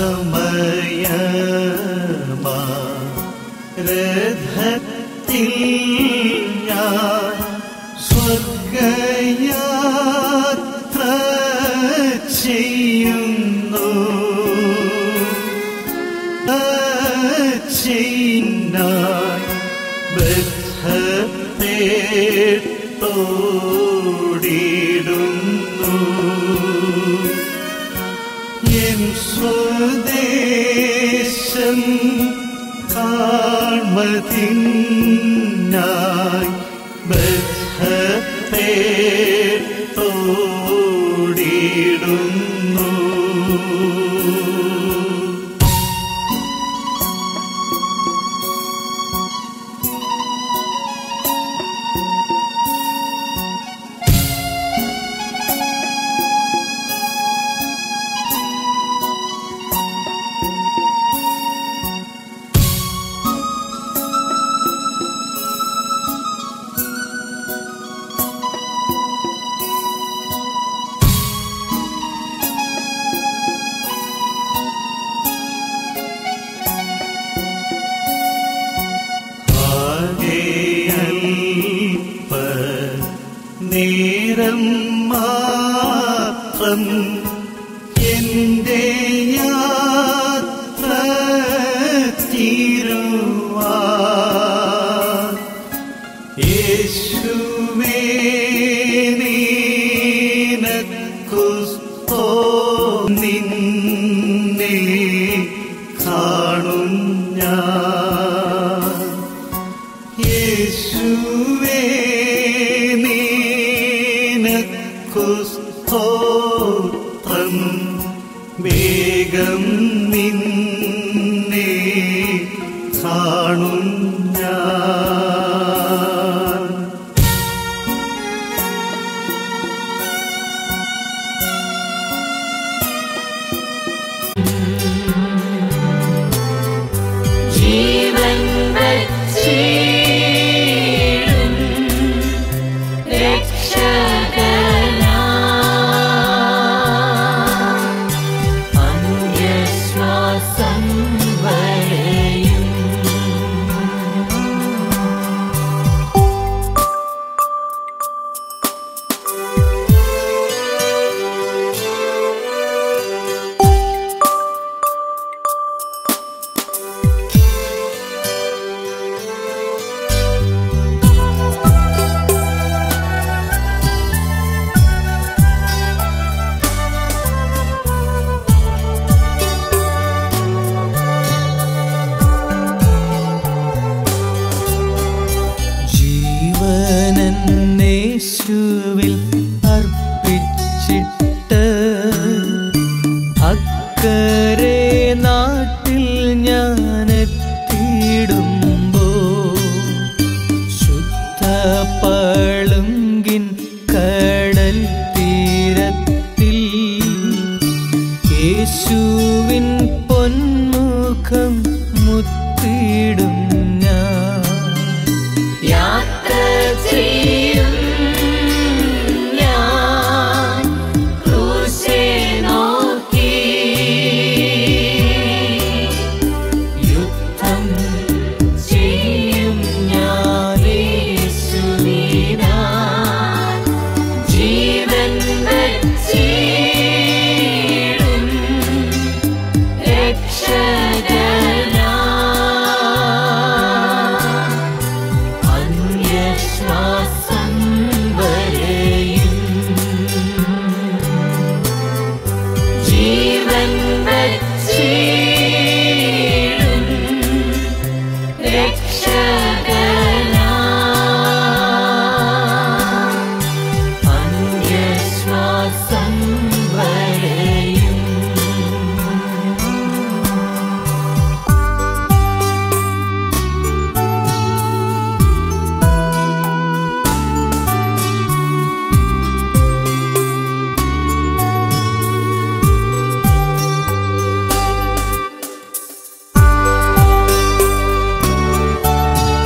സമയമാ രഥത്തിൽ ഞാൻ സ്വർഗയാത്ര ചെയ്യുന്നു ചിന്നായി ബദ്ധത്തെ തോടിടുന്നു എൻ സ്വദേശം കാൺമതിനായി ബദ്ധത്തെ തോടിടുന്നു ആകെയൽപ്പ നേരം മാത്രം എന്റെ യാത്ര തീരുവാ യേശുവേ നീനക്കുസ്തോ നിന്നെ കാണും ഞാൻ യേശുവേ നീനക്കുസ്തോത്രം വേഗം നിന്നെ കാണും ഞാൻ ജീവൻ വച്ചിടും രക്ഷകനാ അന്യശ്വാസം വരെയും ജീവനേശുവിൽ അർപ്പിച്ചിട്ട് അക്കരെ നാട്ടിൽ ഞാൻ എത്തിയിടുമ്പോ ശുദ്ധ പളുങ്കിൻ കടൽ തീരത്തിൽ യേശുവിൻ പൊന്മുഖം മുത്തിടും ഞാൻ യാത്ര ചെയ്യും ഞാൻ ക്രൂശെ നോക്കി യുദ്ധം ചെയ്യും ഞാൻ യേശുവിനാൽ ജീവൻ വച്ചിടും രക്ഷകനാ അന്യശ്വാസം വരെയും ജീവൻ വച്ചിടും രക്ഷകനാ അന്യശ്വാസം വരെയും യേശുവേ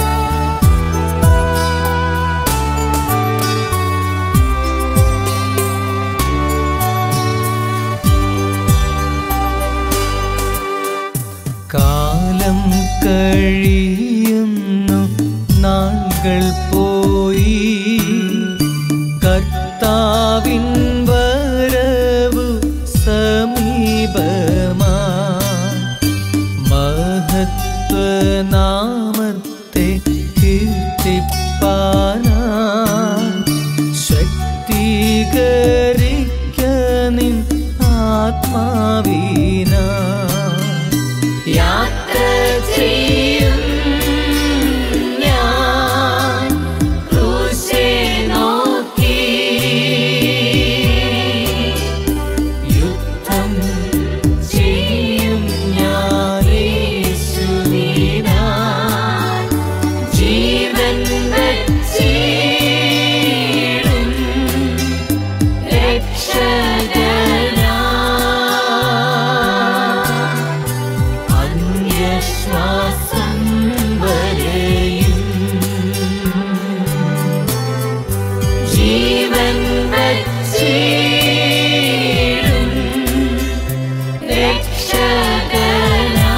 ആത്മാവീന യാത്ര ചെയ്യും ഞാൻ ക്രൂശെ നോക്കി യുദ്ധം ചെയ്യും ഞാൻ യേശുവിനായി ജീവൻ വച്ചിടും രക്ഷകനാ അന്യശ്വാസം വരെയും ജീവൻ വച്ചിടും രക്ഷകനാ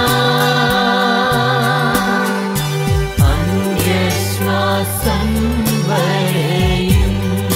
അന്യശ്വാസം വരെയും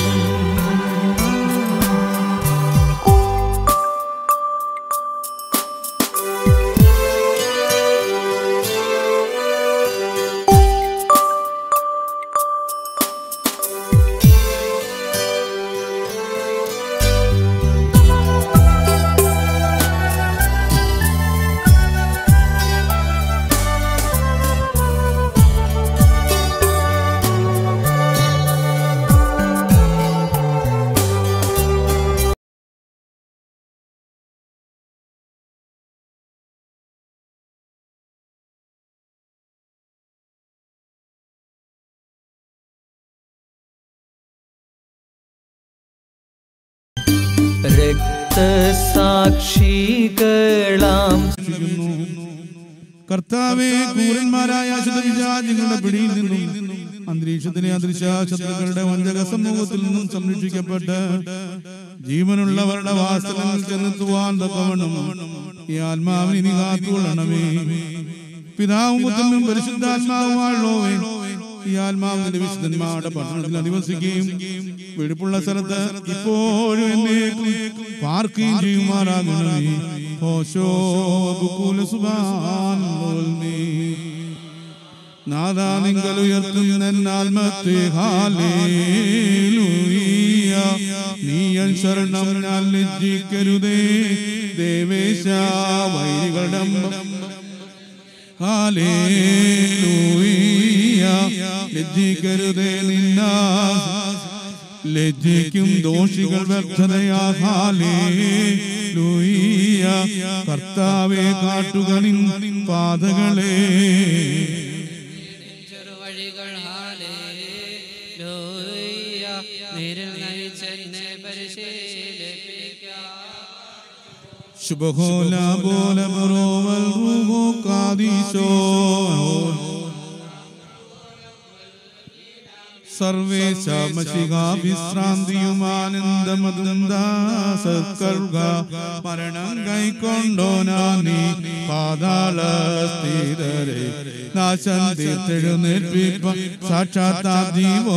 രക്തസാക്ഷികളാം രക്ഷിക്കുന്നു. കർത്താവെ ക്രൂരന്മാരായ ശുദ്ധവിചാരികളുടെ പിടിയിൽ നിന്നും അന്തരീക്ഷത്തിലെ അദൃശ്യ ശത്രുക്കളുടെ വഞ്ചക സമൂഹത്തിൽ നിന്നും സംരക്ഷിക്കപ്പെട്ട് ജീവനുള്ളവരുടെ വാസനങ്ങൾ ചെന്നെത്തുവാൻ തക്കവണ്ണം ഈ ആത്മാവിനെ നീ കാത്തുകൊള്ളണമേ പിതാവും പുത്രനും പരിശുദ്ധാത്മാവുമായുള്ളവേ ഈ ആത്മാവിന്റെ വിശുദ്ധന്മാരുടെ പട്ടണത്തിൽ അധിവസിക്കുകയും വെടിപ്പുള്ള സ്ഥലത്ത് ഇപ്പോഴും എന്നേക്കും പാർക്കുകയും ചെയ്യുമാറാകണമേ ഓശോ ബുക്കൂല സുബാനോൽമേ നാദാ നിങ്ങൾ ഉയർത്തുന്ന ആത്മത്തെ ഹാലേലൂയ നീയൻ ശരണം ഞാൻ ലജ്ജിക്കരുതേ ദേവേശ വൈരികളുടെ ഹാലേലൂയ ലജ്ജിക്കരുതേ നിന്ന ലജ്ജിക്കും ദോഷികൾ വ്യർത്ഥതയാ ഹാലേലൂയ കർത്താവെ കാട്ടുക നിൻ പാതകളെ ചെറുവഴികൾ ഹാലേലൂയ നേരിൽ നയിച്ചെന്നെ പരിശീലിപ്പിക്കാം ശുഭഹോല പോല ബറോവൽ റൂഹോ കാദീശോ സർവേശ മഷിക വിശ്രാന്തിയും ആനന്ദമതും ദാസർഗ മരണം കൈക്കൊണ്ടോനാ നീ പാതാള സ്ഥിരരെ നാശം തീർത്തെഴുന്നേൽപ്പിപ്പ സാക്ഷാത്താ ജീവോ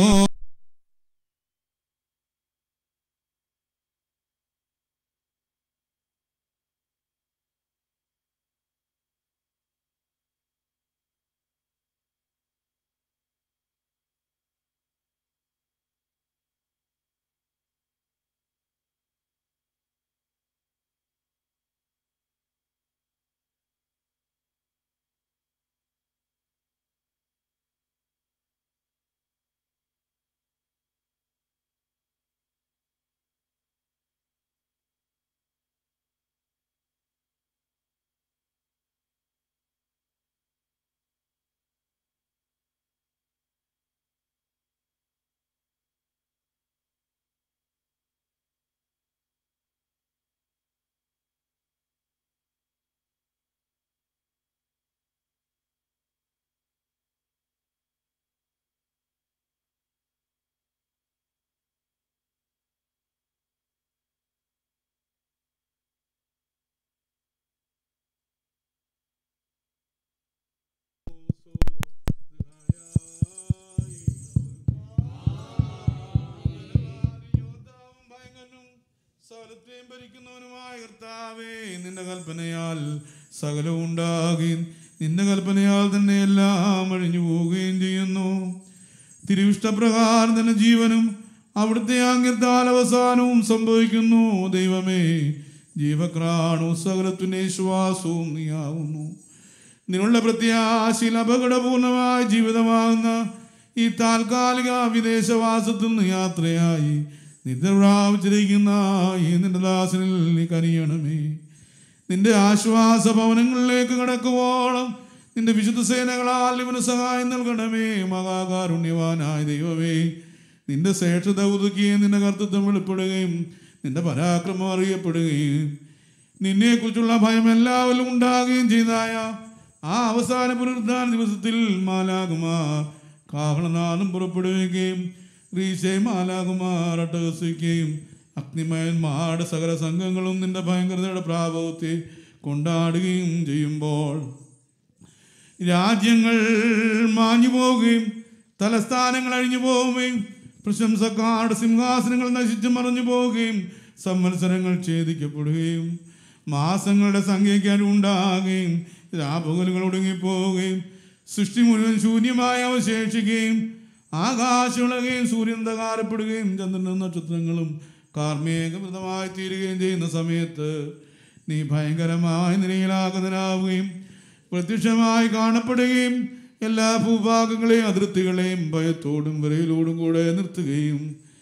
സകലത്തെയും ഭരിക്കുന്നവനുമായ കർത്താവേ നിന്റെ കൽപ്പനയാൽ സകലവും ഉണ്ടാകുകയും നിന്റെ കൽപ്പനയാൽ തന്നെ എല്ലാം അഴിഞ്ഞു പോവുകയും ചെയ്യുന്നു തിരുവിഷ്ടപ്രകാരം തന്നെ ജീവനും അവിടുത്തെ ആംഗ്യത്താൽ അവസാനവും സംഭവിക്കുന്നു ദൈവമേ ജീവക്രാണു സകലത്തിന്റെ ശ്വാസവും നീയാവുന്നു നിന്നുള്ള പ്രത്യാശയിൽ അപകടപൂർണമായ ജീവിതമാകുന്ന ഈ താൽക്കാലിക വിദേശവാസത്തിൽ നിന്ന് യാത്രയായി നിദ്ര പ്രാപിച്ചിരിക്കുന്ന ഈ നിന്റെ ദാസനിൽ നീ കനിയണമേ നിന്റെ ആശ്വാസ ഭവനങ്ങളിലേക്ക് കടക്കുവോളം നിന്റെ വിശുദ്ധ സേനകളാൽ ഇവന് സഹായം നൽകണമേ മഹാകാരുണ്യവാനായ ദൈവമേ നിന്റെ ശ്രേഷ്ഠത ഉതുക്കുകയും നിന്റെ കർത്തൃത്വം വെളിപ്പെടുകയും നിന്റെ പരാക്രമം അറിയപ്പെടുകയും നിന്നെക്കുറിച്ചുള്ള ഭയം എല്ലാവരിലും ഉണ്ടാകുകയും ചെയ്തായ ആ അവസാന പുനരുദ്ധാന ദിവസത്തിൽ മാലാകുമാർ കാഹളനാദം പുറപ്പെടുവിക്കുകയും റീശയെ മാലാകുമാർ അട്ടഹസിക്കുകയും അഗ്നിമയന്മാരുടെ സകല സംഘങ്ങളും നിന്റെ ഭയങ്കരതയുടെ പ്രാഭവത്തെ കൊണ്ടാടുകയും ചെയ്യുമ്പോൾ രാജ്യങ്ങൾ മാഞ്ഞു പോവുകയും തലസ്ഥാനങ്ങൾ അഴിഞ്ഞു പോവുകയും പ്രശംസക്കാരുടെ സിംഹാസനങ്ങൾ നശിച്ചു മറഞ്ഞു പോവുകയും സംവത്സരങ്ങൾ ഛേദിക്കപ്പെടുകയും മാസങ്ങളുടെ സംഖ്യയ്ക്ക് ഉണ്ടാകുകയും രാപകലുകൾ ഒടുങ്ങിപ്പോവുകയും സൃഷ്ടി മുഴുവൻ ശൂന്യമായി അവശേഷിക്കുകയും ആകാശമുളകുകയും സൂര്യൻ തകാരപ്പെടുകയും ചന്ദ്രനും നക്ഷത്രങ്ങളും കാർമേഘമൃതമായി തീരുകയും ചെയ്യുന്ന സമയത്ത് നീ ഭയങ്കരമായ നിലയിലാകുന്നതിനാവുകയും പ്രത്യക്ഷമായി കാണപ്പെടുകയും എല്ലാ ഭൂഭാഗങ്ങളെയും അതിർത്തികളെയും ഭയത്തോടും വിറയിലോടും കൂടെ നിർത്തുകയും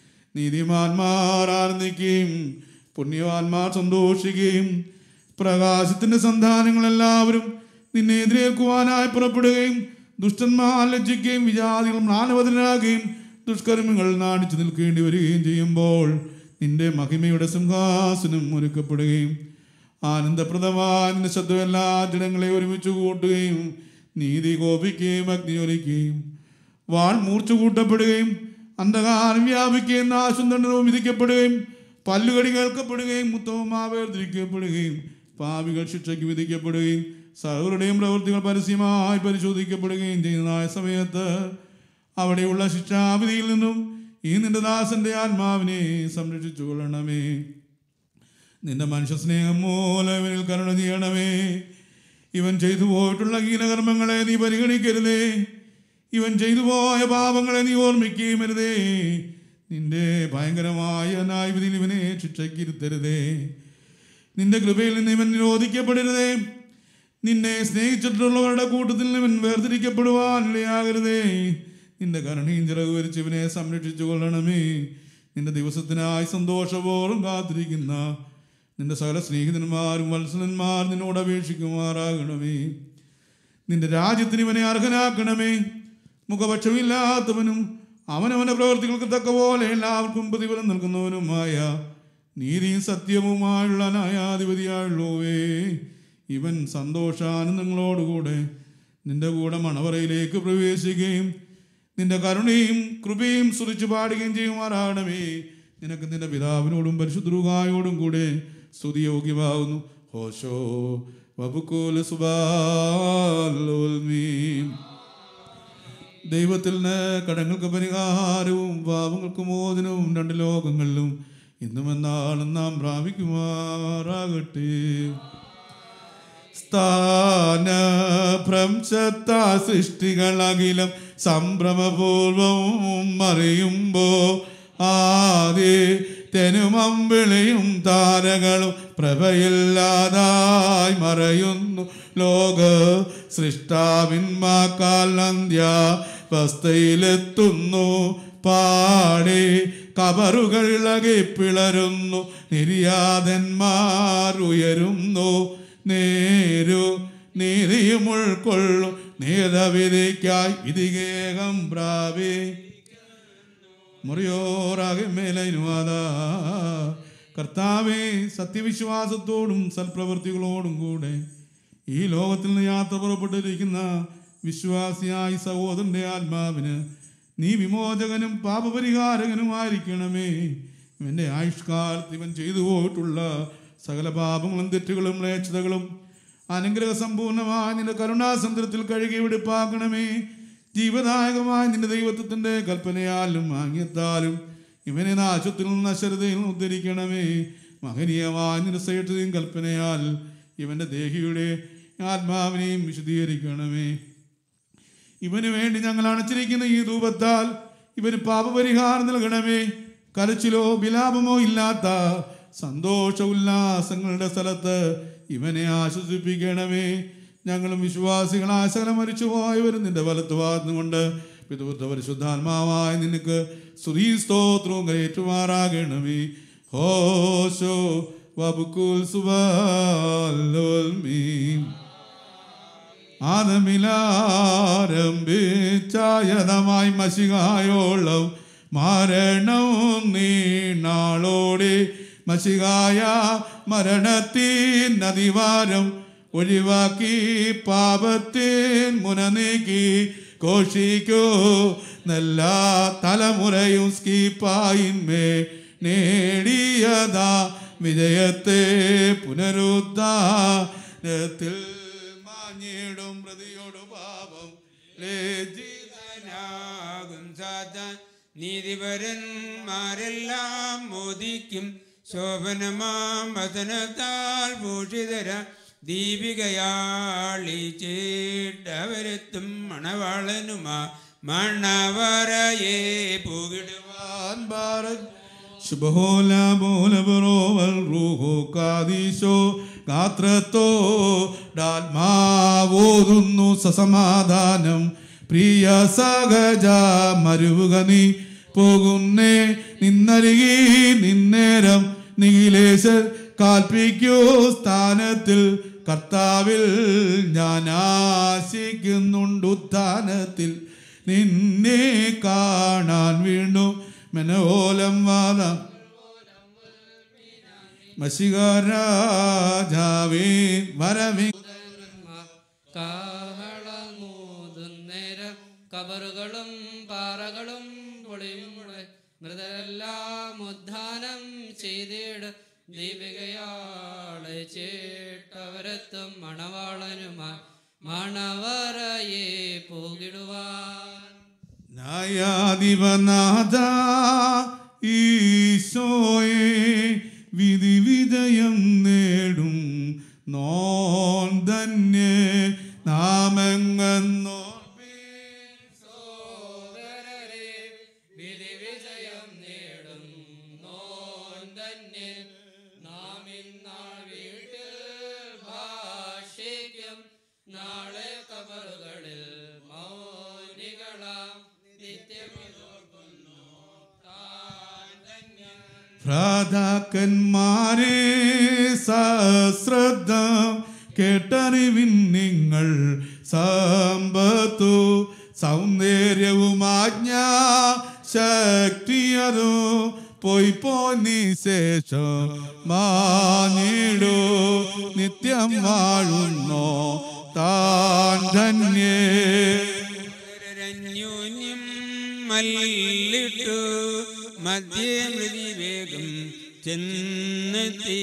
നീതിമാന്മാർ ആനന്ദിക്കുകയും പുണ്യവാന്മാർ സന്തോഷിക്കുകയും പ്രകാശത്തിന്റെ സന്താനങ്ങളെല്ലാവരും നിന്നെ എതിരേൽക്കുവാനായി പുറപ്പെടുകയും ദുഷ്ടന്മാർ ലജ്ജിക്കുകയും വിജാതികൾ മ്ലാനവതനാകുകയും ദുഷ്കർമ്മങ്ങൾ നാണിച്ചു നിൽക്കേണ്ടി വരികയും ചെയ്യുമ്പോൾ നിന്റെ മഹിമയുടെ സിംഹാസനം ഒരുക്കപ്പെടുകയും ആനന്ദപ്രദമായ നിന്റെ ശബ്ദം എല്ലാ ജനങ്ങളെ ഒരുമിച്ച് കൂട്ടുകയും നീതി കോപിക്കുകയും അഗ്നിയൊലിക്കുകയും വാൾ മൂർച്ച കൂട്ടപ്പെടുകയും അന്ധകാരം വ്യാപിക്കുകയും നാശം ദണ്ഡനവും വിധിക്കപ്പെടുകയും പല്ലുകടി കേൾക്കപ്പെടുകയും മുത്തവും വേർതിരിക്കപ്പെടുകയും പാപികൾ ശിക്ഷയ്ക്ക് വിധിക്കപ്പെടുകയും സർവരുടെയും പ്രവൃത്തികൾ പരസ്യമായി പരിശോധിക്കപ്പെടുകയും ചെയ്യുന്നതായ സമയത്ത് അവിടെയുള്ള ശിക്ഷാവിധിയിൽ നിന്നും ഈ നിന്റെ ദാസന്റെ ആത്മാവിനെ സംരക്ഷിച്ചു കൊള്ളണമേ നിന്റെ മനുഷ്യ സ്നേഹം മൂലം ഇവനിൽ കരുണ ചെയ്യണമേ ഇവൻ ചെയ്തു പോയിട്ടുള്ള ഹീനകർമ്മങ്ങളെ നീ പരിഗണിക്കരുതേ ഇവൻ ചെയ്തു പോയ പാപങ്ങളെ നീ ഓർമ്മിക്കുകയും അരുതേ നിന്റെ ഭയങ്കരമായ ന്യായവിധിയിൽ ഇവനെ ശിക്ഷയ്ക്ക് ഇരുത്തരുതേ നിന്റെ കൃപയിൽ നിന്ന് ഇവൻ നിരോധിക്കപ്പെടരുതേ നിന്നെ സ്നേഹിച്ചിട്ടുള്ളവരുടെ കൂട്ടത്തിൽ നിന്ന് ഇവൻ വേർതിരിക്കപ്പെടുവാൻ ഇടയാകരുതേ നിന്റെ കരുണയും ചിറക് വരിച്ച് ഇവനെ സംരക്ഷിച്ചു കൊള്ളണമേ നിന്റെ ദിവസത്തിനായി സന്തോഷപൂർവ്വം കാത്തിരിക്കുന്ന നിന്റെ സകല സ്നേഹിതന്മാരും വത്സലന്മാർ നിന്നോട് അപേക്ഷിക്കുമാറാകണമേ നിന്റെ രാജ്യത്തിന് ഇവനെ അർഹനാക്കണമേ മുഖപക്ഷമില്ലാത്തവനും അവനവന്റെ പ്രവർത്തികൾക്ക് തക്ക പോലെ എല്ലാവർക്കും പ്രതിഫലം നൽകുന്നവനുമായ നീതിയും സത്യവുമായുള്ള ന്യായാധിപതിയായുള്ളൂവേ ഇവൻ സന്തോഷാനന്ദങ്ങളോടുകൂടെ നിന്റെ കൂടെ മണവറയിലേക്ക് പ്രവേശിക്കുകയും നിന്റെ കരുണയും കൃപയും സ്തുതിച്ചു പാടുകയും ചെയ്യുമാറാകണമേ നിനക്ക് നിന്റെ പിതാവിനോടും പരിശുദ്ധരുകായോടും കൂടെ സ്തുതിയോഗ്യമാകുന്നു ഹോശോ വബുക്കോല സുബാലോൽമീം ദൈവത്തിൽ നിന്ന് കടങ്ങൾക്ക് പരിഹാരവും പാപങ്ങൾക്ക് മോചനവും രണ്ട് ലോകങ്ങളിലും ഇന്നും എന്നാളും നാം പ്രാപിക്കുമാറാകട്ടെ സ്ഥാനഭ്രംശത്ത സൃഷ്ടികളകിലും സംഭ്രമപൂർവവും മറിയുമ്പോ ആദ്യ തെനുമമ്പിളിയും താരകളും പ്രഭയില്ലാതായി മറയുന്നു ലോക സൃഷ്ടാവിന്മാക്കാൽ അന്ത്യ വസ്തയിലെത്തുന്നു പാടി കബറുകൾ ഇളകി പിളരുന്നു നിര്യാതന്മാർ ഉയരുന്നു നേരു നീതിയും ഉൾക്കൊള്ളും നീതവിധിക്കായി വിധികേകം പ്രാപി മുറിയോറാകെ മേലനുവാദ കർത്താവെ സത്യവിശ്വാസത്തോടും സൽപ്രവൃത്തികളോടും കൂടെ ഈ ലോകത്തിൽ നിന്ന് യാത്ര പുറപ്പെട്ടിരിക്കുന്ന വിശ്വാസിയായി സഹോദരന്റെ ആത്മാവിന് നീ വിമോചകനും പാപപരിഹാരകനുമായിരിക്കണമേ ഇവന്റെ ആയുഷ്കാലത്ത് ഇവൻ ചെയ്തു പോയിട്ടുള്ള സകല പാപങ്ങളും തെറ്റുകളും മ്ലേച്ഛതകളും അനുഗ്രഹ സമ്പൂർണമായ നിന്റെ കരുണാസമുദ്രത്തിൽ കഴുകി വെടിപ്പാക്കണമേ ജീവദായകമായ നിന്റെ ദൈവത്വത്തിന്റെ കൽപ്പനയാലും ആംഗ്യത്താലും ഇവനെ നാശത്തിൽ നിന്ന് അശരതയിൽ നിന്ന് ഉദ്ധരിക്കണമേ മഹനീയമായ നിന്റെ ശ്രേഷ്ഠതയും കൽപ്പനയാൽ ഇവന്റെ ദേഹിയുടെ ആത്മാവിനെയും വിശദീകരിക്കണമേ ഇവന് വേണ്ടി ഞങ്ങൾ അണച്ചിരിക്കുന്ന ഈ രൂപത്താൽ ഇവന് പാപപരിഹാരം നൽകണമേ കരച്ചിലോ വിലാപമോ ഇല്ലാത്ത സന്തോഷ ഉല്ലാസങ്ങളുടെ സ്ഥലത്ത് ഇവനെ ആശ്വസിപ്പിക്കണമേ ഞങ്ങളും വിശ്വാസികളായ സകലം മരിച്ചുപോയവരും നിന്റെ വലത്ത് വാർന്നുകൊണ്ട് പിതൃത്വ പരിശുദ്ധാത്മാവായ നിനക്ക് സ്തുതി സ്തോത്രവും കയറ്റുമാറാകണമേ ഹോശോ വബുക്കുൽ സുബാലോൽമീൻ ആദമിലാരംഭിച്ചായതമായി മഷികായോളം മരണവും നീണാളോടെ മഷികായ മരണത്തിൻ നദിവാരം ഒഴിവാക്കി പാപത്തിൻ മുന നീക്കി ഘോഷിക്കോ നല്ല തലമുറയും സ്കീപ്പായിന്മേ നേടിയതാ വിജയത്തെ പുനരുദ്ധാനത്തിൽ മാഞ്ഞിടും പ്രതിയോട് പാപം ലജ്ജിതനാകും സാത്താൻ നീതിപരന്മാരെല്ലാം മോദിക്കും ശോഭനമാം വചനത്താൽ ഭൂഷിതര ദീപികയാളി ചേട്ടവരെത്തും മണവാളനുമാ മണവറയെ പൂകിടുവാൻ ഭാരത് ശുഭഹോല ബോലബറോവൽ റൂഹോ കാദീശോ ഗാത്രത്തോ ഡാത്മാവോതുന്നു സസമാധാനം പ്രിയ സഹജ മരുവുക നീ പോകുന്നേ നിന്നരികി നിന്നേരം നിഖിലേശർ കാൽപ്പിക്കൂ സ്ഥാനത്തിൽ കർത്താവിൽ ഞാൻ ആശിക്കുന്നുണ്ട് ഉത്ഥാനത്തിൽ നിന്നെ കാണാൻ വീണ്ടും മനോലം വാദം മഷികാരാജാവേ വരവി കാഹളമൂതുന്നേരം കബറുകളും പാറകളും പൊളിയുമ്പോൾ മൃതരെല്ലാം ഉദ്ധാനം ചെയ്തിട് ദീപികയാളെ ചേട്ടവരെത്തും മണവാളനുമായി മണവറയെ പോകിടുവാൻ ന്യായാധിപനാഥ ഈശോയെ വിധി വിജയം നേടും നോൻ തന്നെ നാമെങ്ങന്നോ വിധി വിജയം നേടും നോൻ തന്നെ നാം ഇന്നാൾ വീട്ടിൽ ഭാഷിക്കും നാളെ കബറുകളിൽ മൗനികളാം നിത്യമിതോർക്കുന്നു താൻ തന്നെ ഭ്രാതാക്കന്മാരെ സശ്രദ്ധ കേട്ടറിവിൻ നിങ്ങൾ സമ്പത്തു സൗന്ദര്യവും ആജ്ഞ ശക്തിയതോ പോയി പോയി ശേഷം മാനിടോ നിത്യം വാഴുന്നോ താൻ ധന്യേ അന്യോന്യം മല്ലിട്ടു മധ്യേ മൃതിവേഗം ചെന്നെത്തി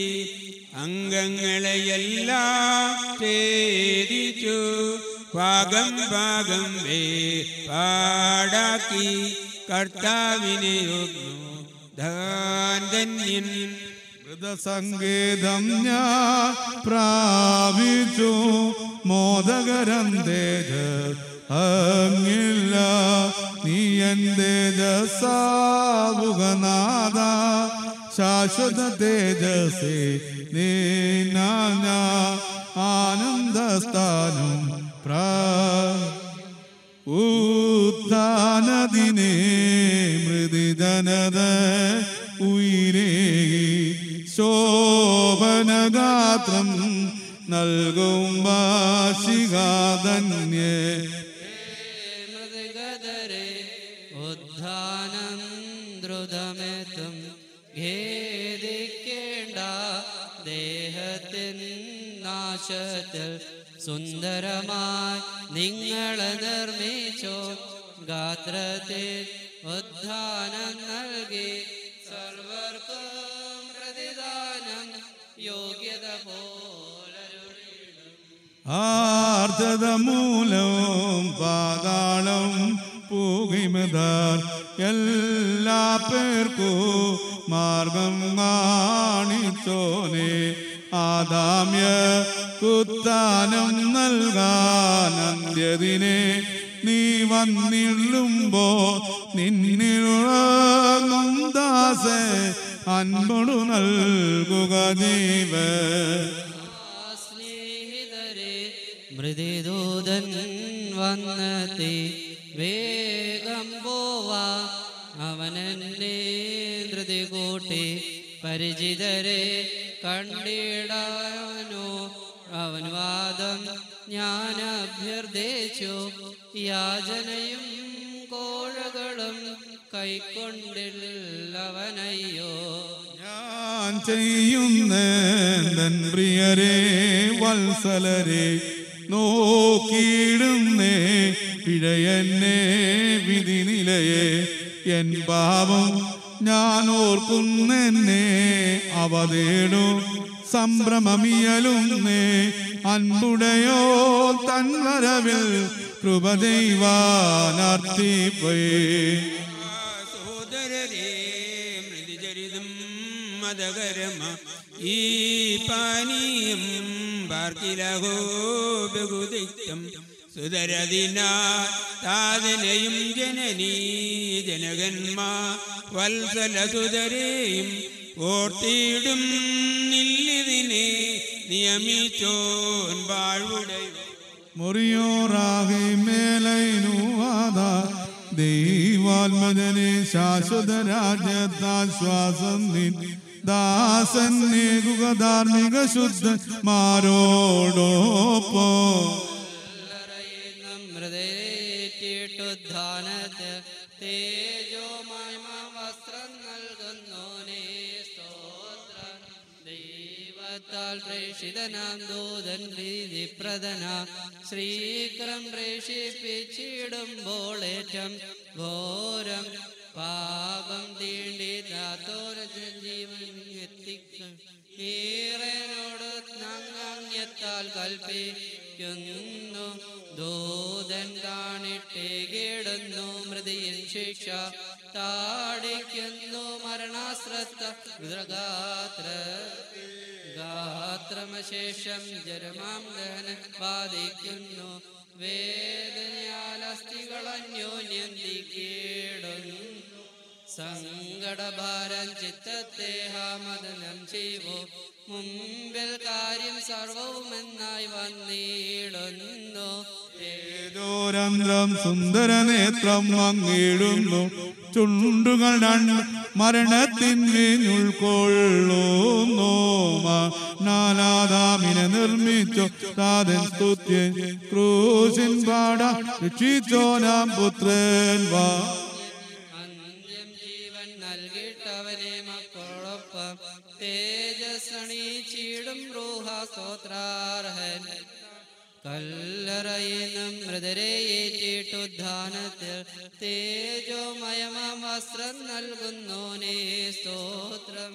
അംഗങ്ങളെയെല്ലാം ഛേദിച്ചു ഭാഗം ഭാഗം വേ പാടാക്കി കർത്താവിനെ ധാന്യൻ മൃതസങ്കേതം ഞാൻ പ്രാപിച്ചു മോദകരം തേജ അങ്ങില്ല നീ എന്റെ ജസാവുകനാഥ ശാശ്വത തേജസേ നീനാഞ്ഞ ആനന്ദസ്ഥാനം പ്രാ ഉത്ഥാനദിനെ മൃദുജനത ഉയരേ ശോഭനഗാത്രം നൽകും വാശികാധന്യേ മൃദഗതരെ ഉദ്ധാനം ദ്രുതമെത്തും ഖേദിക്കേണ്ട ദേഹത്തിൻ നാശത്തിൽ സുന്ദരമായി നിങ്ങളെ നിർമ്മിച്ചോ ഗാത്രത്തിൽ ഉദ്ധാനം നൽകി സർവർക്കും പ്രതിദാനം യോഗ്യത പോലരുളിടും ആർദ്രത മൂലവും പാതാളം പൂകിമതാർ എല്ലാ പേർക്കും മാർഗം കാണിച്ചോനെ ആദാമ്യ കുത്താനം നൽകാൻ അന്ത്യതിനെ നീ വന്നിള്ളുമ്പോ നിന്നിലുള്ളാസ അൻപൊടു നൽകുക ജീവ സ്നേഹിതരെ മൃതിദൂതൻ വന്നെത്തി വേഗം പോവാ അവനെന്നെ ധൃതി കൂട്ടി പരിചിതരെ കണ്ടിടാനോ അവൻ വാദം ഞാൻ അഭ്യർത്ഥിച്ചു യാചനയും കോഴകളും കൈക്കൊണ്ടില്ലവനയ്യോ ഞാൻ ചെയ്യുന്നൻ പ്രിയരെ വത്സലരെ നോക്കിയിടുന്നേ പിഴയെന്നെ വിധി നിലയെ എൻ പാപം ഞാൻ ഓർക്കുന്നെന്നെ അവതേടു സംഭ്രമമിയലുന്നേ അൻപുടയോ തൻവരവിൽ കൃപ ദൈവാനർത്തിപ്പോയി സഹോദരരെ മൃതിചരിതം മതകരമ ഈ പാനീയം പാർക്കിലഹോ ബഹുദിക്തം സുതരതിനാ താതനയും ജനനീ ജനകന്മാ വത്സല സുതരെയും ഓർത്തിയിടും നില്ലിതിനെ നിയമിച്ചോൻ വാഴ്വുടയോ മുറിയോറാകെ മേലൈനുവാദ ദൈവാത്മജനെ ശാശ്വത രാജ്യത്താശ്വാസം നിൻ ദാസന്നേകുക ധാർമ്മിക ശുദ്ധന്മാരോടൊപ്പോ മൃതേറ്റിട്ടുദ്ധാനത്തിൽ തേജോമായ വസ്ത്രം നൽകുന്നോനേ സ്തോത്രം ദൈവത്താൽ പ്രേഷിതനാം ദൂതൻ ഭീതിപ്രദന ശ്രീകരം പ്രേഷിപ്പിച്ചിടുമ്പോൾ ഏറ്റം ഘോരം പാപം തീണ്ടി താത്തോര ജീവൻ എത്തിക്കും ഈറനോട് നങ്ങാഞ്ഞത്താൽ കൽപ്പിക്കുന്നു ദൂതൻ കാണിട്ടേ കിടുന്നു മൃതിയൻ ശിക്ഷ താടിക്കുന്നു മരണാശ്രത്ത ഗാത്ര ഗാത്രമശേഷം ജരമാം ദഹന ബാധിക്കുന്നു വേദനയാൽ അസ്ഥികൾ അന്യോന്യം തീക്കിടുന്നു സങ്കടഭാരം ചിത്തത്തെ ഹാമദനം ചെയ്വോ മുമ്പിൽ കാര്യം സർവവുമെന്നായി വന്നിടുന്നു ഏതോരന്ധ്രം സുന്ദര നേത്രം മങ്ങിടുന്നു ചുണ്ടുകൾ രണ്ട് മരണത്തിൻ വീഞ്ഞുൾക്കൊള്ളുന്നു നാലാദാമിനെ നിർമ്മിച്ചു താതൻ സ്തുത്യ ക്രൂശിൻ പാട രക്ഷിച്ചോനാം പുത്രൻ വാ അന്ത്യം ജീവൻ നൽകിയിട്ടവനെ മക്കളൊപ്പം തേജസ്സണീച്ചിടും റൂഹ സ്തോത്രാർഹൻ കല്ലറയിന്നും മൃതരെ ഏറ്റിട്ടുദ്ധാനത്തിൽ തേജോമയമാം വസ്ത്രം നൽകുന്നോനേ സ്തോത്രം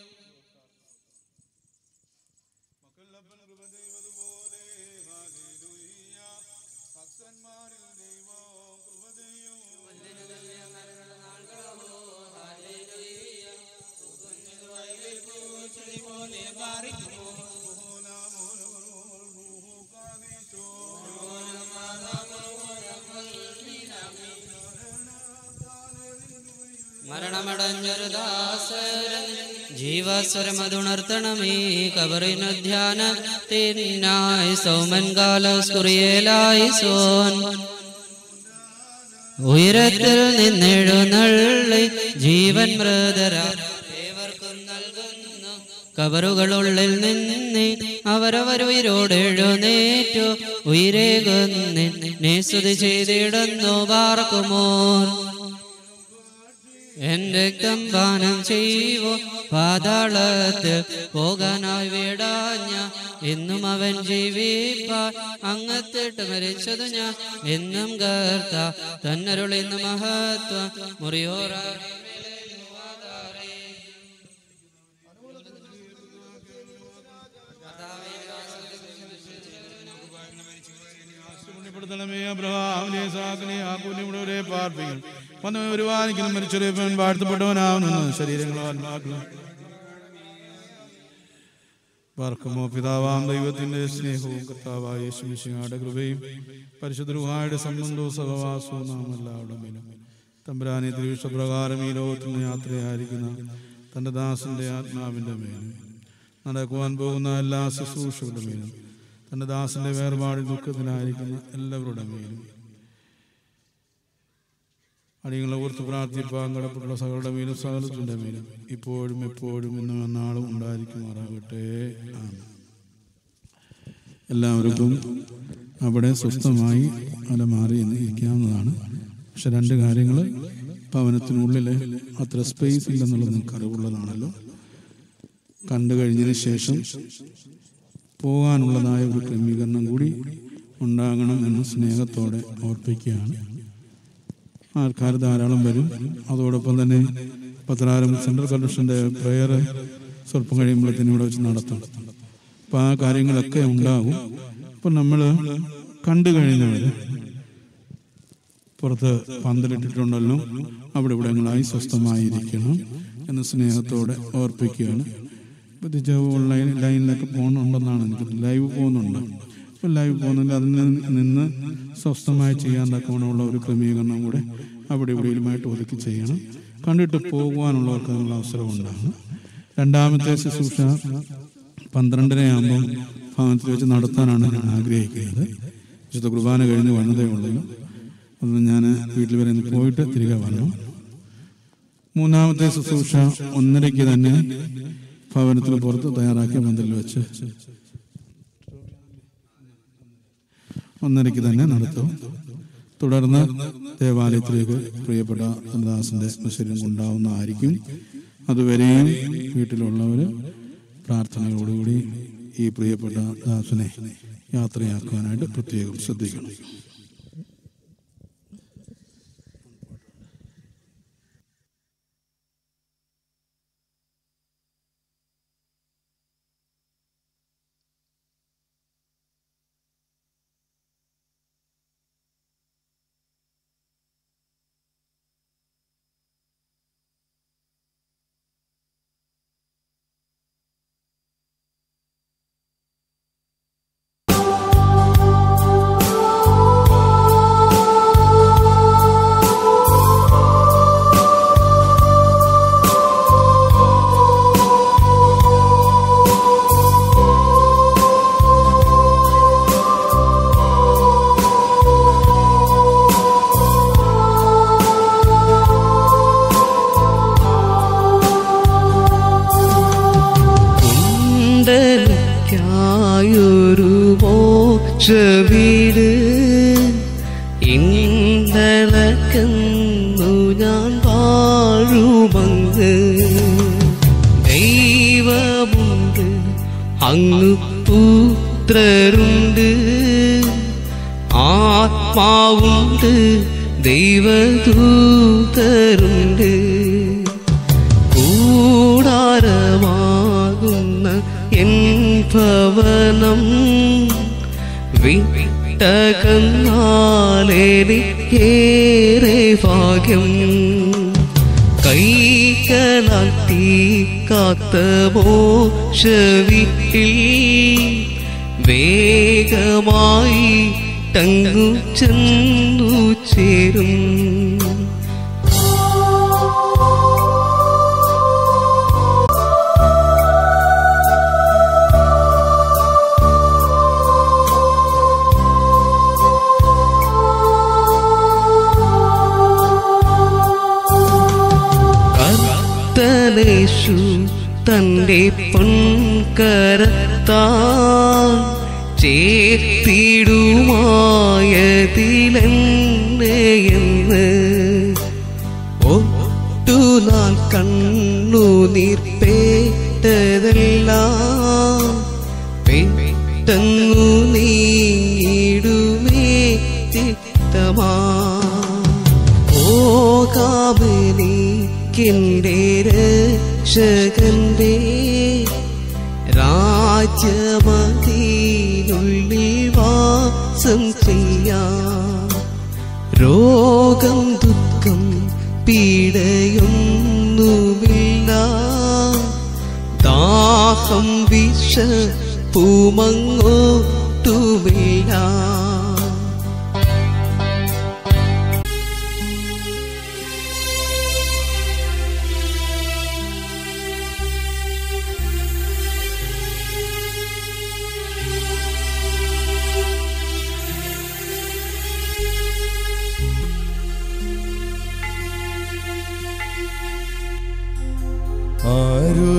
മരണമടഞ്ഞൊരു ദാസരൻ ജീവസ്വരമതുണർത്തണമേ കബറിനു ധ്യാനത്തിനായി സൗമൻ കാലോസ്കുറിയേലായി സോൻ ഉയരത്തിൽ നിന്നെഴുന്നള്ളി ജീവൻ മൃതര ഏവർക്കും നൽകുന്നു കബറുകളുള്ളിൽ നിന്ന് അവരവരുയിരോട് എഴുന്നേറ്റു ഉയരേകുന്നെ സ്തുതി ചെയ്തിടുന്നു പാർക്കുമോർ എൻ രക്തം പാനം ചെയ്യുവോ പാതാളത്തിൽ പോകാനായി വിടാഞ്ഞ എന്നും അവൻ ജീവിപ്പാൻ അങ്ങത്തിട്ട് മരിച്ചതു ഞാൻ എന്നും കർത്ത തന്നരുളിന്ന് മഹത്വം മുറിയോറാ പുണ്യപ്പെടുത്തണമേ അബ്രഹാമിനെ സാക്കിനെ ആ പുണ്യമുള്ളവരെ പാർപ്പിക്കണം വന്ന് ഒരുവാനിക്കണം മരിച്ചൊരു പെൺ വാഴ്ത്തപ്പെട്ടവനാവുന്നു ശരീരങ്ങളോ ആത്മാക്കളോ പാർക്കുമോ പിതാവാം ദൈവത്തിന്റെ സ്നേഹവും കർത്താവായ യേശുമിശിഹായുടെ കൃപയും പരിശുദ്ധരുഹായുടെ സംബന്ധവും സഹവാസവും നാം എല്ലാവരുടെ മേലും തമ്പുരാനെ തിരുവിഷ്ടപ്രകാരം ഈ ലോകത്തിൽ നിന്ന് യാത്രയായിരിക്കുന്ന തൻ്റെ ദാസന്റെ ആത്മാവിൻ്റെ മേലും നടക്കുവാൻ പോകുന്ന എല്ലാ ശുശ്രൂഷകളുടെ മേലും തൻ്റെ ദാസന്റെ വേർപാടിൽ ദുഃഖത്തിലായിരിക്കുന്ന എല്ലാവരുടെ മേലും അടിയങ്ങളെ ഓർത്ത് പ്രാർത്ഥിപ്പാൻ കടപ്പെട്ടുള്ള സകലയുടെ മേലും സകലത്തിൻ്റെ മേലും ഇപ്പോഴും എപ്പോഴും ഇന്നും എന്നാളും ഉണ്ടായിരിക്കുമാറാകട്ടെ ആമേൻ എല്ലാവർക്കും അവിടെ സ്വസ്ഥമായി അലമാറി എന്ന് ഇരിക്കാവുന്നതാണ് പക്ഷെ രണ്ട് കാര്യങ്ങൾ ഭവനത്തിനുള്ളിൽ അത്ര സ്പേസ് ഇല്ലെന്നുള്ളത് നിങ്ങൾക്ക് അറിവുള്ളതാണല്ലോ കണ്ടു കഴിഞ്ഞതിന് ശേഷം പോകാനുള്ളതായ ഒരു ക്രമീകരണം കൂടി ഉണ്ടാകണം എന്ന് സ്നേഹത്തോടെ ഓർപ്പിക്കുകയാണ് ആൾക്കാർ ധാരാളം വരും അതോടൊപ്പം തന്നെ പത്രാരം സെൻട്രൽ കൺവെൻഷൻ്റെ പ്രെയർ സ്വല്പം കഴിയുമ്പോഴത്തേനും ഇവിടെ വെച്ച് നടത്തും അപ്പം ആ കാര്യങ്ങളൊക്കെ ഉണ്ടാകും അപ്പം നമ്മൾ കണ്ടു കഴിഞ്ഞവർ പുറത്ത് പന്തലിട്ടിട്ടുണ്ടല്ലോ അവിടെ ഇവിടങ്ങളായി സ്വസ്ഥമായിരിക്കണം എന്ന് സ്നേഹത്തോടെ ഓർപ്പിക്കുകയാണ് പ്രത്യേകിച്ച് ഓൺലൈൻ ലൈനിലൊക്കെ പോകുന്നുണ്ടെന്നാണ് എനിക്ക് ലൈവ് പോകുന്നുണ്ട് അപ്പോൾ ലൈവ് പോകുന്നുണ്ട് അതിൽ നിന്ന് സ്വസ്ഥമായി ചെയ്യാൻ തക്കവണ്ണമുള്ള ഒരു ക്രമീകരണം കൂടെ അവിടെ ഇവിടെയുമായിട്ട് ഒതുക്കി ചെയ്യണം കണ്ടിട്ട് പോകുവാനുള്ളവർക്ക് അതിനുള്ള അവസരം ഉണ്ടാകും രണ്ടാമത്തെ ശുശ്രൂഷ പന്ത്രണ്ടര ആകുമ്പോൾ ഭവനത്തിൽ വെച്ച് നടത്താനാണ് ഞാൻ ആഗ്രഹിക്കുന്നത് വിശുദ്ധ കുർബാന കഴിഞ്ഞ് വന്നതേ ഉള്ളൂ അന്ന് ഞാൻ വീട്ടിൽ വരെ ഒന്ന് പോയിട്ട് തിരികെ വന്നു മൂന്നാമത്തെ ശുശ്രൂഷ ഒന്നരയ്ക്ക് തന്നെ ഭവനത്തിൽ പുറത്ത് തയ്യാറാക്കിയ പന്തലിൽ വെച്ച് ഒന്നരയ്ക്ക് തന്നെ നടത്തും തുടർന്ന് ദേവാലയത്തിലേക്ക് പ്രിയപ്പെട്ട ദാസന്റെ ശരീരം കൊണ്ടാവുന്നതായിരിക്കും അതുവരെയും വീട്ടിലുള്ളവർ പ്രാർത്ഥനകളോടുകൂടി ഈ പ്രിയപ്പെട്ട ദാസനെ യാത്രയാക്കുവാനായിട്ട് പ്രത്യേകം ശ്രദ്ധിക്കണം കുണ്ടലയ്ക്കായൊരു മോക്ഷവീട് ഇന്നലക്കുന്നു ഞാൻ വാഴുമങ്ങ് ദൈവമുണ്ട് അങ്ങ് പുത്രരുണ്ട് ആത്മാവുണ്ട് ദൈവദൂതരുണ്ട് കൂടാരമാകുന്ന എൻ ഭവനം വിട്ടകന്നാലേറെ ഭാഗ്യം കൈകലാൽ തീ കാത്ത മോശവിട്ടിൽ വേഗമായി തങ്ങു ചെന്നു ചേരും കർത്തനേശു തന്റെ പൊൻകരത്താൽ ചേർത്തിടുമായതിലെന്നെയെന്ന് ഒട്ടു നാൾ കണ്ണു നീർപ്പേട്ടതെല്ലാം പെട്ടെന്നു നീടുമേ ചിത്തമാ ഓകാബലിക്കെൻ്റെ രക്ഷകന്റെ രാജ്യമതിനുള്ളിൽ വാസം ചെയ്യാം രോഗം ദുഃഖം പീഡയൊന്നുമില്ല ദാഹം വിഷ പൂമങ്ങോട്ടുമില്ല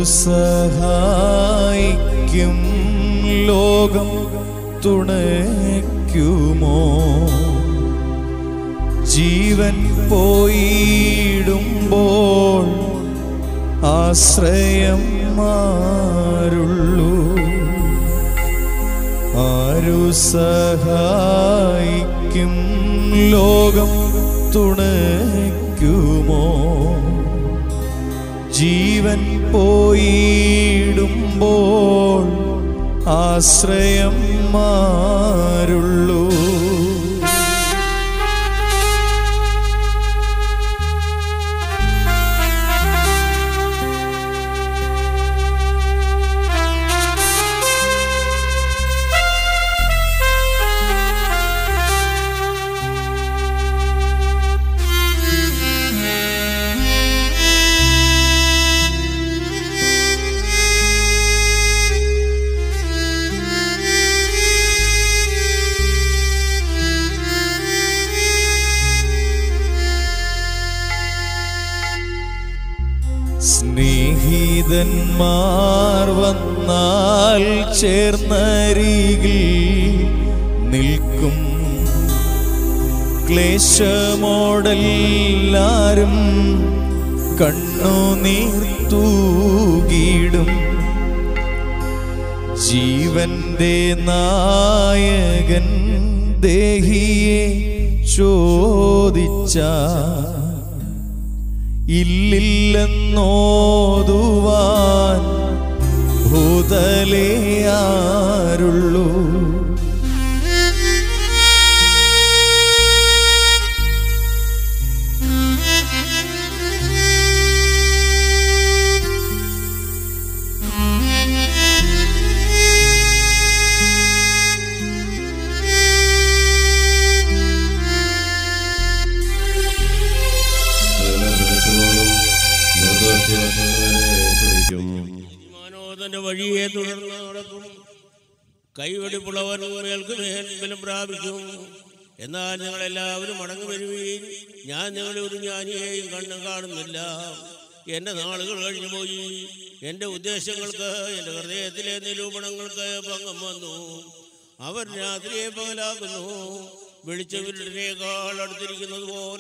സഹായിക്കും ലോകം തുണയ്ക്കുമോ ജീവൻ പോയിടുമ്പോൾ ആശ്രയം മാറുള്ളൂ ആരു സഹായിക്കും ലോകം തുണയ്ക്കുമോ ജീവൻ പോയിടുമ്പോൾ ആശ്രയം മാറുള്ളൂ സ്നേഹിതന്മാർ വന്നാൽ ചേർന്നരികിൽ നിൽക്കും ക്ലേശമോടെല്ലാരും കണ്ണുനീർ തൂകിടും ജീവന്റെ നായകൻ ദേഹിയെ ചോദിച്ച ഇല്ലില്ലെന്നോതുവാൻ ഭൂതലയാരുള്ളൂ മാനോദന്റെ വഴിയെ തുടർന്ന് നടക്കും കൈവെടിപ്പുള്ളവൻ മേൽക്ക് മേൽ ബലം പ്രാപിക്കും എന്നാൽ ഞങ്ങളെല്ലാവരും മടങ്ങി വരുവീൻ ഞാൻ നിങ്ങളെ ഒരു ജ്ഞാനിയെയും കണ്ണും കാണുന്നില്ല എൻ്റെ നാളുകൾ കഴിഞ്ഞു പോയി എൻ്റെ ഉദ്ദേശങ്ങൾക്ക് എൻ്റെ ഹൃദയത്തിലെ നിരൂപണങ്ങൾക്ക് ഭംഗം വന്നു അവർ രാത്രിയെ പകലാക്കുന്നു വെളിച്ചവിരുടിനേക്കാൾ അടുത്തിരിക്കുന്നത് പോൽ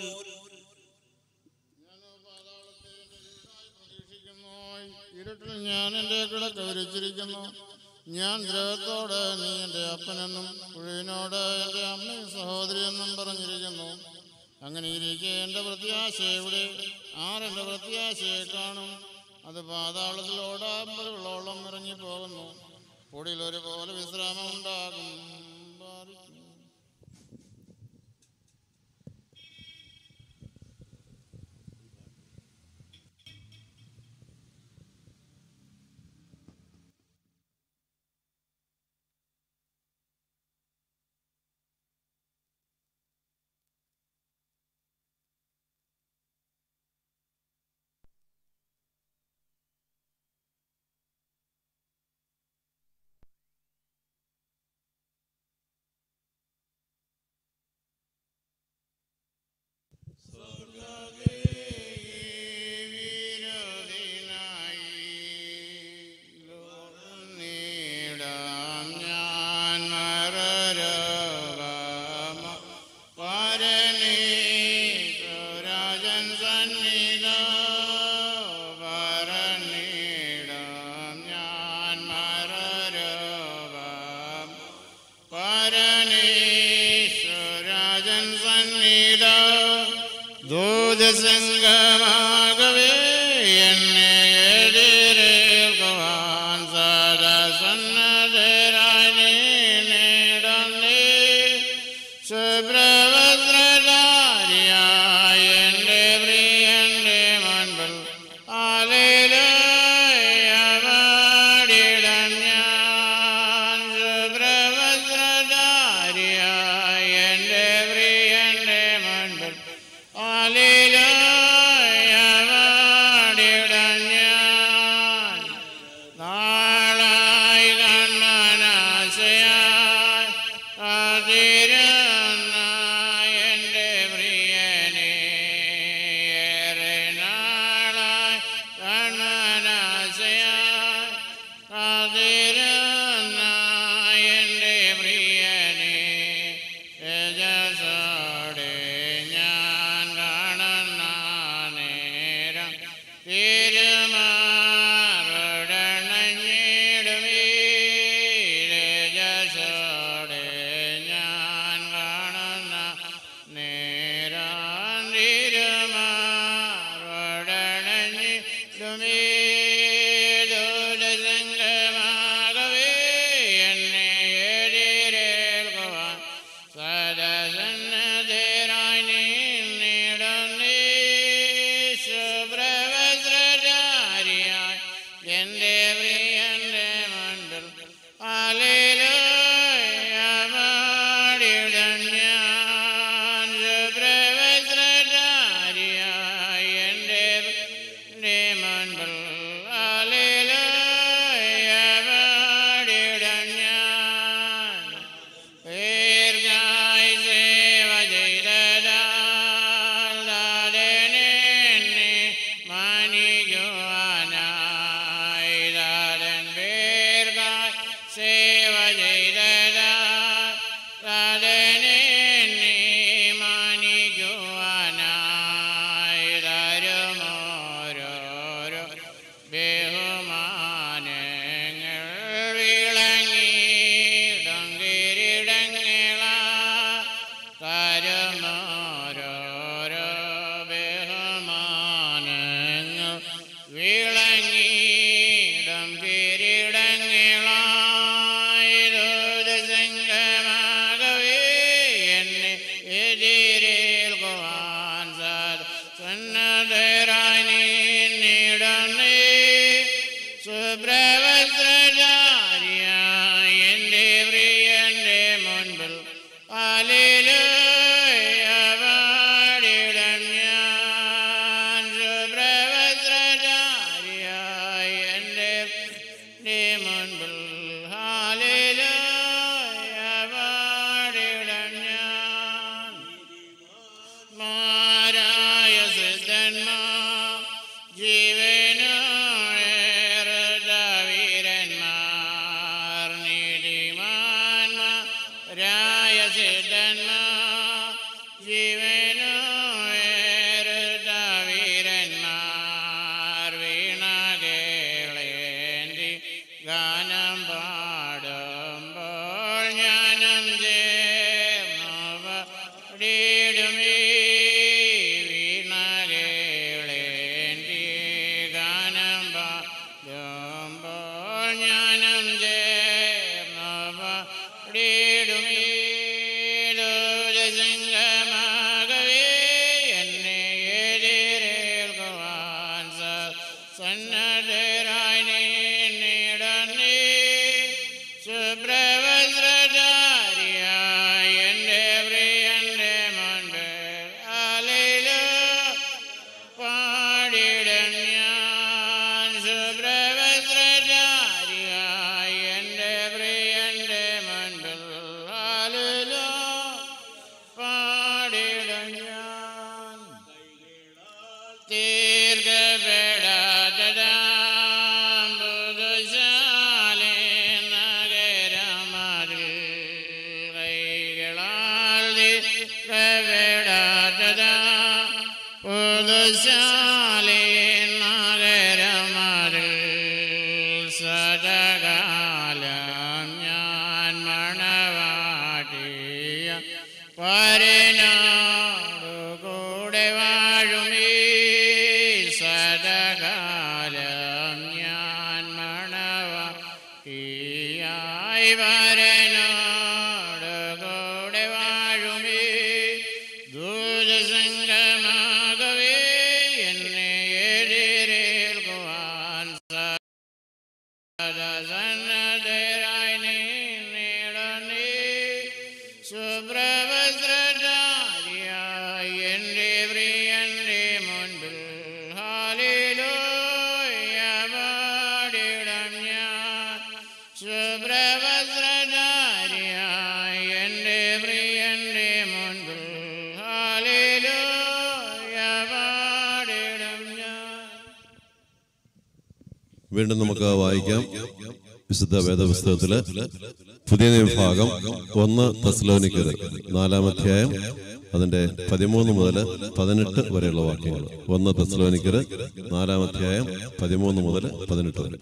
ഇരുട്ടിൽ ഞാൻ എൻ്റെ കിടക്ക വിരിച്ചിരിക്കുന്നു ഞാൻ ഗ്രഹത്തോട് നീ എൻ്റെ അപ്പനെന്നും കുഴിനോട് എൻ്റെ അമ്മയും സഹോദരി എന്നും പറഞ്ഞിരിക്കുന്നു അങ്ങനെ ഇരിക്കെ എൻ്റെ പ്രത്യാശ എവിടെ ആരെൻ്റെ പ്രത്യാശയെ കാണും അത് പാതാളത്തിൽ ഓടാമ്പലുകളോളം ഇറങ്ങി പോകുന്നു പൊടിയിൽ ഒരു പോലെ വിശ്രാമം ഉണ്ടാകും ബാധിക്കും ദൂതസംഗമാകവേ എന്നെ എതിരേൽക്കുവാൻ സദാ സന്നദ്ധരായി നീ നേടണേ സുബ്രവസ്ത്രധാരിയായ എൻ്റെ പ്രിയൻ്റെ മുൻപിൽ ആലയിലടിടം ഞാൻ സുബ്രവസ്ത്രധാരിയായ എൻ്റെ പ്രിയൻ്റെ മുൻപിൽ ആലയിലടിടം ഞാൻ നാളായി കണ്ണനാശയായി അതിരുന്ന എൻ്റെ പ്രിയനെ ഏറെ നാളായി കണ്ണനാശയായി സിദ്ധന്മാർ ജീവനു വേറിട്ട വീരന്മാർ വീണകേളേന്തി ഗാനം പാടുമ്പോൾ ഞാനും ചേർന്നു പാടിയിടുമേ വീണകേളേന്തി ഗാനം പാടുമ്പോൾ ഞാനും ചേർന്നു പാടിയിടുമേ ദൂരസിംഹമാകവേ എന്നെ എതിരേൽക്കുവാൻ സന്നദ്ധരായി നീടന്നേ സുബ്രവസ്രചാരിയായി എൻ്റെ പ്രിയൻ്റെ മുൻപിൽ അലയിലോ പാടിടം ഞാൻ സുബ്രവസ്രചാരിയായി എൻ്റെ പ്രിയൻ്റെ മുൻപിൽ അലയിലോ പാടിടം ഞാൻ ദീർഘപ്പെടാതമ്പുതുശാലേ നഗരമതിൽ കൈകളാൽ ദീർഘപ്പെടാതത പുതുശാലേ നഗരമതിൽ സദകാലം ഞാൻ മണവാട്ടിയ പരനാടു കൂടെ വാഴുമേ സദകാലം ഞാൻ മണവാട്ടിയായി വരനോട് കൂടെ വാഴുമേ ദൂരസംഗമാകവേ എന്നെ എതിരേൽക്കുവാൻ സന്നദ്ധരായി നീടണേ സുബ്രവസ്രചാരിയായി എൻ്റെ പ്രിയൻ്റെ മുൻപിൽ ഹാലിലൂയ പാടിടം ഞാൻ സുബ്രവസ്രചാരിയായി എൻ്റെ പ്രിയൻ്റെ മുൻപിൽ ഹാലിലൂയ പാടിടം ഞാൻ വീണ്ടും നമുക്ക് വായിക്കാം വിശുദ്ധ വേദപുസ്തകത്തില് പുതിയ വിഭാഗം ഒന്ന് തെസ്ലോനിക്കത് നാലാം അധ്യായം അതിന്റെ പതിമൂന്ന് മുതൽ പതിനെട്ട് വരെയുള്ള വാക്യങ്ങൾ ഒന്ന് തെസ്ലോനിക്കത് നാലാം അധ്യായം പതിമൂന്ന് മുതൽ പതിനെട്ട് വരെ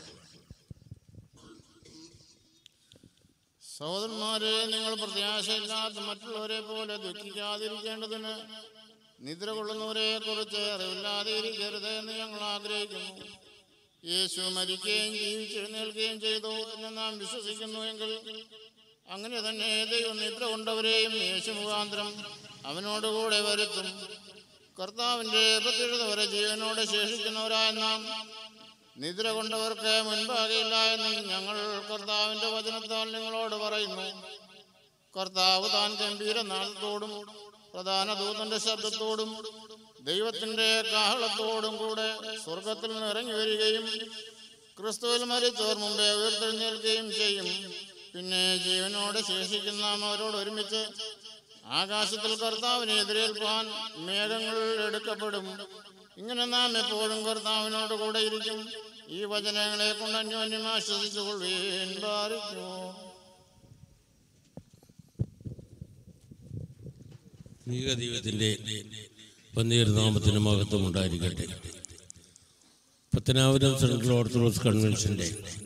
സഹോദരന്മാരെ നിങ്ങൾ പ്രത്യാശയില്ലാത്ത മറ്റുള്ളവരെ പോലെ ദുഃഖിക്കാതിരിക്കേണ്ടതിന് നിദ്ര കൊള്ളുന്നവരെ കുറിച്ച് അറിവില്ലാതെ ഇരിക്കരുത് എന്ന് ഞങ്ങൾ ആഗ്രഹിക്കുന്നു യേശു മരിക്കുകയും ജീവിച്ചെഴുന്നേൽക്കുകയും ചെയ്തു എന്ന് നാം വിശ്വസിക്കുന്നുവെങ്കിൽ അങ്ങനെ തന്നെ ദൈവം നിദ്ര കൊണ്ടവരെയും യേശു മുഖാന്തരം അവനോടുകൂടെ വരുത്തും കർത്താവിൻ്റെ പ്രത്യക്ഷത വരെ ജീവനോടെ ശേഷിക്കുന്നവരായ നാം നിദ്ര കൊണ്ടവർക്ക് മുൻപാകെയില്ല എന്ന് ഞങ്ങൾ കർത്താവിൻ്റെ വചനത്താൽ നിങ്ങളോട് പറയുന്നു കർത്താവ് താൻ ഗംഭീര നാളത്തോടും പ്രധാന ദൂതന്റെ ശബ്ദത്തോടും ദൈവത്തിന്റെ കാഹളത്തോടും കൂടെ സ്വർഗത്തിൽ നിന്ന് ഇറങ്ങി വരികയും ക്രിസ്തുവിൽ മരിച്ചോർ മുമ്പേ ഉയർത്തെഴുന്നേൽക്കുകയും ചെയ്യും പിന്നെ ജീവനോടെ ശേഷിക്കുന്ന നാം അവരോട് ഒരുമിച്ച് ആകാശത്തിൽ കർത്താവിനെ എതിരേൽപ്പാൻ മേഘങ്ങൾ എടുക്കപ്പെടും ഇങ്ങനെ നാം എപ്പോഴും കർത്താവിനോട് കൂടെ ഇരിക്കും ഈ വചനങ്ങളെ കൊണ്ട് അന്യോന്യം ആശ്വസിച്ചുകൊള്ളുകയും പാലിക്കുമോ ദൈവത്തിൻ്റെ പന്തീർനാമത്തിന് മഹത്വം ഉണ്ടായിരിക്കട്ടെ പത്തനാപുരം സെൻട്രൽ ഓർത്തഡോക്സ് കൺവെൻഷൻ്റെ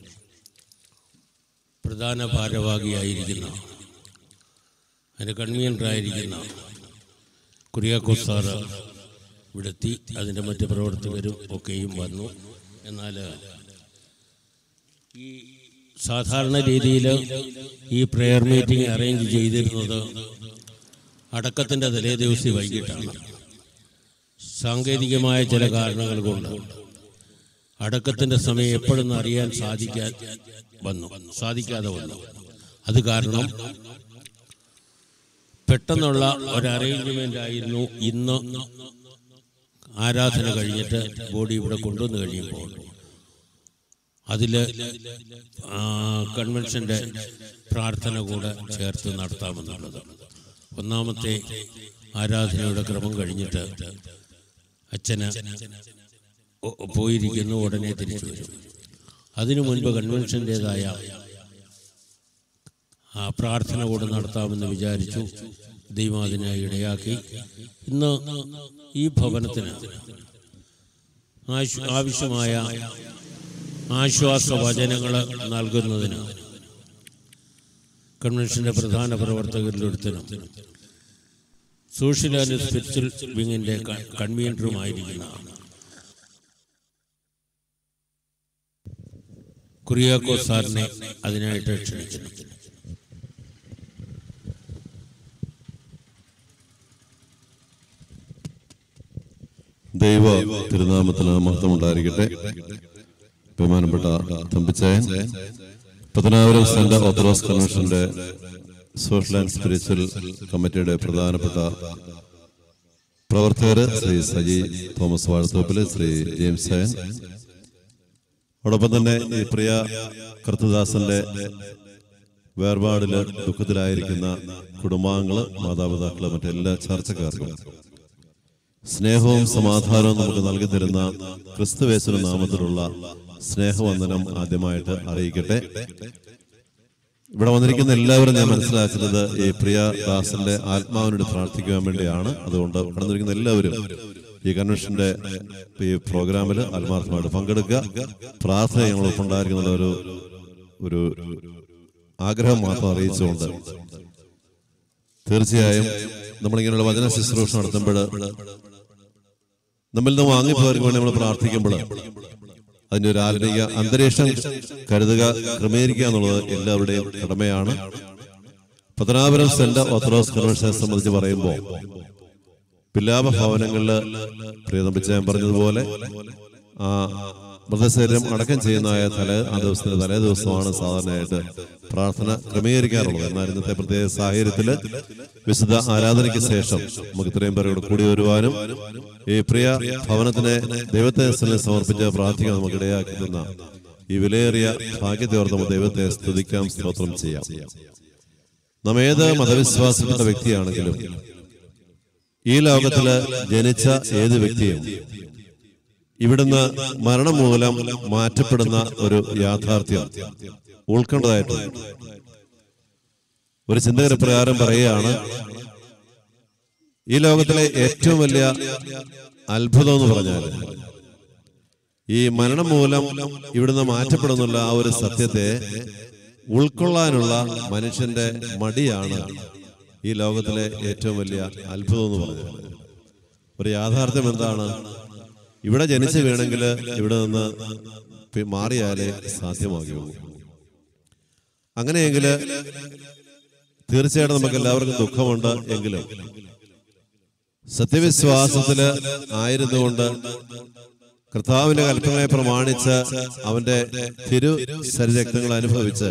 പ്രധാന ഭാരവാഹിയായിരിക്കുന്ന അതിൻ്റെ കൺവീനറായിരിക്കുന്ന കുര്യാക്കോസ് സാറ് ഇവിടെത്തി അതിൻ്റെ മറ്റ് പ്രവർത്തകരും ഒക്കെയും വന്നു എന്നാൽ ഈ സാധാരണ രീതിയിൽ ഈ പ്രെയർ മീറ്റിംഗ് അറേഞ്ച് ചെയ്തിരുന്നത് അടക്കത്തിൻ്റെ തലേ ദിവസം വൈകിട്ടാണ് സാങ്കേതികമായ ചില കാരണങ്ങൾ കൊണ്ട് അടക്കത്തിൻ്റെ സമയം എപ്പോഴെന്ന് അറിയാൻ സാധിക്കാൻ വന്നു സാധിക്കാതെ വന്നു അത് കാരണം പെട്ടെന്നുള്ള ഒരു അറേഞ്ച്മെന്റ് ആയിരുന്നു ഇന്ന് ആരാധന കഴിഞ്ഞിട്ട് ബോഡി ഇവിടെ കൊണ്ടുവന്ന് കഴിയുമ്പോൾ അതിൽ കൺവെൻഷൻ്റെ പ്രാർത്ഥന കൂടെ ചേർത്ത് നടത്താമെന്നുള്ളത് ഒന്നാമത്തെ ആരാധനയുടെ ക്രമം കഴിഞ്ഞിട്ട് അച്ഛന് ഒ- പോയിരിക്കുന്നു ഉടനെ തിരിച്ചു വരും അതിനു മുൻപ് കൺവെൻഷൻ്റെതായ ആ പ്രാർത്ഥന കൂടെ നടത്താമെന്ന് വിചാരിച്ചു ദൈവം അതിനായി ഇടയാക്കി ഇന്ന് ഈ ഭവനത്തിന് ആശു- ആവശ്യമായ ആശ്വാസ വചനങ്ങൾ നൽകുന്നതിന് കൺവെൻഷന്റെ പ്രധാന പ്രവർത്തകരിലൊരുത്തനും സോഷ്യൽ ആൻഡ് സ്പിരിച്വൽ വിങ്ങിന്റെ ക- കൺവീനറുമായിരിക്കുന്ന കുറിയാക്കോ സാറിനെ അതിനായിട്ട് ക്ഷണിക്കുന്നു ദൈവ തിരുനാമത്തിന് മഹത്വമുണ്ടായിരിക്കട്ടെ ബഹുമാനപ്പെട്ട തമ്പിച്ചായൻ പത്തനാപുരം സെന്റ് ഓർത്തഡോക്സ് കൺവെൻഷന്റെ സോഷ്യൽ ആൻഡ് സ്പിരിച്വൽ കമ്മിറ്റിയുടെ പ്രധാനപ്പെട്ട പ്രവർത്തകര് ശ്രീ സജി തോമസ് വാഴത്തോപ്പില് ശ്രീ ജെയിംസ് സായൻ അതോടൊപ്പം തന്നെ ഈ പ്രിയ കർത്തദാസന്റെ വേർപാടില് ദുഃഖത്തിലായിരിക്കുന്ന കുടുംബാംഗങ്ങള് മാതാപിതാക്കള് മറ്റെല്ലാ ചർച്ചക്കാർക്കും സ്നേഹവും സമാധാനവും നമുക്ക് നൽകി തരുന്ന ക്രിസ്തുവേശുന നാമത്തിലുള്ള സ്നേഹവന്ദനം ആദ്യമായിട്ട് അറിയിക്കട്ടെ ഇവിടെ വന്നിരിക്കുന്ന എല്ലാവരും ഞാൻ മനസ്സിലാക്കുന്നത് ഈ പ്രിയ ദാസന്റെ ആത്മാവിനോട് പ്രാർത്ഥിക്കുവാൻ വേണ്ടിയാണ് അതുകൊണ്ട് ഇവിടെ വന്നിരിക്കുന്ന എല്ലാവരും ഈ കൺവെൻഷന്റെ ഈ പ്രോഗ്രാമിൽ ആത്മാർത്ഥമായിട്ട് പങ്കെടുക്കുക പ്രാർത്ഥന ഞങ്ങൾ ഒപ്പുണ്ടായിരിക്കുന്ന ഒരു ഒരു ആഗ്രഹം മാത്രം അറിയിച്ചുകൊണ്ട് തീർച്ചയായും നമ്മളിങ്ങനെയുള്ള വചന ശുശ്രൂഷ നടത്തുമ്പോൾ നമ്മിൽ നിന്ന് വാങ്ങിപ്പോയവർക്ക് വേണ്ടി നമ്മൾ പ്രാർത്ഥിക്കുമ്പോൾ അതിന്റെ ഒരു ആത്മീയ അന്തരീക്ഷം കരുതുക ക്രമീകരിക്കുക എന്നുള്ളത് എല്ലാവരുടെയും കടമയാണ് പത്തനാപുരം സെന്റ് ഓർത്തഡോക്സ് കൺവെൻഷനെ സംബന്ധിച്ച് പറയുമ്പോൾ പിലാപ ഭവനങ്ങളിൽ പ്രിയതമ്പിച്ച ഞാൻ പറഞ്ഞതുപോലെ ആ മൃതശരീരം അടക്കം ചെയ്യുന്നതായ തലേ ആ ദിവസത്തിന്റെ തലേ ദിവസമാണ് സാധാരണയായിട്ട് പ്രാർത്ഥന ക്രമീകരിക്കാറുള്ളത് എന്നാൽ ഇന്നത്തെ പ്രത്യേക സാഹചര്യത്തിൽ വിശുദ്ധ ആരാധനയ്ക്ക് ശേഷം നമുക്ക് ഇത്രയും പേരോട് കൂടി വരുവാനും ഈ പ്രിയ ഭവനത്തിനെ ദൈവത്തെ സമർപ്പിച്ച് പ്രാർത്ഥിക്കാൻ നമുക്ക് ഇടയാക്കി തന്ന ഈ വിലയേറിയ ഭാഗ്യത്തെ ഓർത്ത് നമുക്ക് ദൈവത്തെ സ്തുതിക്കാം സ്തോത്രം ചെയ്യാം നാം ഏത് മതവിശ്വാസപ്പെട്ട വ്യക്തിയാണെങ്കിലും ഈ ലോകത്തില് ജനിച്ച ഏത് വ്യക്തിയും ഇവിടുന്ന് മരണം മൂലം മാറ്റപ്പെടുന്ന ഒരു യാഥാർത്ഥ്യം ഉൾക്കൊണ്ടതായിട്ടുണ്ട് ഒരു ചിന്തകര പ്രകാരം പറയുകയാണ് ഈ ലോകത്തിലെ ഏറ്റവും വലിയ അത്ഭുതം എന്ന് പറഞ്ഞാൽ ഈ മരണം മൂലം ഇവിടുന്ന് മാറ്റപ്പെടുന്നുള്ള ആ ഒരു സത്യത്തെ ഉൾക്കൊള്ളാനുള്ള മനുഷ്യന്റെ മടിയാണ് ഈ ലോകത്തിലെ ഏറ്റവും വലിയ അത്ഭുതം എന്ന് പറഞ്ഞത് ഒരു യാഥാർത്ഥ്യം എന്താണ് ഇവിടെ ജനിച്ചു വീണെങ്കിൽ ഇവിടെ നിന്ന് പി- മാറിയാലേ സാധ്യമാകുകയുള്ളൂ അങ്ങനെയെങ്കിൽ തീർച്ചയായിട്ടും നമുക്ക് എല്ലാവർക്കും ദുഃഖമുണ്ട് എങ്കിലും സത്യവിശ്വാസത്തില് ആയിരുന്നുകൊണ്ട് കർത്താവിന്റെ കൽപ്പനയെ പ്രമാണിച്ച് അവന്റെ തിരു ശരീരക്തങ്ങൾ അനുഭവിച്ച്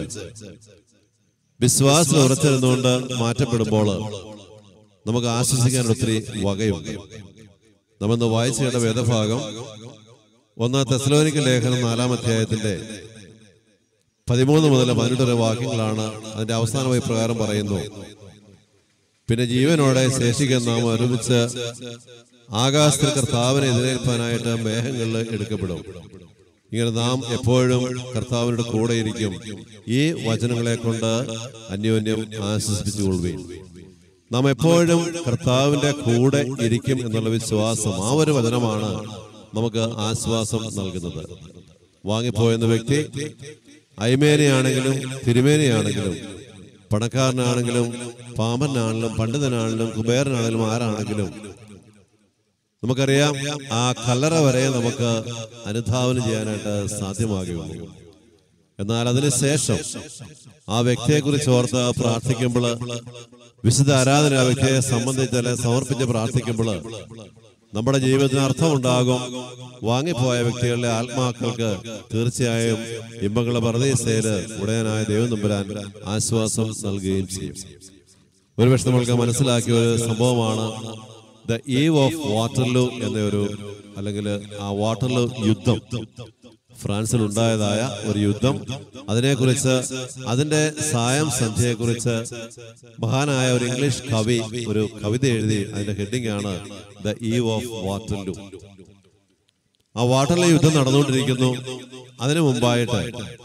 വിശ്വാസം ഉറച്ചിരുന്നുകൊണ്ട് മാറ്റപ്പെടുമ്പോൾ നമുക്ക് ആശ്വസിക്കാൻ ഒത്തിരി വകയുണ്ട് നമ്മന്ന് വായിച്ചു കേട്ട വേദഭാഗം ഒന്ന് തെസലോനിക്ക ലേഖനം നാലാം അധ്യായത്തിന്റെ പതിമൂന്ന് മുതൽ പതിനെട്ട് വരെ വാക്യങ്ങളാണ് അതിന്റെ അവസാനമായി പ്രകാരം പറയുന്നു പിന്നെ ജീവനോടെ ശേഷിക്കുന്ന നാം ഒരുമിച്ച് ആകാശത്തിൽ കർത്താവിനെ എതിരേൽപ്പാനായിട്ട് മേഘങ്ങളിൽ എടുക്കപ്പെടും ഇങ്ങനെ നാം എപ്പോഴും കർത്താവിനോട് കൂടെ ഇരിക്കും ഈ വചനങ്ങളെ കൊണ്ട് അന്യോന്യം ആശ്വസിപ്പിച്ചുകൊള്ളുകയും നാം എപ്പോഴും കർത്താവിന്റെ കൂടെ ഇരിക്കും എന്നുള്ള വിശ്വാസം ആ ഒരു വചനമാണ് നമുക്ക് ആശ്വാസം നൽകുന്നത് വാങ്ങിപ്പോയെന്ന വ്യക്തി അയ്മേനയാണെങ്കിലും തിരുമേനയാണെങ്കിലും പണക്കാരനാണെങ്കിലും പാമ്പനാണെങ്കിലും പണ്ഡിതനാണെങ്കിലും കുബേരനാണെങ്കിലും ആരാണെങ്കിലും നമുക്കറിയാം ആ കല്ലറ വരെ നമുക്ക് അനുധാവനം ചെയ്യാനായിട്ട് സാധ്യമാകുകയുള്ളൂ എന്നാൽ അതിനുശേഷം ആ വ്യക്തിയെക്കുറിച്ച് ഓർത്ത് പ്രാർത്ഥിക്കുമ്പോൾ വിശുദ്ധ ആരാധന ആ വ്യക്തിയെ സംബന്ധിച്ച് അല്ലെ സമർപ്പിച്ച് പ്രാർത്ഥിക്കുമ്പോൾ നമ്മുടെ ജീവിതത്തിന് അർത്ഥമുണ്ടാകും വാങ്ങിപ്പോയ വ്യക്തികളുടെ ആത്മാക്കൾക്ക് തീർച്ചയായും ഇമ്പങ്ങളുടെ പരദീസയില് ഉടയനായ ദൈവം നമ്പുരാൻ ആശ്വാസം നൽകുകയും ചെയ്യും ഒരുപക്ഷെ നമ്മൾക്ക് മനസ്സിലാക്കിയ ഒരു സംഭവമാണ് ദ ഈവ് ഓഫ് വാട്ടർലൂ എന്നൊരു അല്ലെങ്കിൽ ആ വാട്ടർലൂ യുദ്ധം ഫ്രാൻസിൽ ഉണ്ടായതായ ഒരു യുദ്ധം അതിനെക്കുറിച്ച് അതിന്റെ സായം സന്ധ്യയെക്കുറിച്ച് മഹാനായ ഒരു ഇംഗ്ലീഷ് കവി ഒരു കവിത എഴുതി അതിന്റെ ഹെഡിംഗ് ആണ് ദ ഈവ് ഓഫ് വാട്ടർലൂ ആ വാട്ടർലൂ യുദ്ധം നടന്നുകൊണ്ടിരിക്കുന്നു അതിനു മുമ്പായിട്ട്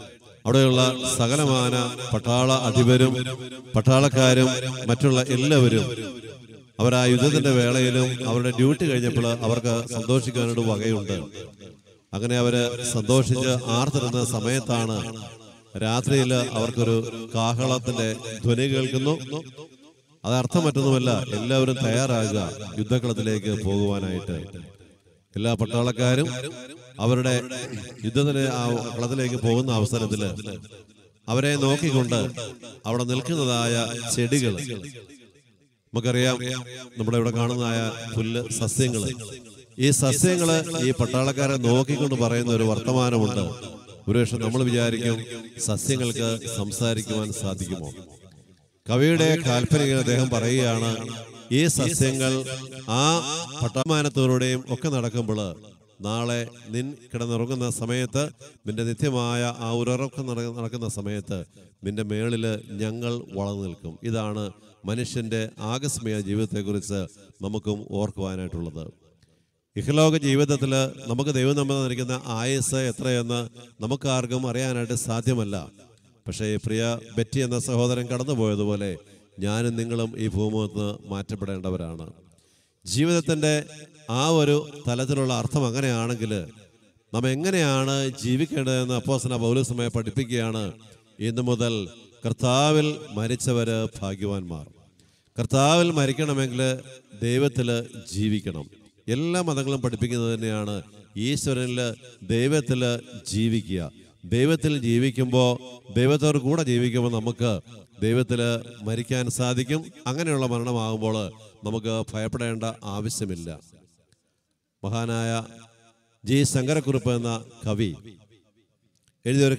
അവിടെയുള്ള സകലമാന പട്ടാള അധിപരും പട്ടാളക്കാരും മറ്റുള്ള എല്ലാവരും അവർ ആ യുദ്ധത്തിന്റെ വേളയിലും അവരുടെ ഡ്യൂട്ടി കഴിഞ്ഞപ്പോൾ അവർക്ക് സന്തോഷിക്കാനൊരു വകയുണ്ട് അങ്ങനെ അവര് സന്തോഷിച്ച് ആർത്തിരുന്ന സമയത്താണ് രാത്രിയിൽ അവർക്കൊരു കാഹളത്തിന്റെ ധ്വനി കേൾക്കുന്നു അത് അർത്ഥം മറ്റൊന്നുമല്ല എല്ലാവരും തയ്യാറാകുക യുദ്ധക്കളത്തിലേക്ക് പോകുവാനായിട്ട് എല്ലാ പട്ടാളക്കാരും അവരുടെ യുദ്ധത്തിന് ആ കളത്തിലേക്ക് പോകുന്ന അവസരത്തിൽ അവരെ നോക്കിക്കൊണ്ട് അവിടെ നിൽക്കുന്നതായ ചെടികൾ നമുക്കറിയാം നമ്മുടെ ഇവിടെ കാണുന്നതായ പുല്ല് സസ്യങ്ങള് ഈ സസ്യങ്ങള് ഈ പട്ടാളക്കാരെ നോക്കിക്കൊണ്ട് പറയുന്ന ഒരു വർത്തമാനമുണ്ട് ഒരുപക്ഷെ നമ്മൾ വിചാരിക്കും സസ്യങ്ങൾക്ക് സംസാരിക്കുവാൻ സാധിക്കുമോ കവിയുടെ കാൽപ്പനികയിൽ അദ്ദേഹം പറയുകയാണ് ഈ സസ്യങ്ങൾ ആ പട്ടമാനത്തോടെയും ഒക്കെ നടക്കുമ്പോൾ നാളെ നിൻ കിടന്നുറങ്ങുന്ന സമയത്ത് നിന്റെ നിത്യമായ ആ ഉറക്കം നട- നടക്കുന്ന സമയത്ത് നിന്റെ മേളില് ഞങ്ങൾ വളർന്നു നിൽക്കും ഇതാണ് മനുഷ്യന്റെ ആകസ്മിക ജീവിതത്തെക്കുറിച്ച് നമുക്കും ഓർക്കുവാനായിട്ടുള്ളത് ഇഹലോക ജീവിതത്തിൽ നമുക്ക് ദൈവം നമ്മൾ നൽകുന്ന ആയുസ് എത്രയെന്ന് നമുക്കാർക്കും അറിയാനായിട്ട് സാധ്യമല്ല പക്ഷേ ഈ പ്രിയ ബെറ്റി എന്ന സഹോദരൻ കടന്നുപോയതുപോലെ ഞാനും നിങ്ങളും ഈ ഭൂമുഖത്ത് മാറ്റപ്പെടേണ്ടവരാണ് ജീവിതത്തിൻ്റെ ആ ഒരു തലത്തിലുള്ള അർത്ഥം അങ്ങനെയാണെങ്കിൽ നാം എങ്ങനെയാണ് ജീവിക്കേണ്ടതെന്ന് അപ്പോസന പൗലസമയെ പഠിപ്പിക്കുകയാണ് ഇന്നു മുതൽ കർത്താവിൽ മരിച്ചവര് ഭാഗ്യവാന്മാർ കർത്താവിൽ മരിക്കണമെങ്കിൽ ദൈവത്തിൽ ജീവിക്കണം എല്ലാ മതങ്ങളും പഠിപ്പിക്കുന്നത് തന്നെയാണ് ഈശ്വരനിൽ ദൈവത്തിൽ ജീവിക്കുക ദൈവത്തിൽ ജീവിക്കുമ്പോൾ ദൈവത്തോട് കൂടെ ജീവിക്കുമ്പോൾ നമുക്ക് ദൈവത്തിൽ മരിക്കാൻ സാധിക്കും അങ്ങനെയുള്ള മരണമാകുമ്പോൾ നമുക്ക് ഭയപ്പെടേണ്ട ആവശ്യമില്ല മഹാനായ ജി ശങ്കരക്കുറുപ്പ് എന്ന കവി എഴുതിയൊരു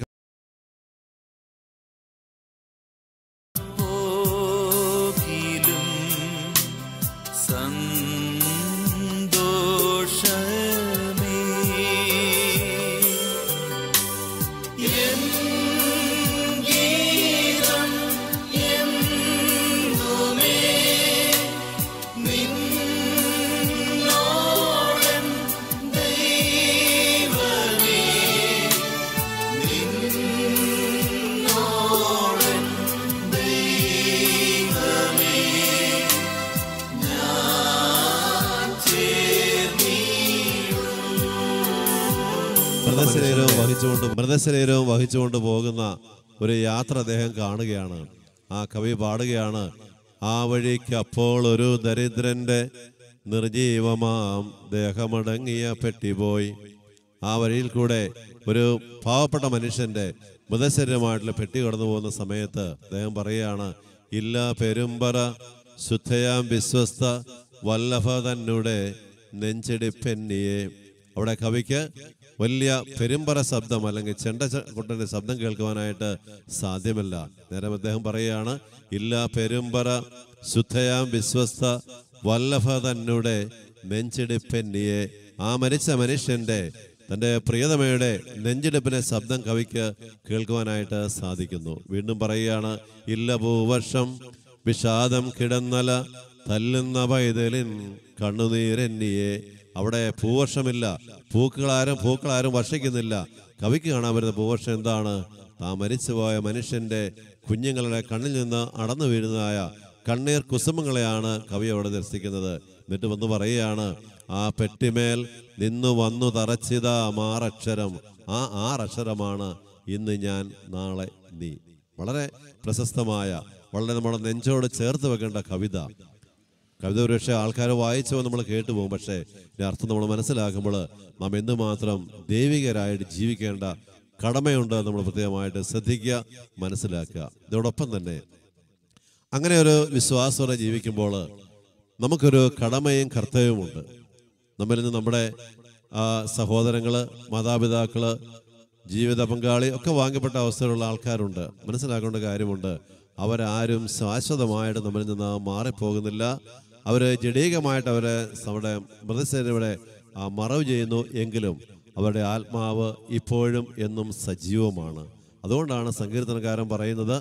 പോകിലും സന്തോഷമേ എൻ ഗീതം എന്നുമേ നിന്നോടൻ ദൈവമേ നിന്നോടൻ ദൈവമേ ഞാൻ ചേർന്നിടും മൃതശരീരവും വഹിച്ചുകൊണ്ട് മൃതശരീരവും വഹിച്ചുകൊണ്ട് പോകുന്ന ഒരു യാത്ര അദ്ദേഹം കാണുകയാണ് ആ കവി പാടുകയാണ് ആ വഴിക്ക് അപ്പോൾ ഒരു ദരിദ്രന്റെ നിർജീവമാം ദേഹമടങ്ങിയ പെട്ടിപോയി ആ വഴിയിൽ കൂടെ ഒരു പാവപ്പെട്ട മനുഷ്യന്റെ മൃതശരീരമായിട്ടുള്ള പെട്ടി കടന്നു പോകുന്ന സമയത്ത് അദ്ദേഹം പറയുകയാണ് ഇല്ല പെരുമ്പറ ശുദ്ധയാം വിശ്വസ്ത വല്ലഭ തന്നെ നെഞ്ചിടിപ്പെന്നിയെ അവിടെ കവിക്ക് വലിയ പെരുമ്പറ ശബ്ദം അല്ലെങ്കിൽ ചെണ്ട ച- കൊട്ടന്റെ ശബ്ദം കേൾക്കുവാനായിട്ട് സാധ്യമല്ല നേരം അദ്ദേഹം പറയുകയാണ് ഇല്ല പെരുമ്പറ ശുദ്ധയാം വിശ്വസ്ത വല്ലഭ തന്നെ നെഞ്ചിടിപ്പെന്നിയെ ആ മരിച്ച മനുഷ്യന്റെ തന്റെ പ്രിയതമയുടെ നെഞ്ചിടിപ്പിന്റെ ശബ്ദം കവിക്ക് കേൾക്കുവാനായിട്ട് സാധിക്കുന്നു വീണ്ടും പറയുകയാണ് ഇല്ല ഭൂവർഷം വിഷാദം കിടന്നല തല്ലുന്ന പൈതലിൻ കണ്ണുനീരെന്നിയെ അവിടെ പൂവർഷമില്ല പൂക്കളാരും പൂക്കളാരും വർഷിക്കുന്നില്ല കവിക്ക് കാണാൻ വരുന്ന പൂവർഷം എന്താണ് താ മരിച്ചുപോയ മനുഷ്യന്റെ കുഞ്ഞുങ്ങളുടെ കണ്ണിൽ നിന്ന് അടന്നു വീഴുന്നതായ കണ്ണീർ കുസുമങ്ങളെയാണ് കവി അവിടെ ദർശിക്കുന്നത് എന്നിട്ട് വന്ന് പറയുകയാണ് ആ പെട്ടിമേൽ നിന്നു വന്നു തറച്ചിത മാറക്ഷരം ആ ആറക്ഷരമാണ് ഇന്ന് ഞാൻ നാളെ നീ വളരെ പ്രശസ്തമായ വളരെ നമ്മുടെ നെഞ്ചോട് ചേർത്ത് വെക്കേണ്ട കവിത കവിത ഒരുപക്ഷെ ആൾക്കാർ വായിച്ചോ നമ്മൾ കേട്ടു പോകും പക്ഷേ ഇതിന്റെ അർത്ഥം നമ്മൾ മനസ്സിലാക്കുമ്പോൾ നാം എന്തുമാത്രം ദൈവികരായിട്ട് ജീവിക്കേണ്ട കടമയുണ്ട് നമ്മൾ പ്രത്യേകമായിട്ട് ശ്രദ്ധിക്കുക മനസ്സിലാക്കുക ഇതോടൊപ്പം തന്നെ അങ്ങനെ ഒരു വിശ്വാസത്തോടെ ജീവിക്കുമ്പോൾ നമുക്കൊരു കടമയും കർത്തവ്യവുമുണ്ട് നമ്മളിൽ നിന്ന് നമ്മുടെ ആ, സഹോദരങ്ങള് മാതാപിതാക്കള് ജീവിത പങ്കാളി ഒക്കെ വാങ്ങപ്പെട്ട അവസ്ഥയിലുള്ള ആൾക്കാരുണ്ട് മനസ്സിലാക്കേണ്ട കാര്യമുണ്ട് അവരാരും ശാശ്വതമായിട്ട് നമ്മളിൽ നിന്ന് മാറിപ്പോകുന്നില്ല അവർ ജഡീകമായിട്ട് അവരെ നമ്മുടെ മൃതശരീരം ഇവിടെ ആ, മറവ് ചെയ്യുന്നു എങ്കിലും അവരുടെ ആത്മാവ് ഇപ്പോഴും എന്നും സജീവമാണ് അതുകൊണ്ടാണ് സങ്കീർത്തനക്കാരൻ പറയുന്നത്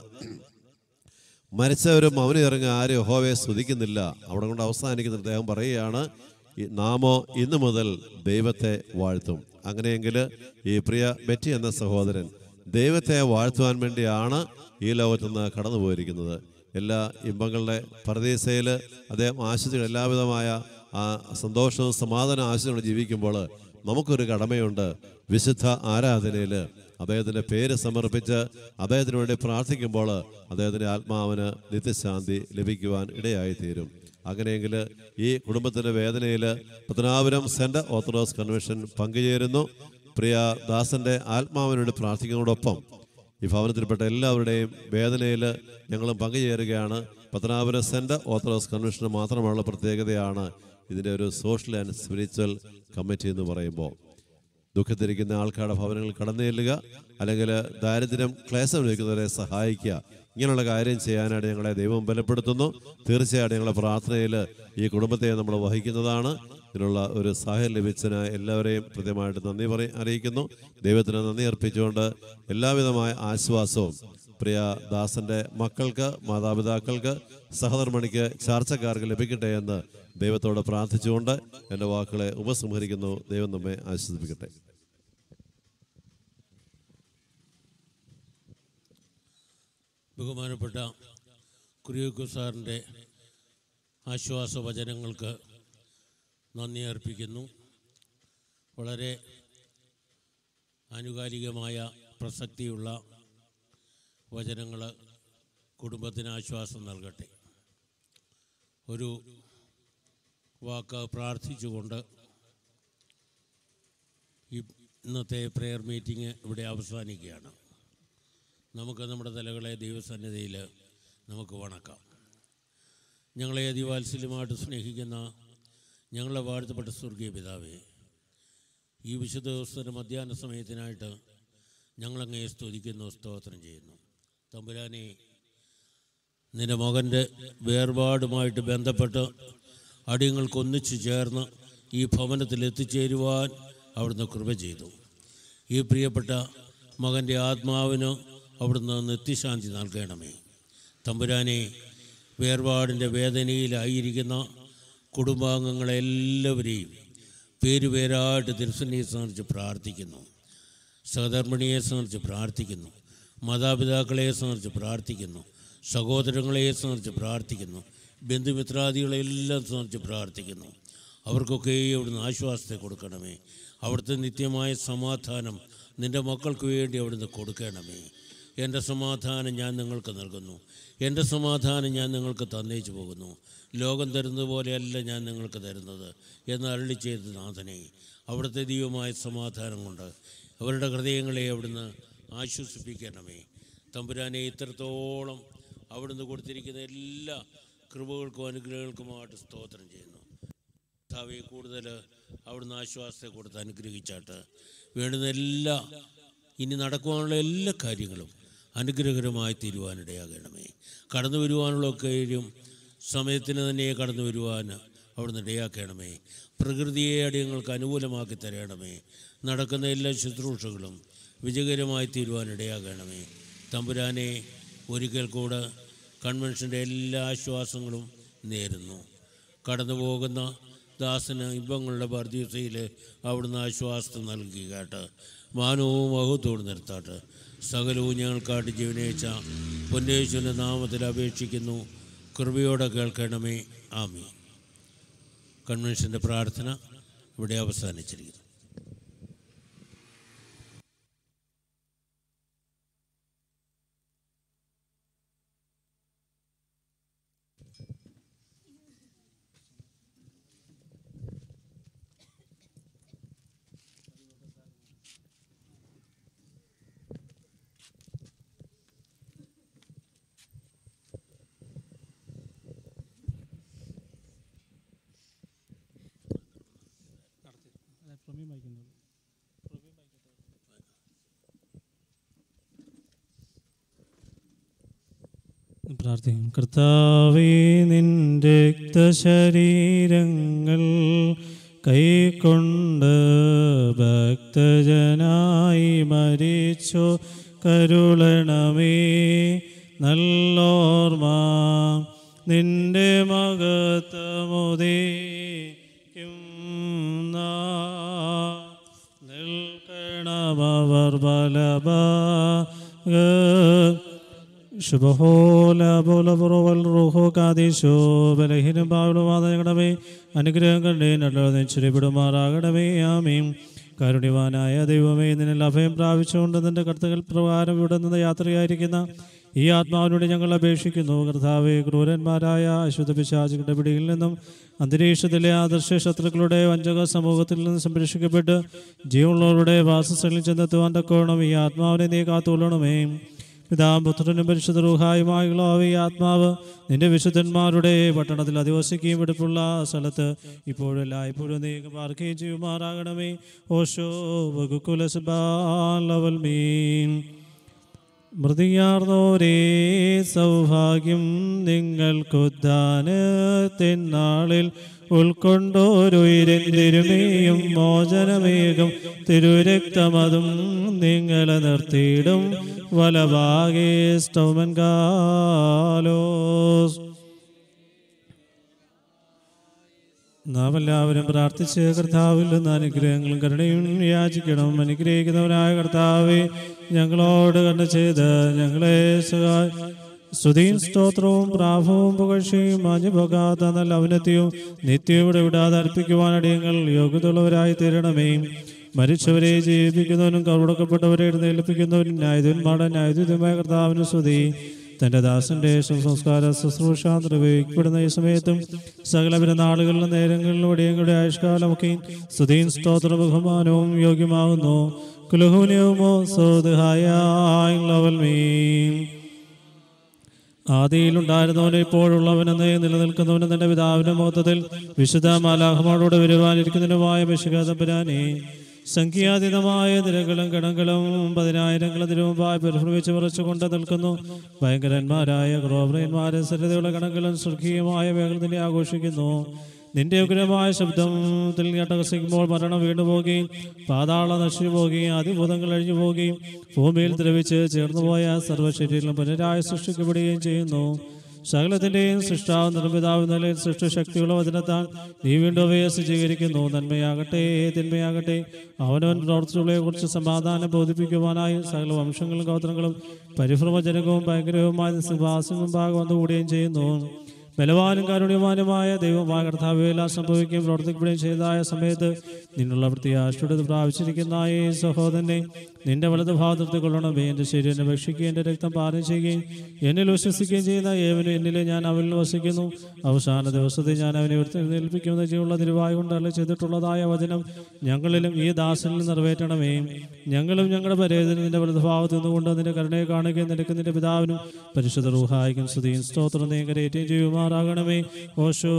മരിച്ചവരും മൗനം ഇറങ്ങി ആരും യഹോവയെ സ്തുതിക്കുന്നില്ല അവിടെ കൊണ്ട് അവസാനിക്കുന്ന അദ്ദേഹം പറയുകയാണ് "ഈ നാമോ ഇന്നു മുതൽ ദൈവത്തെ വാഴ്ത്തും അങ്ങനെയെങ്കിൽ ഈ പ്രിയ ബെറ്റി എന്ന സഹോദരൻ ദൈവത്തെ വാഴ്ത്തുവാൻ വേണ്ടിയാണ് ഈ ലോകത്തുനിന്ന് കടന്നു പോയിരിക്കുന്നത് എല്ലാ ഇമ്പങ്ങളുടെ പരദീസയിൽ അദ്ദേഹം ആശിച്ചുകൾ എല്ലാവിധമായ ആ സന്തോഷവും സമാധാന ആശിച്ചുകൊണ്ട് ജീവിക്കുമ്പോൾ നമുക്കൊരു കടമയുണ്ട് വിശുദ്ധ ആരാധനയിൽ അദ്ദേഹത്തിൻ്റെ പേര് സമർപ്പിച്ച് അദ്ദേഹത്തിന് വേണ്ടി പ്രാർത്ഥിക്കുമ്പോൾ അദ്ദേഹത്തിൻ്റെ ആത്മാവിന് നിത്യശാന്തി ലഭിക്കുവാൻ ഇടയായിത്തീരും അങ്ങനെയെങ്കിൽ ഈ കുടുംബത്തിൻ്റെ വേദനയിൽ പത്തനാപുരം സെൻറ്റ് ഓർത്തഡോക്സ് കൺവെൻഷൻ പങ്കുചേരുന്നു പ്രിയ ദാസന്റെ ആത്മാവിനോട് പ്രാർത്ഥിക്കുന്നതോടൊപ്പം ഈ ഭവനത്തിൽപ്പെട്ട എല്ലാവരുടെയും വേദനയിൽ ഞങ്ങളും പങ്കുചേരുകയാണ് പത്തനാപുരം സെൻറ്റ് ഓർത്തഡോക്സ് കൺവെൻഷന് മാത്രമുള്ള പ്രത്യേകതയാണ് ഇതിൻ്റെ ഒരു സോഷ്യൽ ആൻഡ് സ്പിരിച്വൽ കമ്മിറ്റി എന്ന് പറയുമ്പോൾ ദുഃഖത്തിരിക്കുന്ന ആൾക്കാരുടെ ഭവനങ്ങളിൽ കടന്നു ചെല്ലുക അല്ലെങ്കിൽ ദാരിദ്ര്യം ക്ലേശം ലഭിക്കുന്നവരെ സഹായിക്കുക ഇങ്ങനെയുള്ള കാര്യം ചെയ്യാനായിട്ട് ഞങ്ങളെ ദൈവം ബലപ്പെടുത്തുന്നു തീർച്ചയായിട്ടും ഞങ്ങളുടെ പ്രാർത്ഥനയിൽ ഈ കുടുംബത്തെ നമ്മൾ വഹിക്കുന്നതാണ് ഇതിനുള്ള ഒരു സഹായം ലഭിച്ചതിന് എല്ലാവരെയും കൃത്യമായിട്ട് നന്ദി പറ അറിയിക്കുന്നു ദൈവത്തിന് നന്ദി അർപ്പിച്ചുകൊണ്ട് എല്ലാവിധമായ ആശ്വാസവും പ്രിയ ദാസന്റെ മക്കൾക്ക് മാതാപിതാക്കൾക്ക് സഹധർമ്മണിക്ക് ചാർച്ചക്കാർക്ക് ലഭിക്കട്ടെ എന്ന് ദൈവത്തോട് പ്രാർത്ഥിച്ചുകൊണ്ട് എൻ്റെ വാക്കുകളെ ഉപസംഹരിക്കുന്നു ദൈവം നമ്മെ ആശ്വസിപ്പിക്കട്ടെ ബഹുമാനപ്പെട്ട കുര്യൂക്കു സാറിൻ്റെ ആശ്വാസ വചനങ്ങൾക്ക് നന്ദി അർപ്പിക്കുന്നു വളരെ ആനുകാലികമായ പ്രസക്തിയുള്ള വചനങ്ങൾ കുടുംബത്തിന് ആശ്വാസം നൽകട്ടെ ഒരു വാക്ക് പ്രാർത്ഥിച്ചുകൊണ്ട് ഈ ഇന്നത്തെ പ്രെയർ മീറ്റിംഗ് ഇവിടെ അവസാനിക്കുകയാണ് നമുക്ക് നമ്മുടെ തലകളെ ദൈവസന്നിധിയിൽ നമുക്ക് വണക്കാം ഞങ്ങളെ അതിവാത്സല്യമായിട്ട് സ്നേഹിക്കുന്ന ഞങ്ങളെ വാഴ്ത്തപ്പെട്ട സ്വർഗീയ പിതാവേ ഈ വിശുദ്ധ ദിവസത്തിൻ്റെ മധ്യാഹ്ന സമയത്തിനായിട്ട് ഞങ്ങളങ്ങേ സ്തുതിക്കുന്നു സ്തോത്രം ചെയ്യുന്നു തമ്പുരാനെ നിന്റെ മകൻ്റെ വേർപാടുമായിട്ട് ബന്ധപ്പെട്ട് അടിയങ്ങൾക്ക് ഒന്നിച്ചു ചേർന്ന് ഈ ഭവനത്തിൽ എത്തിച്ചേരുവാൻ അവിടുന്ന് കൃപ ചെയ്തു ഈ പ്രിയപ്പെട്ട മകൻ്റെ ആത്മാവിന് അവിടുന്ന് നിത്യശാന്തി നൽകണമേ തമ്പുരാനെ വേർപാടിൻ്റെ വേദനയിലായിരിക്കുന്ന കുടുംബാംഗങ്ങളെല്ലാവരെയും പേരുപേരായിട്ട് തിരുസന്നിയെ സംബന്ധിച്ച് പ്രാർത്ഥിക്കുന്നു സഹധർമ്മിണിയെ സംബന്ധിച്ച് പ്രാർത്ഥിക്കുന്നു മാതാപിതാക്കളെ സംബന്ധിച്ച് പ്രാർത്ഥിക്കുന്നു സഹോദരങ്ങളെ സംബന്ധിച്ച് പ്രാർത്ഥിക്കുന്നു ബന്ധുമിത്രാദികളെല്ലാം സംബന്ധിച്ച് പ്രാർത്ഥിക്കുന്നു അവർക്കൊക്കെ അവിടുന്ന് ആശ്വാസത്തെ കൊടുക്കണമേ അവിടുത്തെ നിത്യമായ സമാധാനം നിൻ്റെ മക്കൾക്ക് വേണ്ടി അവിടുന്ന് കൊടുക്കണമേ എൻ്റെ സമാധാനം ഞാൻ നിങ്ങൾക്ക് നൽകുന്നു എൻ്റെ സമാധാനം ഞാൻ നിങ്ങൾക്ക് തന്നേച്ചു പോകുന്നു ലോകം തരുന്നത് പോലെയല്ല ഞാൻ നിങ്ങൾക്ക് തരുന്നത് എന്ന് അരളി ചെയ്ത നാഥനെ അവിടുത്തെ ദൈവമായ സമാധാനം കൊണ്ട് അവരുടെ ഹൃദയങ്ങളെ അവിടുന്ന് ആശ്വസിപ്പിക്കണമേ തമ്പുരാനെ ഇത്രത്തോളം അവിടുന്ന് കൊടുത്തിരിക്കുന്ന എല്ലാ കൃപകൾക്കും അനുഗ്രഹങ്ങൾക്കുമായിട്ട് സ്തോത്രം ചെയ്യുന്നു കർത്താവെ കൂടുതൽ അവിടുന്ന് ആശ്വാസത്തെ കൊടുത്ത് അനുഗ്രഹിച്ചാട്ട് വേണ്ടുന്ന എല്ലാ ഇനി നടക്കുവാനുള്ള എല്ലാ കാര്യങ്ങളും അനുഗ്രഹകരമായി തീരുവാനിടയാകണമേ കടന്നു വരുവാനുള്ളൊക്കെയും സമയത്തിന് തന്നെ കടന്നു വരുവാൻ അവിടുന്ന് ഇടയാക്കണമേ പ്രകൃതിയെ അടിയങ്ങൾക്ക് അനുകൂലമാക്കി തരണമേ നടക്കുന്ന എല്ലാ ശുശ്രൂഷകളും വിജയകരമായി തീരുവാനിടയാകണമേ തമ്പുരാനെ ഒരിക്കൽ കൂടെ കൺവെൻഷൻ്റെ എല്ലാ ആശ്വാസങ്ങളും നേരുന്നു കടന്നു പോകുന്ന ദാസന് ഇമ്പങ്ങളുടെ ബർദീസയിൽ അവിടുന്ന് ആശ്വാസം നൽകി കേട്ട് മാനവും മഹത്വവും നിർത്താട്ട് സകലവും ഞങ്ങൾക്കാട്ട് ജീവനേച്ച പൊന്നേശ്വരൻ്റെ നാമത്തിൽ അപേക്ഷിക്കുന്നു കൃപയോടെ കേൾക്കണമേ ആമി കൺവെൻഷൻ്റെ പ്രാർത്ഥന ഇവിടെ അവസാനിച്ചിരിക്കുന്നു പ്രാർത്ഥിക്കും കർത്താവേ നിന്റെ രക്തശരീരങ്ങൾ കൈക്കൊണ്ട് ഭക്തജനായി മരിച്ചു കരുളണമേ നല്ലോർമ്മ നിന്റെ മകത്തമുദീക്കും നിൽക്കണമവർ ബലബ ശുഭഹോല ബോലബുറവൽ റൂഹോ കാദീശോ ബലഹീനം പാവലുമാത ഞങ്ങളുടെ അനുഗ്രഹം കണ്ടേ നല്ലത് ചുരിപിടുമാറാകണമേ ആമീം കാരുണ്യവാനായ ദൈവമേ നിന്നിൽ അഭയം പ്രാപിച്ചുകൊണ്ട് നിന്റെ കർത്തകൾ പ്രകാരം ഇവിടെ നിന്ന് യാത്രയായിരിക്കുന്ന ഈ ആത്മാവിനോട് ഞങ്ങൾ അപേക്ഷിക്കുന്നു കർത്താവെ ക്രൂരന്മാരായ അശുദ്ധ പിശാചുകളുടെ പിടിയിൽ നിന്നും അന്തരീക്ഷത്തിലെ ആദർശ ശത്രുക്കളുടെ വഞ്ചക സമൂഹത്തിൽ നിന്ന് സംരക്ഷിക്കപ്പെട്ട് ജീവനുള്ളവരുടെ വാസസ്ഥലിൽ ചെന്നെത്തുവാൻ തക്കോണം ഈ ആത്മാവിനെ നീ കാത്തുകൊള്ളണമേ പിതാവും പുത്രനും പരിശുദ്ധ റൂഹായുമായുള്ള ഈ ആത്മാവ് നിന്റെ വിശുദ്ധന്മാരുടെ പട്ടണത്തിൽ അധിവസിക്കുകയും വെടുപ്പുള്ള സ്ഥലത്ത് ഇപ്പോഴും എല്ലായ്പ്പോഴും നീ പാർക്കുകയും ചെയ്യുമാറാകണമേ ഓശോ വകുക്കുലസ്ബാലവൽ മീൻ മൃതിയാർന്നോരേ സൗഭാഗ്യം നിങ്ങൾക്കുദ്ധാനത്തിനാളിൽ ഉൾക്കൊണ്ടോരുയിരൻ തിരുമേയും മോചനമേകം തിരുരക്തമതും നിങ്ങളെ നിർത്തിയിടും വലഭാഗേ സ്റ്റൗമൻ കാലോസ് നാം എല്ലാവരും പ്രാർത്ഥിച്ച് കർത്താവിൽ നിന്ന് അനുഗ്രഹങ്ങളും കരുണയും യാചിക്കണം അനുഗ്രഹിക്കുന്നവനായ കർത്താവെ ഞങ്ങളോട് കണ്ടു ചെയ്ത് ഞങ്ങളെ സഹായ സ്തുതിയും സ്തോത്രവും പ്രാഭവും പുകഴ്ചയും മാഞ്ഞുപോകാത്ത നല്ല ഔന്നത്യവും നിത്യവും ഇവിടെ വിടാതെ അർപ്പിക്കുവാൻ അടിയങ്ങൾ യോഗ്യതയുള്ളവരായി തീരണമേ മരിച്ചവരെ ജീവിപ്പിക്കുന്നവനും കറുടക്കപ്പെട്ടവരെ എഴുന്നേൽപ്പിക്കുന്നവനും ന്യായധന്മാരുടെ ന്യായധുതമായ കർത്താവിന് സ്തുതി തന്റെ ദാസന്റെ സംസ്കാര ശുശ്രൂഷ നിർവഹിക്കപ്പെടുന്ന ഈ സമയത്തും സകല പെരുന്നാളുകളിലും നേരങ്ങളിലും ഇടയങ്ങളുടെ ആയുഷ്കാലമൊക്കെ സ്തുതിയും സ്തോത്ര ബഹുമാനവും യോഗ്യമാകുന്നു കുലഹൂനവുമോ മീൻ ആദിയിലുണ്ടായിരുന്നവനും ഇപ്പോഴുള്ളവനെന്ന് നിലനിൽക്കുന്നവനും തന്റെ പിതാവിന്റെ മൊത്തത്തിൽ വിശുദ്ധ മാലാഹമാടോട് വരുവാനിരിക്കുന്നതിനുമായ വിശുഖതമ്പുരാനെ സംഖ്യാതീതമായ നിരകളും കിടങ്ങളും പതിനായിരങ്ങളും തിരുമുമ്പായി പരിഭ്രമിച്ച് വിറച്ചുകൊണ്ട് നിൽക്കുന്നു ഭയങ്കരന്മാരായ ക്രോബ്രന്മാരെ സരതയുള്ള കണങ്ങളും സ്വർഗീയമായ വേഗത്തിൽ ആഘോഷിക്കുന്നു നിന്റെ ഉഗ്രമായ ശബ്ദത്തിൽ ഞട്ടകസിക്കുമ്പോൾ മരണം വീണുപോകുകയും പാതാള നശിച്ചു പോവുകയും അതിഭൂതങ്ങൾ അഴിഞ്ഞു പോവുകയും ഭൂമിയിൽ ദ്രവിച്ച് ചേർന്നുപോയ സർവ്വശരീരം പുനരായി സൃഷ്ടിക്കപ്പെടുകയും ചെയ്യുന്നു സകലത്തിന്റെയും സൃഷ്ടാവ് നിർമ്മിതാവ് നിലയിൽ സൃഷ്ടിശക്തിയുള്ള വചനത്താൽ നീ വീണ്ടും അവയെ സജ്ജീകരിക്കുന്നു നന്മയാകട്ടെ തിന്മയാകട്ടെ അവനവൻ പ്രവർത്തിച്ചുള്ളയെ കുറിച്ച് സമാധാനം ബോധിപ്പിക്കുവാനായി സകല വംശങ്ങളും ഗോത്രങ്ങളും പരിഭ്രമജനകവും ഭയങ്കരവുമായ സിംഹാസനം മുമ്പാകെ വന്നുകൂടുകയും ചെയ്യുന്നു ബലവാനും കാരുണ്യവാനുമായ ദൈവമായ കർത്താവ് എല്ലാം സംഭവിക്കുകയും പ്രവർത്തിക്കുകയും ചെയ്തതായ സമയത്ത് നിന്നുള്ള പ്രത്യാശയുടെ പ്രാപിച്ചിരിക്കുന്ന ഈ സഹോദരനെ നിന്റെ വലത് ഭാഗത്ത് കൊള്ളണമേ എൻ്റെ ശരീരം ഭക്ഷിക്കുകയും എൻ്റെ രക്തം പാനം ചെയ്യുകയും എന്നിൽ വിശ്വസിക്കുകയും ചെയ്യുന്ന ഏവനും എന്നിലെ ഞാൻ അവനിൽ വസിക്കുന്നു അവസാന ദിവസത്തെ ഞാൻ അവനെ ഉയർത്തെഴുന്നേൽപ്പിക്കുന്ന ചെയ്യുള്ള തിരുവായ കൊണ്ടല്ല ചെയ്തിട്ടുള്ളതായ വചനം ഞങ്ങളിലും ഈ ദാസനിൽ നിറവേറ്റണമേ ഞങ്ങളും ഞങ്ങളുടെ പരേതനും നിന്റെ വലത് ഭാഗത്ത് നിന്നുകൊണ്ട് നിന്റെ കരുണയെ കാണുകയും നിനക്ക് നിന്റെ പിതാവിനും പരിശുദ്ധ റൂഹായിക്കും സ്തുതിയും സ്തോത്രം നീ കരയേറ്റയും ചെയ്യുമാറാകണമേ ഓശോ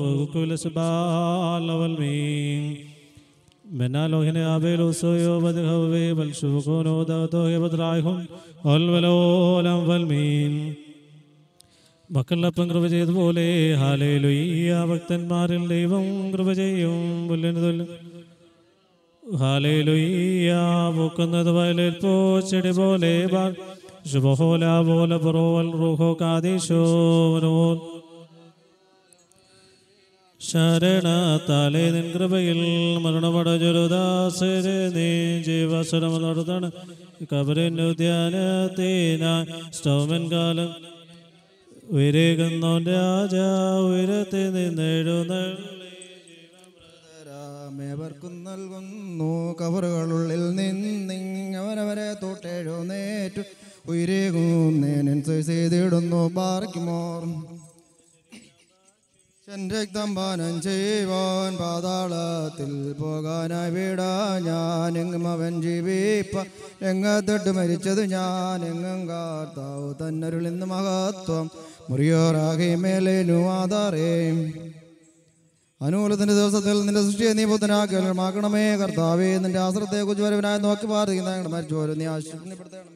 കുലസ്ബാലവൽമീ ബനാലോഹിനെ ആബേലോ സോയോ ബദ്ഹവേ ബൽഷുഖോനോ ദഗതോ ഹെബദ്രായ്ഹും ഒൽവലോലം വൽമീൻ മക്കളപ്പം കൃപ ചെയ്തതുപോലെ ഹാലേലുയ്യ ഭക്തന്മാരിൽ ദൈവം കൃപ ചെയ്യും പുല്ലിന് തൊല്ലും ഹാലേലുയ്യ പൂക്കുന്നത് വയലിൽ പോച്ചെടി പോലെ ശുഭഹോല പോലെ പുറോവൽ റൂഹോ കാതീശോനോൽ ശരണത്താലെ നിൻ കൃപയിൽ മരണമടഞ്ഞൊരുദാസരെ നീ ജീവസരം നടത്തണം കബറിന് ധ്യാനത്തിനായി സ്റ്റൗമൻ കാലം ഉയരേകുന്നോൻ രാജാ ഉയരത്തെ നിന്നെഴുന്നേഴുന്നേവർക്കും നൽകുന്നു കവറുകളുള്ളിൽ നിന്നിങ്ങവരവരെ തൊട്ടെഴുന്നേറ്റു ഉയരേകുന്നതിനനുസരിച്ച് ചെയ്തിടുന്നു പാർക്കുമോർ രക്തം പാനം ചെയ്യുവാൻ പാതാളത്തിൽ പോകാനായി വിടാ ഞാൻ എങ്ങും അവൻ ജീവിപ്പ എങ്ങത്തിട്ട് മരിച്ചത് ഞാൻ എങ്ങും കാർത്താവ് തന്നരുളിന്ന് മഹത്വം മുറിയോറാകെ മേലേനു ആധാരേ അനുകൂലത്തിന്റെ ദിവസത്തിൽ നിന്റെ സൃഷ്ടിയെ നീ പുത്തനാക്കണമേ കർത്താവേ നിന്റെ ആശ്രത്തെ കുജുവരവനായി നോക്കി പ്രാർത്ഥിക്കുന്ന മരിച്ചോരും നീ ആശ്രയിക്കണമേ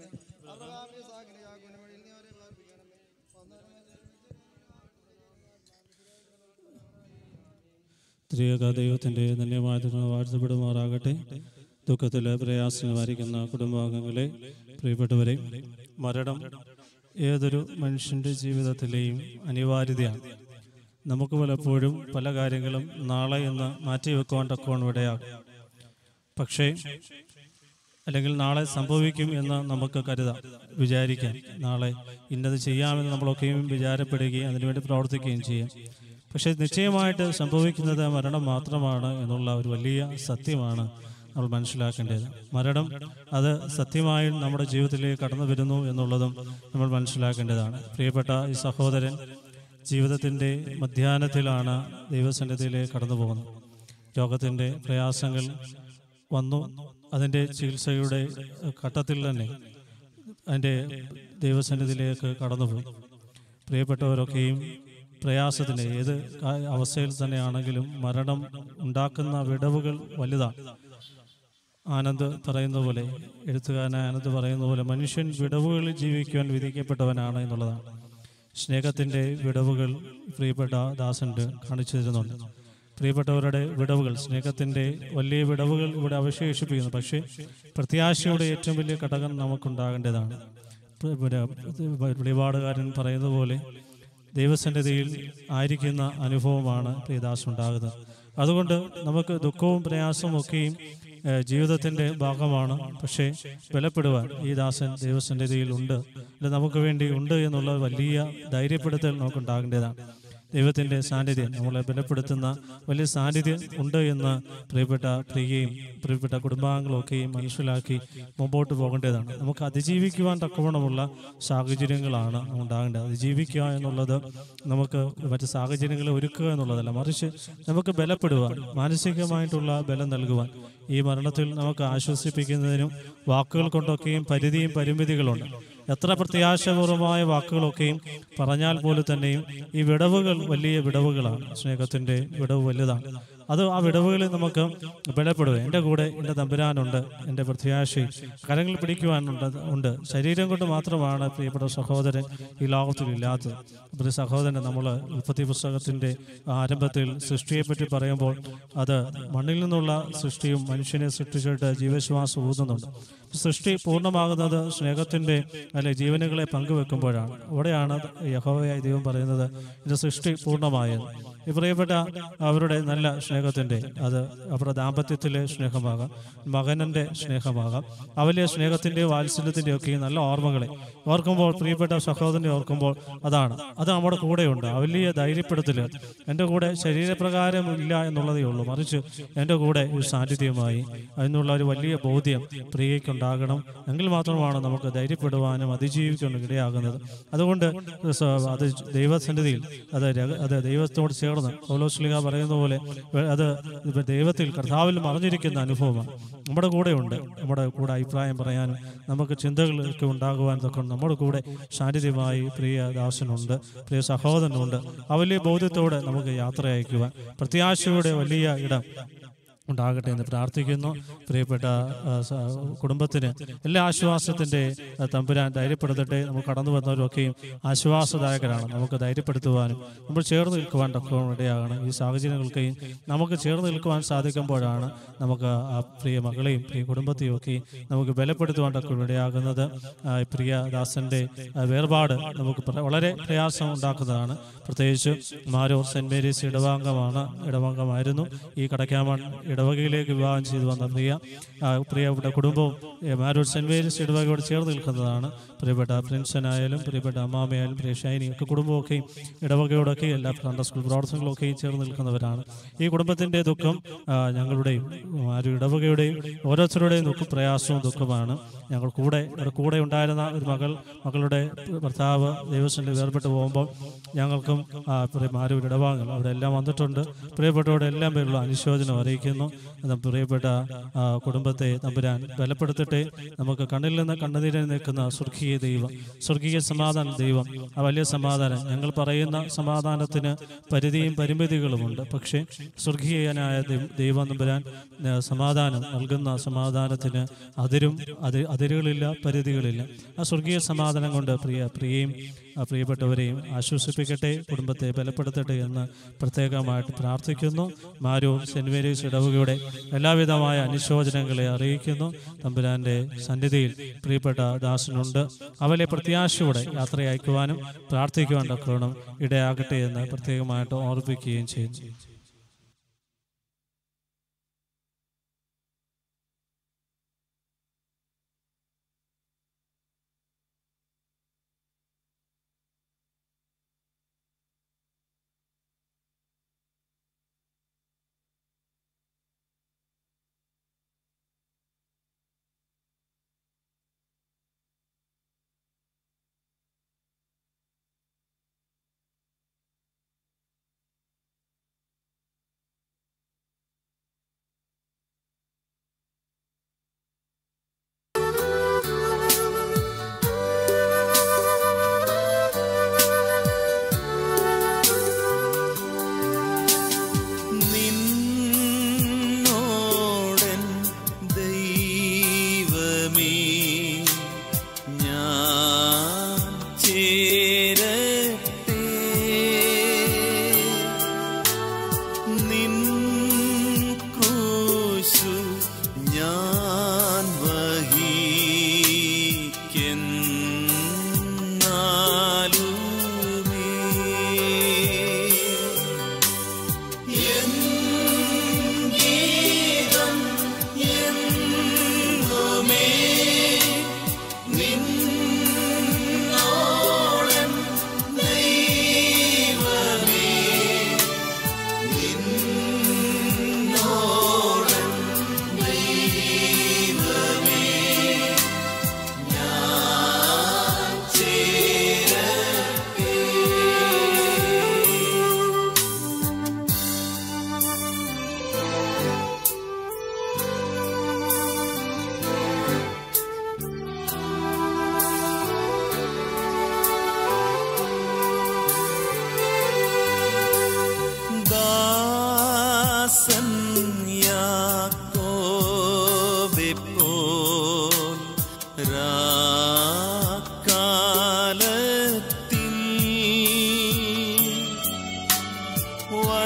ത്രിയക ദൈവത്തിൻ്റെ ധന്യമായ വാഴ്ത്തപ്പെടുമാറാകട്ടെ ദുഃഖത്തിൽ പ്രയാസങ്ങൾ വാരിക്കുന്ന കുടുംബാംഗങ്ങളെ പ്രിയപ്പെട്ടവരെ മരണം ഏതൊരു മനുഷ്യൻ്റെ ജീവിതത്തിലെയും അനിവാര്യതയാണ് നമുക്ക് പലപ്പോഴും പല കാര്യങ്ങളും നാളെ എന്ന് മാറ്റിവെക്കുവാൻ തക്കോണം ഇടയാകും പക്ഷേ അല്ലെങ്കിൽ നാളെ സംഭവിക്കും എന്ന് നമുക്ക് കരുതാം വിചാരിക്കാം നാളെ ഇന്നത് ചെയ്യാമെന്ന് നമ്മളൊക്കെയും വിചാരപ്പെടുകയും അതിനുവേണ്ടി പ്രവർത്തിക്കുകയും ചെയ്യാം പക്ഷേ നിശ്ചയമായിട്ട് സംഭവിക്കുന്നത് മരണം മാത്രമാണ് എന്നുള്ള ഒരു വലിയ സത്യമാണ് നമ്മൾ മനസ്സിലാക്കേണ്ടത് മരണം അത് സത്യമായും നമ്മുടെ ജീവിതത്തിലേക്ക് കടന്നു വരുന്നു എന്നുള്ളതും നമ്മൾ മനസ്സിലാക്കേണ്ടതാണ് പ്രിയപ്പെട്ട ഈ സഹോദരൻ ജീവിതത്തിൻ്റെ മധ്യാഹ്നത്തിലാണ് ദൈവസന്നിധിയിലേക്ക് കടന്നു പോകുന്നത് രോഗത്തിൻ്റെ പ്രയാസങ്ങൾ വന്നു അതിൻ്റെ ചികിത്സയുടെ ഘട്ടത്തിൽ തന്നെ അതിൻ്റെ ദൈവസന്നിധിയിലേക്ക് കടന്നുപോയി പ്രിയപ്പെട്ടവരൊക്കെയും പ്രയാസത്തിൻ്റെ ഏത് കാ- അവസ്ഥയിൽ തന്നെയാണെങ്കിലും മരണം ഉണ്ടാക്കുന്ന വിടവുകൾ വലുതാണ് ആനന്ദ് പറയുന്ന പോലെ എഴുത്തുകാരനായ ആനന്ദ് പറയുന്ന പോലെ മനുഷ്യൻ വിടവുകളിൽ ജീവിക്കുവാൻ വിധിക്കപ്പെട്ടവനാണ് എന്നുള്ളതാണ് സ്നേഹത്തിൻ്റെ വിടവുകൾ പ്രിയപ്പെട്ട ദാസൻ്റെ കാണിച്ചു തരുന്നുണ്ട് പ്രിയപ്പെട്ടവരുടെ വിടവുകൾ സ്നേഹത്തിൻ്റെ വലിയ വിടവുകൾ ഇവിടെ അവശേഷിപ്പിക്കുന്നു പക്ഷേ പ്രത്യാശയുടെ ഏറ്റവും വലിയ ഘടകം നമുക്കുണ്ടാകേണ്ടതാണ് പ്ര- പിന്നെ വെളിപാടുകാരൻ പറയുന്ന പോലെ ദൈവസന്നിധിയിൽ ആയിരിക്കുന്ന അനുഭവമാണ് പ്രിയദാസ് ഉണ്ടാകുന്നത് അതുകൊണ്ട് നമുക്ക് ദുഃഖവും പ്രയാസവും ഒക്കെയും ഏഹ്, ജീവിതത്തിന്റെ ഭാഗമാണ് പക്ഷേ ബലപ്പെടുവാൻ ഈ ദാസൻ ദൈവസന്നിധിയിൽ ഉണ്ട് അല്ല നമുക്ക് വേണ്ടി ഉണ്ട് എന്നുള്ള വലിയ ധൈര്യപ്പെടുത്തൽ നമുക്കുണ്ടാകേണ്ടതാണ് ദൈവത്തിന്റെ സാന്നിധ്യം നമ്മളെ ബലപ്പെടുത്തുന്ന വലിയ സാന്നിധ്യം ഉണ്ട് എന്ന് പ്രിയപ്പെട്ട പ്രിയയും പ്രിയപ്പെട്ട കുടുംബാംഗങ്ങളും ഒക്കെയും മനസ്സിലാക്കി മുമ്പോട്ട് പോകേണ്ടതാണ് നമുക്ക് അതിജീവിക്കുവാൻ തക്കവണ്ണമുള്ള സാഹചര്യങ്ങളാണ് ഉണ്ടാകേണ്ടത് അതിജീവിക്കുക എന്നുള്ളത് നമുക്ക് മറ്റ് സാഹചര്യങ്ങളെ ഒരുക്കുക എന്നുള്ളതല്ല മറിച്ച് നമുക്ക് ബലപ്പെടുവാൻ മാനസികമായിട്ടുള്ള ബലം നൽകുവാൻ ഈ മരണത്തിൽ നമുക്ക് ആശ്വസിപ്പിക്കുന്നതിനും വാക്കുകൾ കൊണ്ടൊക്കെയും പരിധിയും പരിമിതികളുണ്ട് എത്ര പ്രത്യാശപൂർവമായ വാക്കുകളൊക്കെയും പറഞ്ഞാൽ പോലും തന്നെയും ഈ വിടവുകൾ വലിയ വിടവുകളാണ് സ്നേഹത്തിന്റെ വിടവ് വലുതാണ് അത് ആ വിടവുകളിൽ നമുക്ക് ബലപ്പെടുക എൻ്റെ കൂടെ എൻ്റെ തമ്പുരാനുണ്ട് എൻ്റെ പ്രത്യാശി കരങ്ങൾ പിടിക്കുവാനുണ്ട് ഉണ്ട് ശരീരം കൊണ്ട് മാത്രമാണ് പ്രിയപ്പെട്ട സഹോദരൻ ഈ ലോകത്തിലില്ലാത്തത് പ്രിയ സഹോദരൻ നമ്മൾ ഉൽപ്പത്തി പുസ്തകത്തിൻ്റെ ആരംഭത്തിൽ സൃഷ്ടിയെപ്പറ്റി പറയുമ്പോൾ അത് മണ്ണിൽ നിന്നുള്ള സൃഷ്ടിയും മനുഷ്യനെ സൃഷ്ടിച്ചിട്ട് ജീവശ്വാസം ഊതുന്നുണ്ട് സൃഷ്ടി പൂർണ്ണമാകുന്നത് സ്നേഹത്തിൻ്റെ അല്ലെ ജീവനുകളെ പങ്കുവെക്കുമ്പോഴാണ് അവിടെയാണ് യഹോവയായി ദൈവം പറയുന്നത് ഇത് സൃഷ്ടി പൂർണ്ണമായത് ഈ പ്രിയപ്പെട്ട അവരുടെ നല്ല സ്നേഹത്തിൻ്റെ അത് അവരുടെ ദാമ്പത്യത്തിലെ സ്നേഹമാകാം മകനൻ്റെ സ്നേഹമാകാം അവലെ സ്നേഹത്തിൻ്റെ വാത്സല്യത്തിൻ്റെ ഒക്കെ നല്ല ഓർമ്മകളെ ഓർക്കുമ്പോൾ പ്രിയപ്പെട്ട സഹോദരനെ ഓർക്കുമ്പോൾ അതാണ് അത് നമ്മുടെ കൂടെയുണ്ട് ആ വലിയ ധൈര്യപ്പെടുത്തൽ എൻ്റെ കൂടെ ശരീരപ്രകാരം ഇല്ല എന്നുള്ളതേ ഉള്ളൂ മറിച്ച് എൻ്റെ കൂടെ ഒരു സാന്നിധ്യമായി അതിനുള്ള ഒരു വലിയ ബോധ്യം പ്രിയയ്ക്കുണ്ടാകണം എങ്കിൽ മാത്രമാണ് നമുക്ക് ധൈര്യപ്പെടുവാനും അതിജീവിക്കാനും ഇടയാകുന്നത് അതുകൊണ്ട് സ- അത് ദൈവസന്നിധിയിൽ അത് രഹ- അത് ദൈവത്തോട് ചേർന്ന് പൗലോസ്ലിക പറയുന്ന പോലെ വെ- അത് ഇപ്പൊ ദൈവത്തിൽ കർത്താവിൽ മറിഞ്ഞിരിക്കുന്ന അനുഭവമാണ് നമ്മുടെ കൂടെ ഉണ്ട് നമ്മുടെ കൂടെ അഭിപ്രായം പറയാനും നമുക്ക് ചിന്തകളൊക്കെ ഉണ്ടാകുവാൻ തൊക്കെ നമ്മുടെ കൂടെ സാന്നിധ്യമായി പ്രിയ ദാസനുണ്ട് പ്രിയ സഹോദരനുണ്ട് ആ വലിയ ബോധ്യത്തോടെ നമുക്ക് യാത്ര അയക്കുവാൻ പ്രത്യാശയുടെ വലിയ ഇടം ഉണ്ടാകട്ടെ എന്ന് പ്രാർത്ഥിക്കുന്നു പ്രിയപ്പെട്ട ആ, സ- കുടുംബത്തിന് എല്ലാ ആശ്വാസത്തിൻ്റെ ആ, തമ്പുരാൻ ധൈര്യപ്പെടുത്തട്ടെ നമുക്ക് കടന്നു വന്നവരൊക്കെയും ആശ്വാസദായകരാണ് നമുക്ക് ധൈര്യപ്പെടുത്തുവാനും നമ്മൾ ചേർന്ന് നിൽക്കുവാൻ തക്ക ഇടയാകണം ഈ സാഹചര്യങ്ങൾക്കെയും നമുക്ക് ചേർന്ന് നിൽക്കുവാൻ സാധിക്കുമ്പോഴാണ് നമുക്ക് ആ പ്രിയ മകളെയും പ്രിയ കുടുംബത്തെയും ഒക്കെ നമുക്ക് ബലപ്പെടുത്തുവാൻ തക്ക ഇടയാകുന്നത് ആ, പ്രിയ ദാസന്റെ ആ, വേർപാട് നമുക്ക് പ്ര- വളരെ പ്രയാസം ഉണ്ടാക്കുന്നതാണ് പ്രത്യേകിച്ച് മാരൂർ സെന്റ് മേരീസ് ഇടവാംഗമാണ് ഇടവാംഗമായിരുന്നു ഈ കടക്കാമൺ ഇടവകയിലേക്ക് വിവാഹം ചെയ്തു വന്ന പ്രിയ ആ, പ്രിയപ്പെട്ട കുടുംബവും ഏ, മാരൂർ സെന്റ് മേരീസ് ഇടവകയോട് ചേർന്ന് നിൽക്കുന്നതാണ് പ്രിയപ്പെട്ട പ്രിൻസനായാലും പ്രിയപ്പെട്ട അമ്മാമയായാലും പ്രിയ ഷൈനി ഒക്കെ കുടുംബമൊക്കെയും ഇടവകയോടൊക്കെ എല്ലാ സൺഡേ സ്കൂൾ പ്രവർത്തനങ്ങളൊക്കെയും ചേർന്ന് നിൽക്കുന്നവരാണ് ഈ കുടുംബത്തിന്റെ ദുഃഖം ആ, ഞങ്ങളുടെയും ആരും ഇടവകയുടെയും ഓരോരുത്തരുടെയും ദുഃഖം പ്രയാസവും ദുഃഖമാണ് ഞങ്ങൾ കൂടെ ഇവിടെ കൂടെ ഉണ്ടായിരുന്ന ഒരു മകൾ മകളുടെ ഭർത്താവ് ദൈവസ്ഥനിൽ വേർപെട്ട് പോകുമ്പോൾ ഞങ്ങൾക്കും ആ, പ്രിയ മാരൂർ ഇടവാങ്ങൾ അവിടെ എല്ലാം വന്നിട്ടുണ്ട് പ്രിയപ്പെട്ടവരുടെ എല്ലാം പേരുള്ള അനുശോചനം അറിയിക്കുന്നു അത് പ്രിയപ്പെട്ട ആ, കുടുംബത്തെ തമ്പുരാൻ ബലപ്പെടുത്തട്ടെ നമുക്ക് കണ്ണിൽ നിന്ന് കണ്ണുനീരിൽ നിൽക്കുന്ന സ്വർഗീയ ദൈവം സ്വർഗീയ സമാധാന ദൈവം ആ വലിയ സമാധാനം ഞങ്ങൾ പറയുന്ന സമാധാനത്തിന് പരിധിയും പരിമിതികളുമുണ്ട് പക്ഷേ സ്വർഗീയനായ ദൈവ- ദൈവം തമ്പുരാൻ ആ, സമാധാനം നൽകുന്ന സമാധാനത്തിന് അതിരും അത് അതിരുകളില്ല പരിധികളില്ല ആ സ്വർഗീയ സമാധാനം കൊണ്ട് പ്രിയ പ്രിയയും ആ പ്രിയപ്പെട്ടവരെയും ആശ്വസിപ്പിക്കട്ടെ കുടുംബത്തെ ബലപ്പെടുത്തട്ടെ എന്ന് പ്രത്യേകമായിട്ട് പ്രാർത്ഥിക്കുന്നു മാരൂർ സെന്റ് മേരീസ് ഇടവകയുടെ എല്ലാവിധമായ അനുശോചനങ്ങളെ അറിയിക്കുന്നു തമ്പുരാന്റെ സന്നിധിയിൽ പ്രിയപ്പെട്ട ദാസനുണ്ട് അവലെ പ്രത്യാശയോടെ യാത്ര അയക്കുവാനും പ്രാർത്ഥിക്കുവാൻ തക്കവണ്ണം ഇടയാകട്ടെ എന്ന് പ്രത്യേകമായിട്ട് ഓർപ്പിക്കുകയും ചെയ്യുന്നു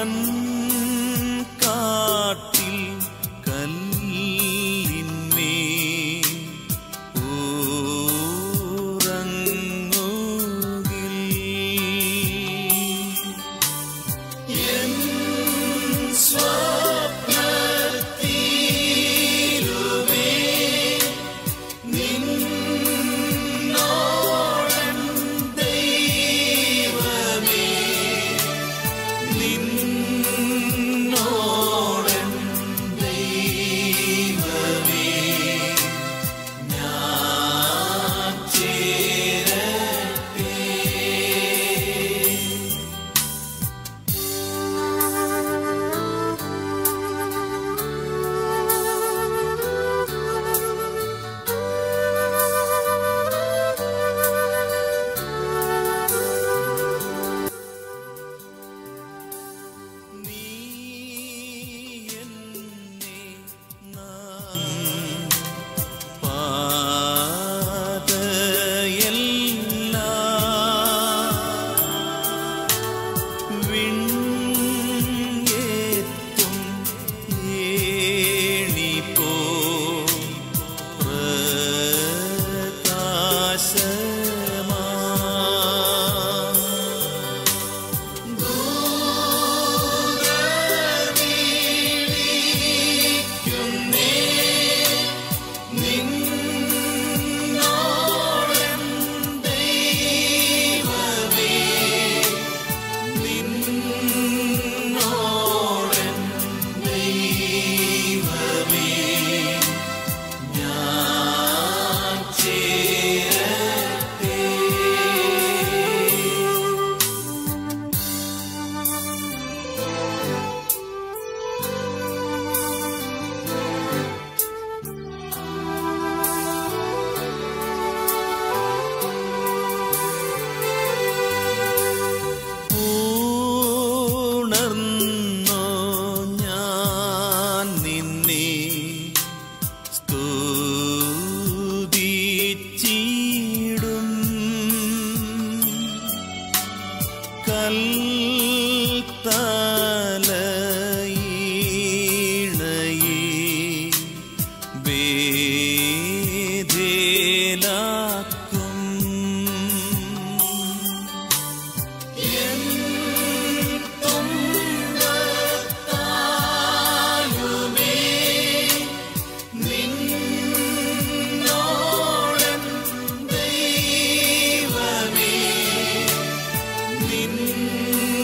കാട്ടിൽ കല്ലിന്മേ ഉറങ്ങുകിൽ എൻ സ്വപ്നത്തിലുമേ നിന്നോടൻ ദൈവമേ നിന്നോടൻ ദൈവമേ ഞാൻ ചേരട്ടെ നീ എന്നെ പാതയെല്ലാം വിണ്ണേത്തും ഏണിപ്പോ പ്രകാശമാ ഉണർന്നോ ഞാൻ നിന്നെ സ്തുതിച്ചിടും കൽത്തലയിണയെ വേദേലാക്കും നിന്നോടൻ ദൈവമേ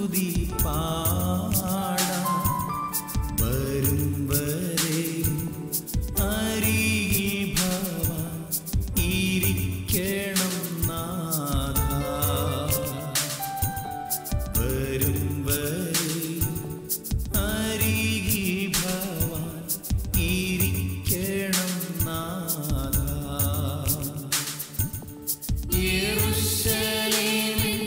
സ്തുതി പാടാം വരും വരെയും അരികിൽ ഭവാൻ ഇരിക്കണം നാഥ വരും വരെയും അരികിൽ ഭവാൻ ഇരിക്കണം നാഥ യെരൂശലേമിൻ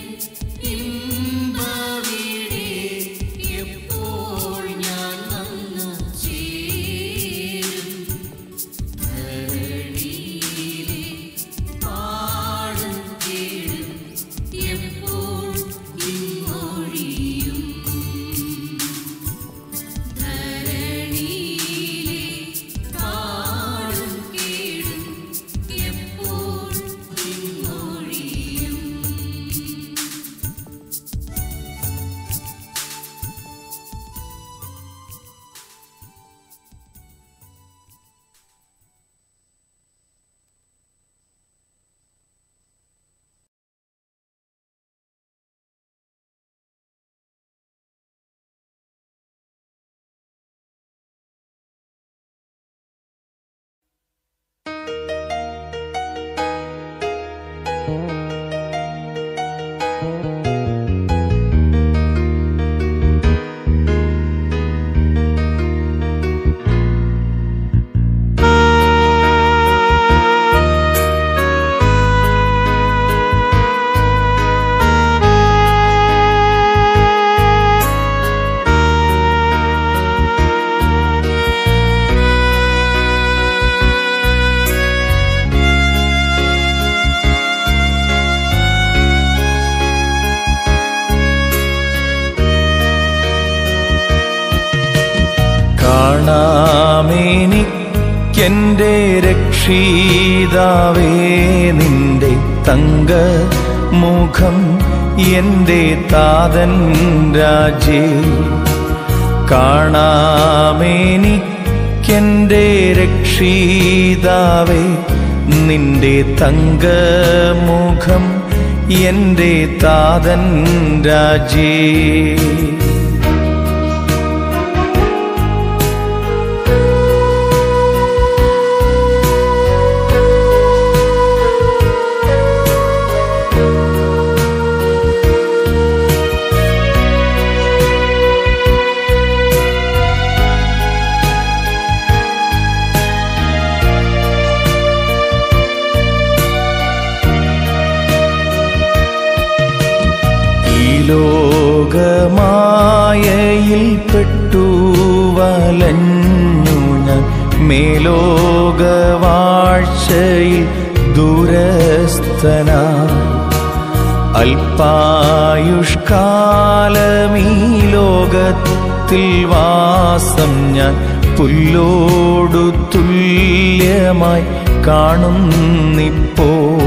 ഇമ്പവിടെ എപ്പോൾ ഞാൻ വന്നു ചേരും ധരണിയിലെ പാടും കേഴും എപ്പോൾ ഇങ്ങൊഴിയും ധരണിയിലെ പാടും കേഴും എപ്പോൾ ഇങ്ങൊഴിയും കാണാമെനിക്കെൻ്റെ രക്ഷിതാവേ നിന്റെ തങ്ക മുഖം എൻ്റെ താതൻ രാജേ കാണാമെനിക്കെൻ്റെ രക്ഷിതാവേ നിന്റെ തങ്കമുഖം എൻ്റെ താതൻ രാജേ ഈ ലോകമായയിൽ പെട്ടു വലഞ്ഞു ഞാൻ മേലോകവാഴ്ചയിൽ ദൂരസ്ഥനാ അല്പായുഷ്കാലമീ ലോകത്തിൽ വാസം ഞാൻ പുല്ലോടു തുല്യമായി കാണുന്നിപ്പോൾ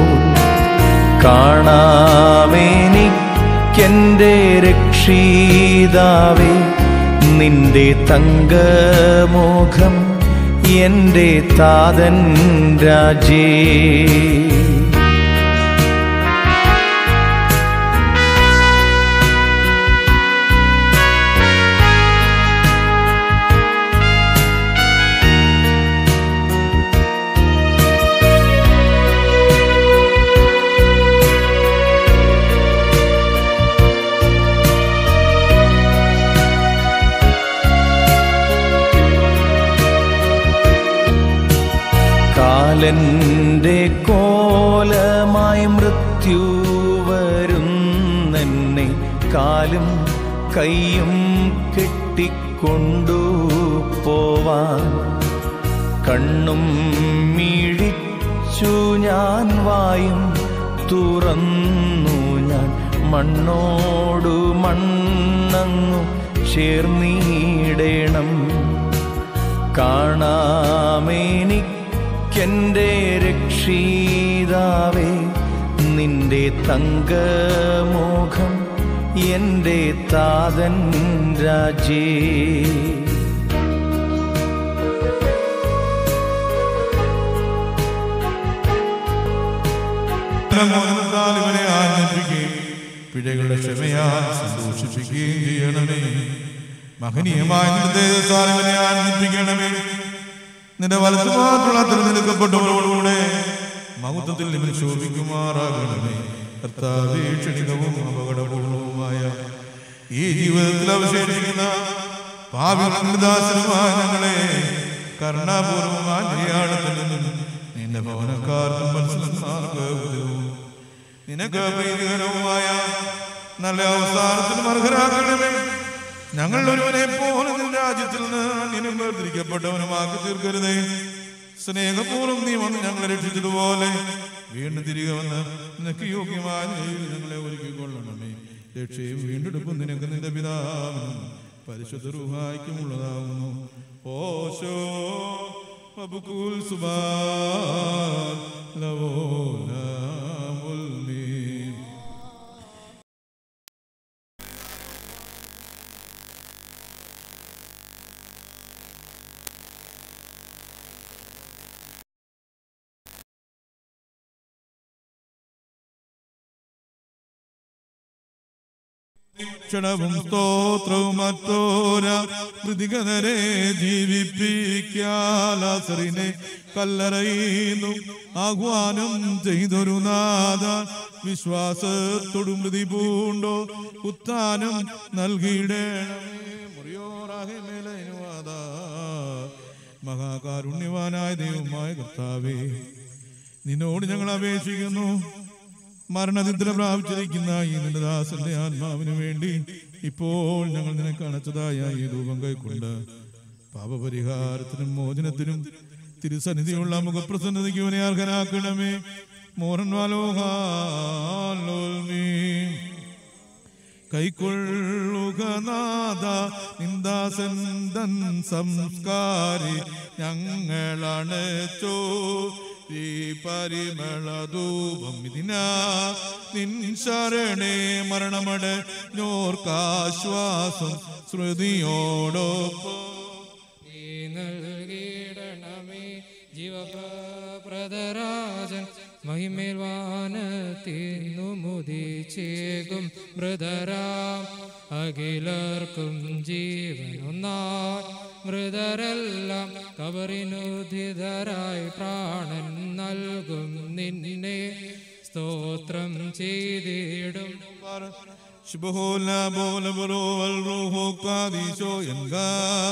കാണാമെനിക്കെൻ്റെ രക്ഷിതാവേ നിന്റെ തങ്കമുഖം എൻ്റെ താതൻ രാജേ കാലന്റെ കോലമായി മൃത്യു വരുന്നെന്നെ കാലും കൈയും കെട്ടിക്കൊണ്ടു പോവാൻ കണ്ണും മിഴിച്ചു ഞാൻ വായും തുറന്നു ഞാൻ മണ്ണോടു മണ്ണങ്ങു ചേർന്നിടണം കാണാമെനിക്കെൻ്റെ രക്ഷിതാവേ നിന്റെ തങ്കമുഖം എൻ്റെ താതൻ രാജേ മോചനത്താൽ ഇവരെ ആനന്ദിക്കുകയും പിഴ ഇഴകളുടെ ക്ഷമയാൽ സന്തോഷിപ്പിക്കുകയും ചെയ്യണമേ മഹനീയമായ നിന്റെ സ്ഥാനങ്ങളെ ആനന്ദിപ്പിക്കണമേ നിന്റെ വലത്ത് മാത്രമുള്ള തിരഞ്ഞെടുക്കപ്പെട്ടവരോടുകൂടെ മഹത്വത്തിൽ നിങ്ങൾ ശോഭിക്കുമാറാകണമേ കർത്താവേ ക്ഷണികവും അപകടപൂർണവുമായ ഈ ജീവിതത്തിൽ അവശേഷിക്കുന്ന പാപിദാസനുമായ ഞങ്ങളെ കരുണാപൂർവമായ നിര്യാണത്തിൽ നിന്നും നിന്റെ ഭവനക്കാർക്കും മനസ്സിലാർക്കും നിനക്ക് പ്രീതികരവുമായ നല്ല അവസാനത്തിനും അർഹരാക്കണമേ ഞങ്ങൾ ഒരുവനെ പോലെ നിന്റെ രാജ്യത്തിൽ നിന്ന് നിന്നും വേർതിരിക്കപ്പെട്ടവനുമാക്കി തീർക്കരുതേ സ്നേഹപൂർവ്വം നീ വന്ന് ഞങ്ങളെ രക്ഷിച്ചതുപോലെ വീണ്ടും തിരികെ വന്ന് നിനക്ക് യോഗ്യമായ നിലയിൽ ഞങ്ങളെ ഒരുക്കിക്കൊള്ളണമേ രക്ഷയും വീണ്ടെടുപ്പും നിനക്ക് നിന്റെ പിതാവിനും പരിശുദ്ധ റുഹായിക്കും ഉള്ളതാകുന്നു ഓശോ വബുക്കുൽ സുബാൻ ലവോലാമുൽ മീൻ ക്ഷണവും സ്തോത്രവും മറ്റോര മൃതികനരെ ജീവിപ്പിക്കാലാസറിനെ കല്ലറയുന്നു ആഹ്വാനം ചെയ്തൊരു നാഥ വിശ്വാസത്തോടു മൃതി പൂണ്ടോ ഉത്താനം നൽകിയിടണമേ മുറിയോറാകെ മേലനുവാദ മഹാകാരുണ്യവാനായ ദൈവമായ കർത്താവേ നിന്നോട് ഞങ്ങൾ അപേക്ഷിക്കുന്നു മരണനിദ്ര പ്രാപിച്ചിരിക്കുന്ന ഈ നിന്റെ ദാസന്റെ ആത്മാവിന് വേണ്ടി ഇപ്പോൾ ഞങ്ങൾ നിനക്ക് അണച്ചതായ ഈ രൂപം കൈക്കൊണ്ട് പാപപരിഹാരത്തിനും മോചനത്തിനും തിരുസന്നിധിയുള്ള മുഖപ്രസന്നതയ്ക്ക് ഇവനെ അർഹനാക്കണമേ മോഹൻ വാലോഹാലോൽമീ കൈക്കൊള്ളുക നാഥ നിന്ദാസൻ തൻ സംസ്കാരി ഞങ്ങളാണ് ചോ ഈ പരിമളധൂപം ഇതിനാ നിൻ ശരണേ മരണമട ഞോർക്കാശ്വാസം ശ്രുതിയോടൊപ്പം നീ നൽകിയിടണമേ ജീവപ്രദരാജൻ മഹിമേൽ വാനത്തിന്നു മുതിച്ചേകും മൃതരാം അഖിലർക്കും ജീവൻ ഒന്നായി മൃതരെല്ലാം കബറിനുദിതരായി പ്രാണൻ നൽകും നിന്നെ സ്തോത്രം ചെയ്തിടും ശുഭഹോല ബോല ബറോ അൽ റൂഹോ കാദീശോ എൻകാ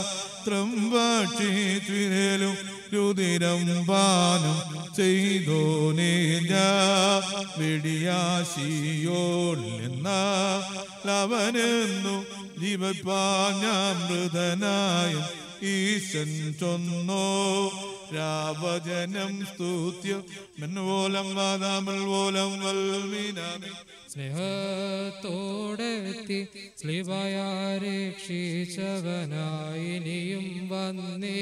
ത്രംബക്ഷിച്ചുരലും രുതിരം പാനം ചെയ്തോനേ വെടിയാശിയോൾ എന്ന ലവനെന്നു ജീവപാഞ്ഞാമൃതനായ ഈശൻ ചൊന്നോ രാവജനം സ്തുത്യം മെന്നുപോലം വാദാമൽ പോലം വൽമീനാമി സ്നേഹത്തോടെത്തി സ്ലിവായ രക്ഷിച്ചവനായി ഇനിയും വന്നേ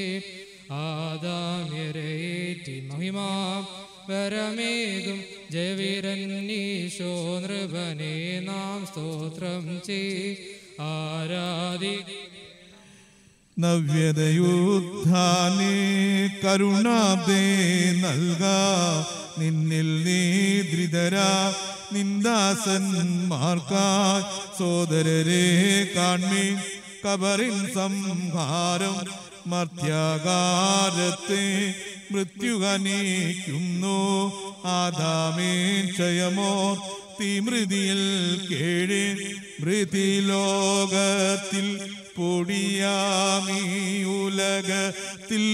ആദാമ്യരേറ്റി മഹിമാ വരമേകും ജയവീരൻ ഈശോ നൃപനെ നാം സ്തോത്രം ചെയ് ആരാധി നവ്യതയുദ്ധാനെ കരുണാബ്ദേ നൽക നിന്നിൽ നീദ്രിതരാ നിന്ദാസന്മാർക്കായി സോദരരെ കാൺമീൻ കബറിൻ സംഹാരം മർത്യാകാരത്തെ മൃത്യുകനീക്കുന്നു ആദാമേൻ ക്ഷയമോ തീമൃതിയിൽ കേഴേ മൃതി ലോകത്തിൽ പൊടിയാമീ ഉലകത്തിൽ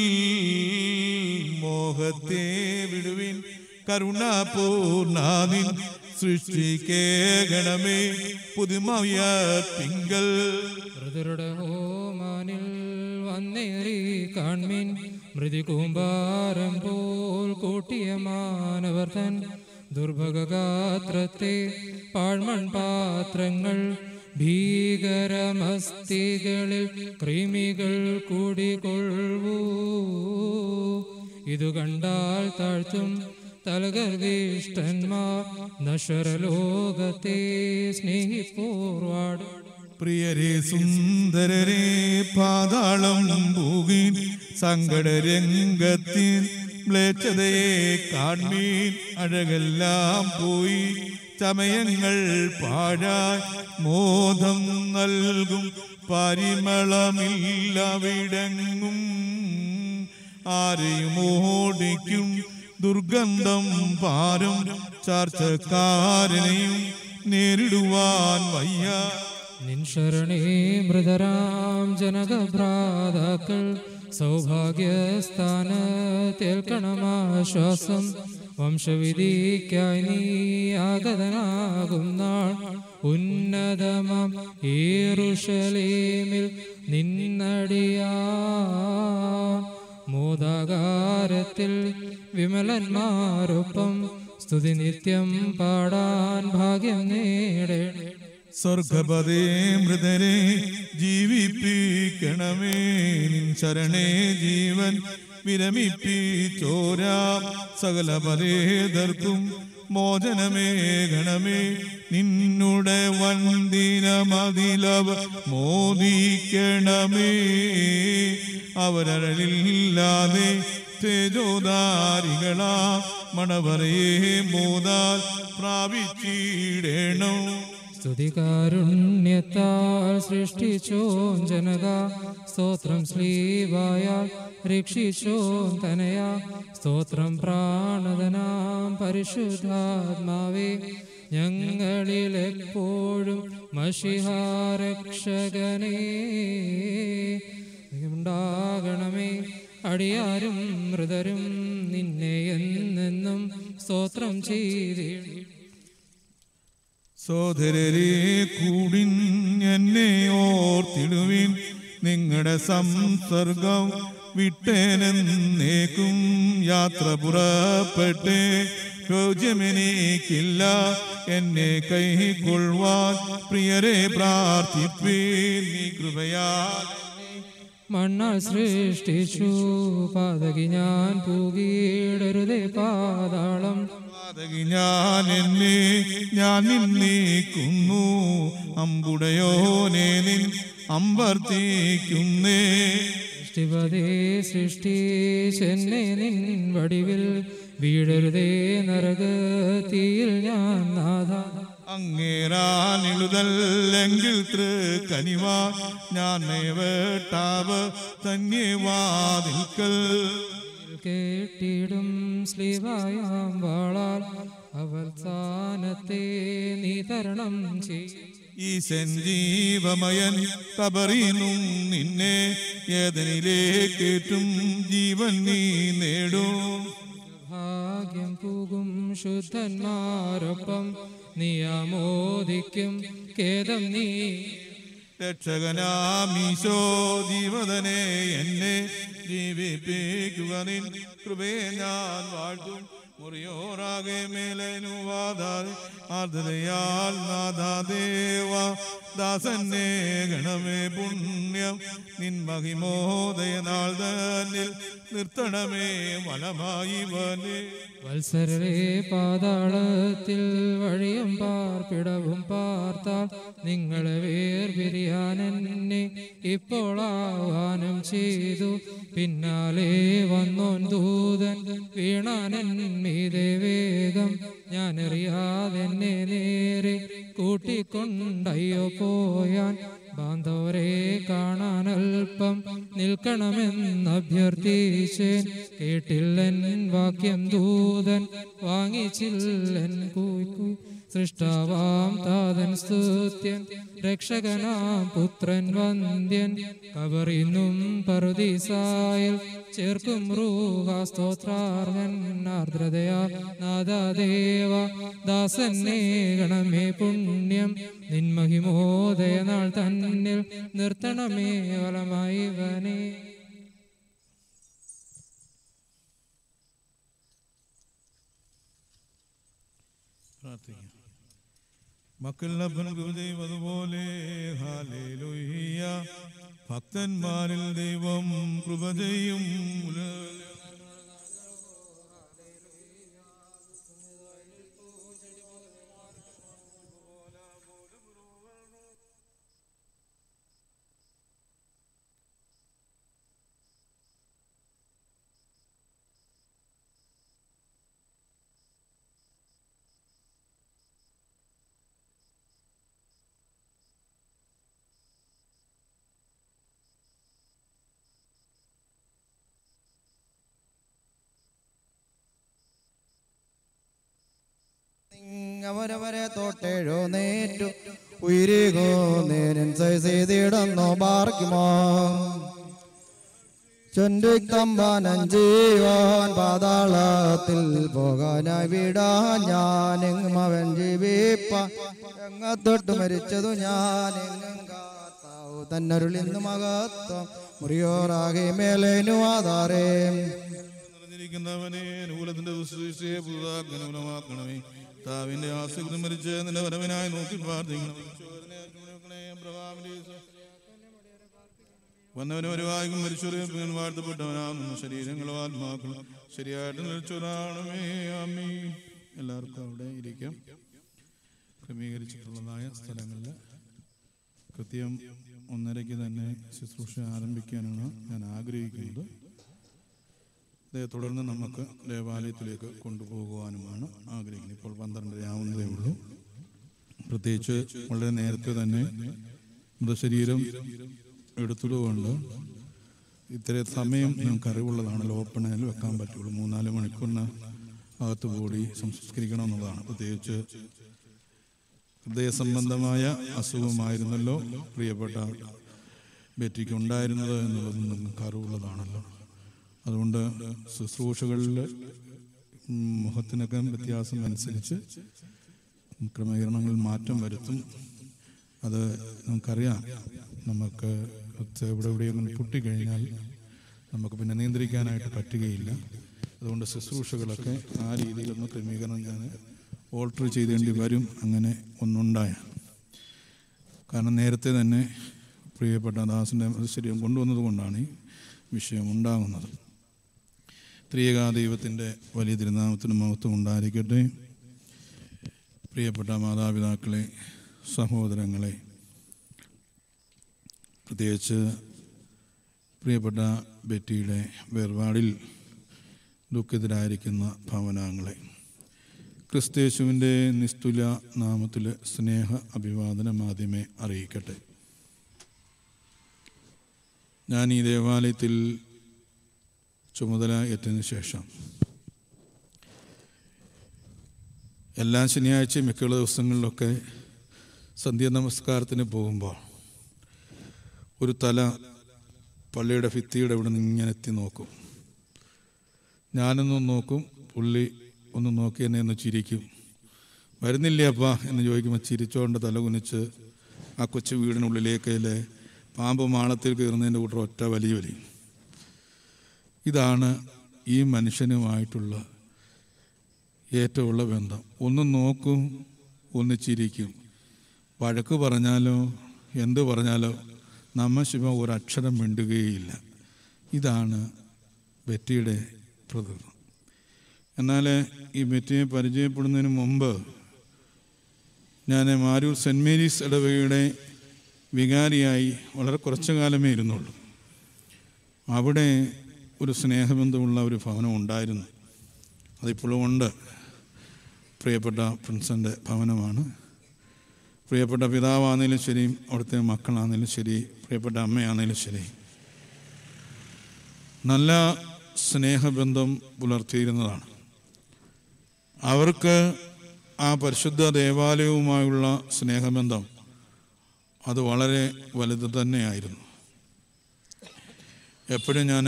മോഹത്തെ വിടുവിൻ കരുണാപൂർണാവിൻ സൃഷ്ടിക്കേകണമേ പുതുമയ തിങ്കൾ മൃതരുടെ ഹോമാനിൽ വന്നേറി കാൺമീൻ മൃതി കൂമ്പാരം പോൽ കൂട്ടിയ മാനവർ തൻ ദുർഭഗാത്രത്തെ പാഴ്മൺ പാത്രങ്ങൾ ഭീകരമസ്തികളിൽ കൃമികൾ കൂടികൊള്ളൂ ഇതു കണ്ടാൽ താഴ്ത്തും തലകർവിഷ്ടന്മാർ നശ്വരലോകത്തെ സ്നേഹിപ്പോർവാട് പ്രിയരെ സുന്ദരരെ പാതാളം പൂകീൻ സങ്കടരംഗത്തിൻ മ്ലേച്ഛതയെ കാൺമീൻ അഴകെല്ലാം പോയി ചമയങ്ങൾ പാഴായി മോദം നൽകും പരിമളമില്ലവിടങ്ങും ആരെയും ഓടിക്കും ദുർഗന്ധം പാരും ചാർച്ചക്കാരനെയും നേരിടുവാൻ വയ്യ നിൻ ശരണേ മൃതരാം ജനകഭ്രാതാക്കൾ സൗഭാഗ്യസ്ഥാനത്തേൽക്കണമാശ്വാസം വംശവിധിക്കായി നീ ആഗതനാകും നാൾ ഉന്നതമാം ഏറുഷലേമിൽ നിന്നടിയാ മോദാകാരത്തിൽ വിമലന്മാരൊപ്പം സ്തുതി നിത്യം പാടാൻ ഭാഗ്യം നേടേണേ സ്വർഗപദേ മൃതരെ ജീവിപ്പിക്കണമേ നിൻ ശരണേ ജീവൻ വിരമിപ്പിച്ചോരാം സകല പരേതർക്കും മോചനമേകണമേ നിന്നുടെ വന്ദിനമതിലവ മോദിക്കണമേ അവരളില്ലാതെ തേജോദാരികളാ മണവറയെ മോദാൽ പ്രാപിച്ചിടേണം സ്തുതികാരുണ്യത്താൽ സൃഷ്ടിച്ചോ ജനക സ്തോത്രം ശ്ലീവായാൽ രക്ഷിച്ചോ തനയാ സ്തോത്രം പ്രാണതനാം പരിശുദ്ധാത്മാവേ ഞങ്ങളിലെപ്പോഴും മഷിഹാരക്ഷകനേ ഉണ്ടാകണമേ അടിയാരും മൃതരും നിന്നെ എന്നെന്നും സ്തോത്രം ചെയ്തിടും സോദരരെ കൂടിൻ എന്നെ ഓർത്തിടുവിൻ നിങ്ങളുടെ സംസർഗം വിട്ടേനെന്നേക്കും യാത്ര പുറപ്പെട്ടേ യോജ്യമെനിക്കില്ല എന്നെ കൈക്കൊള്ളുവാൻ പ്രിയരെ പ്രാർത്ഥിപ്പീൻ നീ കൃപയാൽ മണ്ണാൽ സൃഷ്ടിച്ചു പാതകി ഞാൻ പൂകിയിടരുതേ പാതാളം പാതകി ഞാൻ എന്നെ ഞാൻ നിന്നീക്കുന്നു അമ്പുടയോനെ നിൻ അമ്പർത്തിക്കുന്നേ സൃഷ്ടിപതേ സൃഷ്ടിച്ചെന്നെ നിൻ വടിവിൽ വീഴരുതേ നരകത്തിയിൽ ഞാൻ നാഥ അങ്ങേറാനിളുതല്ലെങ്കിൽ തൃക്കനിവാ ഞാൻ വേട്ടാവ് തന്യവാതിൽക്കൽ കേട്ടിടും സ്ലീവായാം വാളാൽ അവസാനത്തെ നീ തരണം ചെയ്യും ഈ സഞ്ജീവമയൻ കബറിനും നിന്നെ ഏതനിലേക്കേറ്റും ജീവൻ നീ നേടും ഭാഗ്യം പൂകും ശുദ്ധന്മാരൊപ്പം നീ ആമോദിക്കും ഖേദം നീ രക്ഷകനാമീശോ ജീവതനെ എന്നെ ജീവിപ്പിക്കുക നിൻ കൃപയെ ഞാൻ വാഴ്ത്തും മുറിയോറാകെ മേലനുവാദാതെ ആർദ്രതയാൽ നാദാദേവ ദാസന്നെ ഗണമേ പുണ്യം നിൻ മഹിമോദയ നാൾ തന്നിൽ നിർത്തണമേ വനമായി വനേ വത്സരരെ പാതാളത്തിൽ വഴിയും പാർപ്പിടവും പാർത്താൽ നിങ്ങളെ വേർപിരിയാൻ എന്നെ ഇപ്പോൾ ആഹ്വാനം ചെയ്തു പിന്നാലെ വന്നോൻ ദൂതൻ വീണാനൻ മീതെ വേഗം ഞാൻ അറിയാതെ എന്നെ നേരെ കൂട്ടിക്കൊണ്ടയ്യോ പോയാൻ ബാന്ധവരെ കാണാൻ അല്പം നിൽക്കണമെന്ന് അഭ്യർത്ഥിച്ചേൻ കേട്ടില്ലൻ വാക്യം ദൂതൻ വാങ്ങിച്ചില്ലൻ കൂയ്ക്കു സൃഷ്ടാവാം താതൻ സ്തുത്യൻ രക്ഷകനാം പുത്രൻ വന്ദ്യൻ കബറിന്നും പറുദീസായിൽ ചേർക്കും റൂഹ സ്തോത്രാർഹൻ ആർദ്രതയാ നാദാദേവ ദാസന്നെ ഗണമേ പുണ്യം നിൻമഹിമോദയ നാൾ തന്നിൽ നിർത്തണമേ വലമായി വനേ പ്രാർത്ഥിക്കാം മക്കളപ്പൻ കൃപയും അതുപോലെ ഹാലേലുയ്യ ഭക്തന്മാരിൽ ദൈവം കൃപ ചെയ്യും വരെ തൊട്ടേഴോ നേറ്റു ഉയരുകോ നേരൻ ചെയ്തിടുന്നു ബാർക്കുമോ ചൊൻഡിക്തമ്പാനം ചെയ്യുവാൻ പാതാളത്തിൽ പോകാനായി വിടാ ഞാൻ എങ്ങും അവൻ ജീവിപ്പാൻ എങ്ങത്തൊട്ട് മരിച്ചതു ഞാൻ എങ്ങും കാത്താവു തന്നരുളിന്ന് മകത്വം മുറിയോറാകെ മേലേനു ആധാരേ നിറഞ്ഞിരിക്കുന്നവനെ അനുകൂലത്തിന്റെ ശുശ്രൂഷയെ പുതുതാക്കി അനുകൂലമാക്കണമേ താവിന്റെ ആസക്തി മരിച്ച് നിന്റെ വരവിനായി നോക്കി പ്രാർത്ഥിക്കണം വന്നവനും ഒരുവായും മരിച്ചൊരു വാഴ്ത്തപ്പെട്ടവനാകുന്നു ശരീരങ്ങളും ആത്മാക്കളും ശരിയായിട്ട് നിലച്ചൊരാണമേ അമ്മീ എല്ലാവർക്കും അവിടെ ഇരിക്കാം ക്രമീകരിച്ചിട്ടുള്ളതായ സ്ഥലങ്ങളിൽ കൃത്യം ഒന്നരയ്ക്ക് തന്നെ ശുശ്രൂഷ ആരംഭിക്കാനാണ് ഞാൻ ആഗ്രഹിക്കുന്നത് ഇതേ തുടർന്ന് നമുക്ക് ദേവാലയത്തിലേക്ക് കൊണ്ടുപോകുവാനുമാണ് ആഗ്രഹിക്കുന്നത് ഇപ്പോൾ പന്ത്രണ്ടര ആവുന്നതേ ഉള്ളൂ പ്രത്യേകിച്ച് വളരെ നേരത്തെ തന്നെ മൃതശരീരം എടുത്തതുകൊണ്ട് ഇത്ര സമയം നമുക്ക് അറിവുള്ളതാണല്ലോ ഓപ്പണായാലും വെക്കാൻ പറ്റുള്ളൂ മൂന്നാല് മണിക്കൂറിന് അകത്ത് കൂടി സംസ്കരിക്കണമെന്നുള്ളതാണ് പ്രത്യേകിച്ച് ഹൃദയ സംബന്ധമായ അസുഖമായിരുന്നല്ലോ പ്രിയപ്പെട്ട ബെറ്റിക്ക് ഉണ്ടായിരുന്നത് എന്നുള്ളത് നിങ്ങൾക്ക് അറിവുള്ളതാണല്ലോ അതുകൊണ്ട് ശുശ്രൂഷകളിൽ മുഖത്തിനൊക്കെ വ്യത്യാസം അനുസരിച്ച് ക്രമീകരണങ്ങളിൽ മാറ്റം വരുത്തും അത് നമുക്കറിയാം നമുക്ക് ഇവിടെ എവിടെയെങ്കിലും പൊട്ടിക്കഴിഞ്ഞാൽ നമുക്ക് പിന്നെ നിയന്ത്രിക്കാനായിട്ട് പറ്റുകയില്ല അതുകൊണ്ട് ശുശ്രൂഷകളൊക്കെ ആ രീതിയിലൊന്ന് ക്രമീകരണം ഞാൻ ഓൾട്ടർ ചെയ്തേണ്ടി വരും അങ്ങനെ ഒന്നുണ്ടായ കാരണം നേരത്തെ തന്നെ പ്രിയപ്പെട്ട ദാസിൻ്റെ ശരീരം കൊണ്ടുവന്നത് കൊണ്ടാണ് ഈ വിഷയം ഉണ്ടാകുന്നത് ത്രിയേകാ ദൈവത്തിൻ്റെ വലിയ തിരുനാമത്തിന് മഹത്വം ഉണ്ടായിരിക്കട്ടെ പ്രിയപ്പെട്ട മാതാപിതാക്കളെ സഹോദരങ്ങളെ പ്രത്യേകിച്ച് പ്രിയപ്പെട്ട ബെറ്റിയുടെ വേർപാടിൽ ദുഃഖിതരായിരിക്കുന്ന ഭവനാങ്ങളെ ക്രിസ്തേശുവിൻ്റെ നിസ്തുല നാമത്തിൽ സ്നേഹ അഭിവാദനം ആദ്യമേ അറിയിക്കട്ടെ ഞാൻ ഈ ദേവാലയത്തിൽ ചുമതല ഏറ്റതിന് ശേഷം എല്ലാ ശനിയാഴ്ചയും മിക്കുള്ള ദിവസങ്ങളിലൊക്കെ സന്ധ്യ നമസ്കാരത്തിന് പോകുമ്പോൾ ഒരു തല പള്ളിയുടെ ഭിത്തിയുടെ ഇവിടെ നിന്ന് ഇങ്ങനെ എത്തി നോക്കും ഞാനൊന്നും നോക്കും പുള്ളി ഒന്ന് നോക്കി എന്നെ ഒന്ന് ചിരിക്കും വരുന്നില്ലേ അപ്പാ എന്ന് ചോദിക്കുമ്പോൾ ചിരിച്ചോണ്ട് തല കുനിച്ച് ആ കൊച്ചു വീടിനുള്ളിലേക്കയിലെ പാമ്പ് മാളത്തിൽ കയറുന്നതിൻ്റെ കൂട്ടർ ഒറ്റ വലിയ വലി ഇതാണ് ഈ മനുഷ്യനുമായിട്ടുള്ള ഏറ്റവുമുള്ള ബന്ധം ഒന്ന് നോക്കും ഒന്ന് ചിരിക്കും വഴക്ക് പറഞ്ഞാലോ എന്ത് പറഞ്ഞാലോ നമ്മ ശിവ ഒരക്ഷരം മിണ്ടുകയില്ല ഇതാണ് ബെറ്റിയുടെ പ്രകൃതം എന്നാൽ ഈ ബെറ്റിയെ പരിചയപ്പെടുന്നതിന് മുമ്പ് ഞാൻ മാരൂർ സെൻറ് മേരീസ് ഇടവകയുടെ വികാരിയായി വളരെ കുറച്ചു കാലമേ ഇരുന്നുള്ളൂ അവിടെ ഒരു സ്നേഹബന്ധമുള്ള ഒരു ഭവനം ഉണ്ടായിരുന്നു അതിപ്പോഴും ഉണ്ട് പ്രിയപ്പെട്ട പ്രിൻസൻ്റെ ഭവനമാണ് പ്രിയപ്പെട്ട പിതാവാണെങ്കിലും ശരി അവിടുത്തെ മക്കളാണെങ്കിലും ശരി പ്രിയപ്പെട്ട അമ്മയാണെങ്കിലും ശരി നല്ല സ്നേഹബന്ധം പുലർത്തിയിരുന്നതാണ് അവർക്ക് ആ പരിശുദ്ധ ദേവാലയവുമായുള്ള സ്നേഹബന്ധം അത് വളരെ വലുത് തന്നെയായിരുന്നു എപ്പോഴും ഞാൻ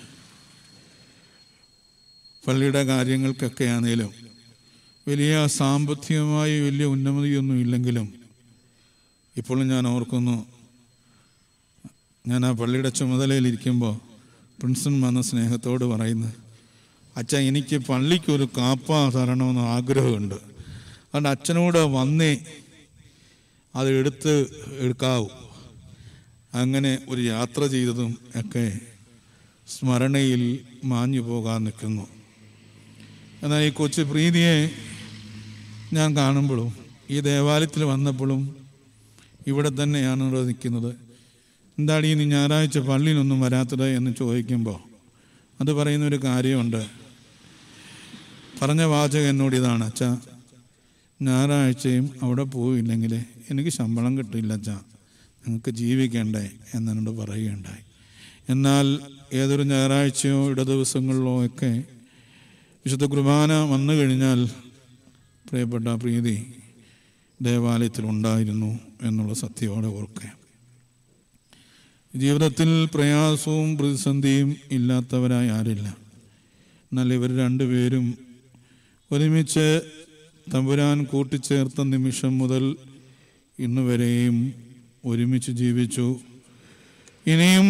പള്ളിയുടെ കാര്യങ്ങൾക്കൊക്കെ ആണെങ്കിലും വലിയ സാമ്പത്തികമായി വലിയ ഉന്നമതിയൊന്നും ഇല്ലെങ്കിലും ഇപ്പോഴും ഞാൻ ഓർക്കുന്നു ഞാൻ ആ പള്ളിയുടെ ചുമതലയിലിരിക്കുമ്പോൾ പ്രിൻസൺ വന്ന സ്നേഹത്തോട് പറയുന്നു അച്ഛ എനിക്ക് പള്ളിക്കൊരു കാപ്പ തരണമെന്ന് ആഗ്രഹമുണ്ട് അതുകൊണ്ട് അച്ഛനോട് വന്നേ അത് എടുത്ത് എടുക്കാവൂ അങ്ങനെ ഒരു യാത്ര ചെയ്തതും ഒക്കെ സ്മരണയിൽ മാഞ്ഞു പോകാൻ നിൽക്കുന്നു എന്നാൽ ഈ കൊച്ചു പ്രീതിയെ ഞാൻ കാണുമ്പോഴും ഈ ദേവാലയത്തിൽ വന്നപ്പോഴും ഇവിടെ തന്നെയാണ് ഇവിടെ നിൽക്കുന്നത് എന്താണ് ഈ നീ ഞായറാഴ്ച പള്ളിയിലൊന്നും വരാത്തത് എന്ന് ചോദിക്കുമ്പോൾ അത് പറയുന്ന ഒരു കാര്യമുണ്ട് പറഞ്ഞ വാചകം എന്നോട് ഇതാണ് അച്ഛാ ഞായറാഴ്ചയും അവിടെ പോയില്ലെങ്കിൽ എനിക്ക് ശമ്പളം കിട്ടില്ല അച്ഛാ നിങ്ങൾക്ക് ജീവിക്കണ്ടേ എന്നോട് പറയുകയുണ്ടായി എന്നാൽ ഏതൊരു ഞായറാഴ്ചയോ ഇട ദിവസങ്ങളിലോ ഒക്കെ വിശുദ്ധ കുർബാന വന്നു കഴിഞ്ഞാൽ പ്രിയപ്പെട്ട പ്രീതി ദേവാലയത്തിൽ ഉണ്ടായിരുന്നു എന്നുള്ള സത്യത്തോടെ ഓർക്കുക ജീവിതത്തിൽ പ്രയാസവും പ്രതിസന്ധിയും ഇല്ലാത്തവരായി ആരില്ല എന്നാൽ ഇവർ രണ്ടുപേരും ഒരുമിച്ച് തമ്പുരാൻ കൂട്ടിച്ചേർത്ത നിമിഷം മുതൽ ഇന്ന് വരെയും ഒരുമിച്ച് ജീവിച്ചു ഇനിയും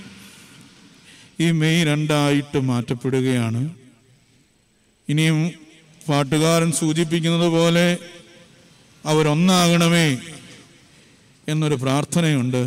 ഈ മെയ് രണ്ടായിട്ട് മാറ്റപ്പെടുകയാണ് ഇനിയും പാട്ടുകാരൻ സൂചിപ്പിക്കുന്നത് പോലെ അവരൊന്നാകണമേ എന്നൊരു പ്രാർത്ഥനയുണ്ട്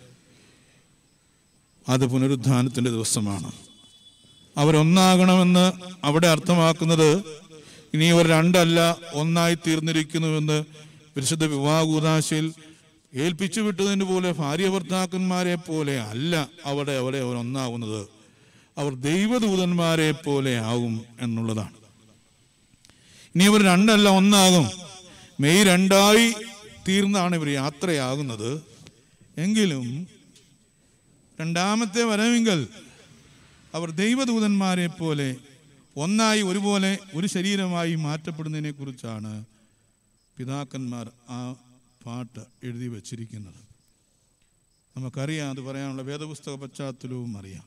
അത് പുനരുദ്ധാനത്തിൻ്റെ ദിവസമാണ് അവരൊന്നാകണമെന്ന് അവിടെ അർത്ഥമാക്കുന്നത് ഇനി അവർ രണ്ടല്ല ഒന്നായി തീർന്നിരിക്കുന്നുവെന്ന് പരിശുദ്ധ വിവാഹകൂതാശയിൽ ഏൽപ്പിച്ചു വിട്ടതിന് പോലെ ഭാര്യ ഭർത്താക്കന്മാരെ പോലെ അല്ല അവിടെ അവിടെ അവർ ഒന്നാകുന്നത് അവർ ദൈവദൂതന്മാരെ പോലെ ആകും എന്നുള്ളതാണ് ഇനി അവർ രണ്ടല്ല ഒന്നാകും മെയ് രണ്ടായി തീർന്നാണ് ഇവർ യാത്രയാകുന്നത് എങ്കിലും രണ്ടാമത്തെ വരവെങ്കിൽ അവർ ദൈവദൂതന്മാരെ പോലെ ഒന്നായി ഒരുപോലെ ഒരു ശരീരമായി മാറ്റപ്പെടുന്നതിനെ കുറിച്ചാണ് പിതാക്കന്മാർ ആ പാട്ട് എഴുതി വച്ചിരിക്കുന്നത് നമുക്കറിയാം അത് പറയാനുള്ള വേദപുസ്തക പശ്ചാത്തലവും അറിയാം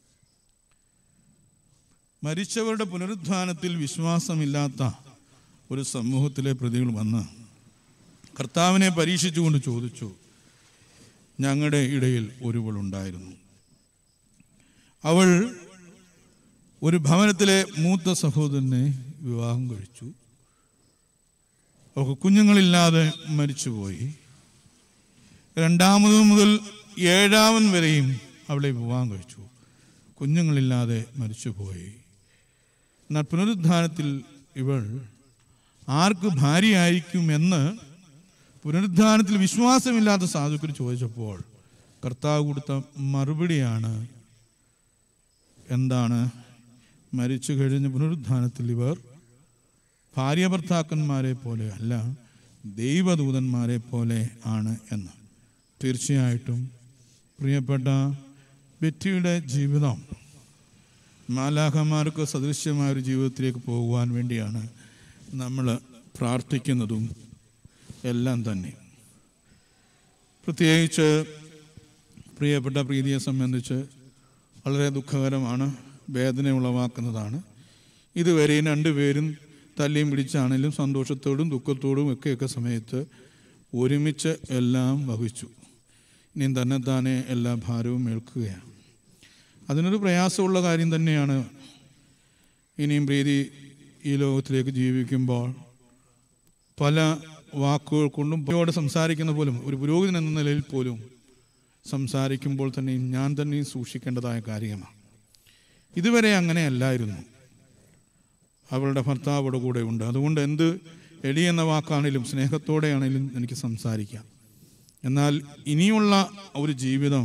മരിച്ചവരുടെ പുനരുദ്ധാനത്തിൽ വിശ്വാസമില്ലാത്ത ഒരു സമൂഹത്തിലെ പ്രതികൾ വന്ന് കർത്താവിനെ പരീക്ഷിച്ചുകൊണ്ട് ചോദിച്ചു ഞങ്ങളുടെ ഇടയിൽ ഒരുവളുണ്ടായിരുന്നു അവൾ ഒരു ഭവനത്തിലെ മൂത്ത സഹോദരനെ വിവാഹം കഴിച്ചു അവൾക്ക് കുഞ്ഞുങ്ങളില്ലാതെ മരിച്ചുപോയി രണ്ടാമത് മുതൽ ഏഴാമൻ വരെയും അവളെ വിവാഹം കഴിച്ചു കുഞ്ഞുങ്ങളില്ലാതെ മരിച്ചുപോയി എന്നാൽ പുനരുദ്ധാനത്തിൽ ഇവൾ ആർക്ക് ഭാര്യയായിരിക്കുമെന്ന് പുനരുദ്ധാനത്തിൽ വിശ്വാസമില്ലാത്ത സാധുക്കൾ ചോദിച്ചപ്പോൾ കർത്താവ് കൊടുത്ത മറുപടിയാണ് എന്താണ് മരിച്ചു കഴിഞ്ഞ പുനരുദ്ധാനത്തിൽ ഇവർ ഭാര്യ ഭർത്താക്കന്മാരെ പോലെ അല്ല ദൈവദൂതന്മാരെ പോലെ ആണ് എന്ന് തീർച്ചയായിട്ടും പ്രിയപ്പെട്ട ബെറ്റിയുടെ ജീവിതം മാലാഖമാർക്ക് സദൃശ്യമായ ഒരു ജീവിതത്തിലേക്ക് പോകുവാൻ വേണ്ടിയാണ് നമ്മൾ പ്രാർത്ഥിക്കുന്നതും എല്ലാം തന്നെ പ്രത്യേകിച്ച് പ്രിയപ്പെട്ട പ്രീതിയെ സംബന്ധിച്ച് വളരെ ദുഃഖകരമാണ് വേദന ഉളവാക്കുന്നതാണ് ഇതുവരെയും രണ്ടുപേരും തല്ലിയും പിടിച്ചാണെങ്കിലും സന്തോഷത്തോടും ദുഃഖത്തോടും ഒക്കെയൊക്കെ സമയത്ത് ഒരുമിച്ച് എല്ലാം വഹിച്ചു ഇനിയും തന്നെ താനെ എല്ലാ ഭാരവും ഏൽക്കുകയാണ് അതിനൊരു പ്രയാസമുള്ള കാര്യം തന്നെയാണ് ഇനിയും പ്രീതി ഈ ലോകത്തിലേക്ക് ജീവിക്കുമ്പോൾ പല വാക്കുകൾ കൊണ്ടും അവരോട് സംസാരിക്കുന്ന പോലും ഒരു പുരോഹിതൻ എന്ന നിലയിൽ പോലും സംസാരിക്കുമ്പോൾ തന്നെ ഞാൻ തന്നെയും സൂക്ഷിക്കേണ്ടതായ കാര്യമാണ് ഇതുവരെ അങ്ങനെയല്ലായിരുന്നു അവളുടെ ഭർത്താവോട് കൂടെ ഉണ്ട് അതുകൊണ്ട് എന്ത് എളി എന്ന വാക്കാണെങ്കിലും സ്നേഹത്തോടെയാണെങ്കിലും എനിക്ക് സംസാരിക്കാം എന്നാൽ ഇനിയുള്ള ഒരു ജീവിതം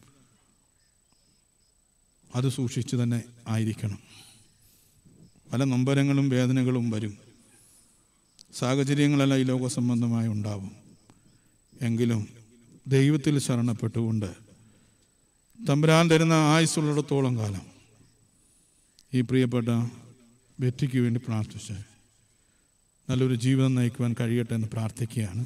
അത് സൂക്ഷിച്ചു തന്നെ ആയിരിക്കണം പല നൊമ്പരങ്ങളും വേദനകളും വരും സാഹചര്യങ്ങളെല്ലാം ഈ ലോക സംബന്ധമായി ഉണ്ടാവും എങ്കിലും ദൈവത്തിൽ ശരണപ്പെട്ടുകൊണ്ട് തമ്പുരാൻ തരുന്ന ആയുസ്സുള്ളിടത്തോളം കാലം ഈ പ്രിയപ്പെട്ട വ്യക്തിക്ക് വേണ്ടി പ്രാർത്ഥിച്ച് നല്ലൊരു ജീവിതം നയിക്കുവാൻ കഴിയട്ടെ എന്ന് പ്രാർത്ഥിക്കുകയാണ്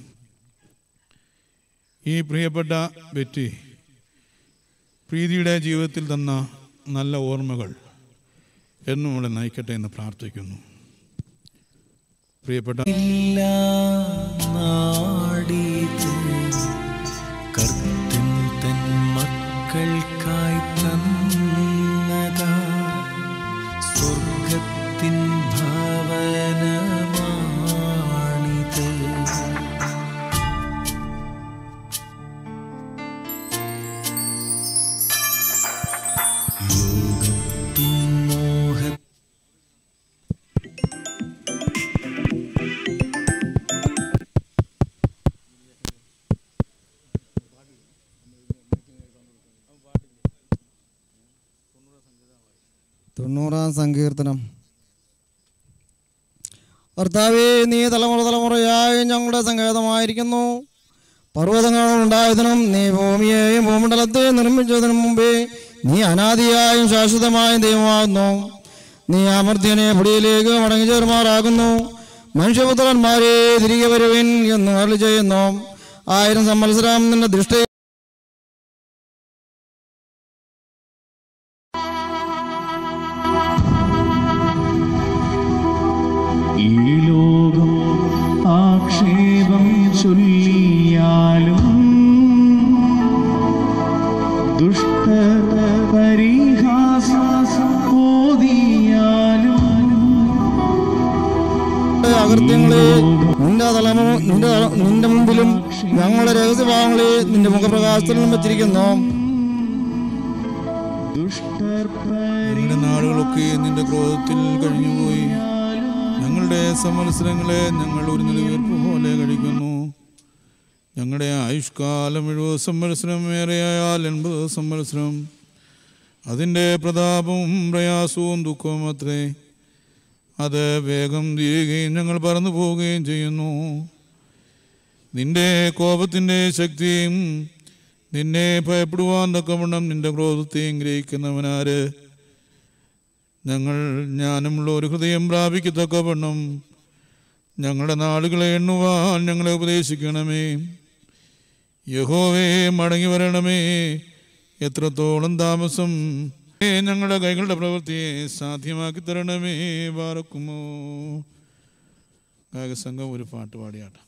ഈ പ്രിയപ്പെട്ട വ്യക്തി പ്രീതിയുടെ ജീവിതത്തിൽ തന്ന നല്ല ഓർമ്മകൾ എന്നും അവളെ നയിക്കട്ടെ എന്ന് പ്രാർത്ഥിക്കുന്നു പ്രിയപ്പെട്ട നാടീത് കർത്തൻ തൻ മക്കൾക്കായി തന്നതാ സ്വർഗത്തിൻ ഭവനമാണിത് ലോകത്തിൻ മോഹ തൊണ്ണൂറാം സങ്കീർത്തനം കർത്താവേ നീ തലമുറ തലമുറയായി ഞങ്ങളുടെ സങ്കേതമായിരിക്കുന്നു പർവ്വതങ്ങൾ ഉണ്ടായതിനും നീ ഭൂമിയെയും ഭൂമണ്ഡലത്തെ നിർമ്മിച്ചതിനും മുമ്പേ നീ അനാദിയായും ശാശ്വതമായും ദൈവമാകുന്നു നീ അമർത്യനെ പൊടിയിലേക്ക് മടങ്ങി ചേർമാറാകുന്നു മനുഷ്യപുത്രന്മാരെ തിരികെ വരുവിൻ എന്ന് അരുളി ചെയ്യുന്നു ആയിരം സംവത്സരം നിന്റെ ദൃഷ്ടി ഈ ലോകം ആക്ഷേപം ചൊല്ലിയാലും ദുഷ്ട അകൃത്യങ്ങളെ നിന്റെ തലമു നിന്റെ തല- നിന്റെ മുമ്പിലും ഞങ്ങളുടെ രഹസ്യഭാവങ്ങളെ നിന്റെ മുഖപ്രകാശത്തിലും വെച്ചിരിക്കുന്നു ഞങ്ങളുടെ നാളുകളൊക്കെ നിന്റെ ക്രോധത്തിൽ കഴിഞ്ഞുപോയി ഞങ്ങളുടെ സംവത്സരങ്ങളെ ഞങ്ങൾ ഒരു നിലവീർപ്പ് പോലെ കഴിക്കുന്നു ഞങ്ങളുടെ ആയുഷ്കാലം എഴുപത് സംവത്സരം ഏറെയായാൽ എൺപത് സംവത്സരം അതിൻ്റെ പ്രതാപവും പ്രയാസവും ദുഃഖവും അത്രേ അത് വേഗം തീരുകയും ഞങ്ങൾ പറന്നു പോവുകയും ചെയ്യുന്നു നിന്റെ കോപത്തിൻ്റെ ശക്തിയും നിന്നെ ഭയപ്പെടുവാൻ തക്കവണ്ണം നിന്റെ ക്രോധത്തെയും ഗ്രഹിക്കുന്നവനാര് ഞങ്ങൾ ജ്ഞാനമുള്ള ഒരു ഹൃദയം പ്രാപിക്കത്തക്കവണ്ണം ഞങ്ങളുടെ നാളുകളെ എണ്ണുവാൻ ഞങ്ങളെ ഉപദേശിക്കണമേ യഹോവേ മടങ്ങി വരണമേ എത്രത്തോളം താമസം ഏ, ഞങ്ങളുടെ കൈകളുടെ പ്രവൃത്തിയെ സാധ്യമാക്കി തരണമേ പാർക്കുമോ ഗായകസംഘം ഒരു പാട്ട് പാടിയാട്ടെ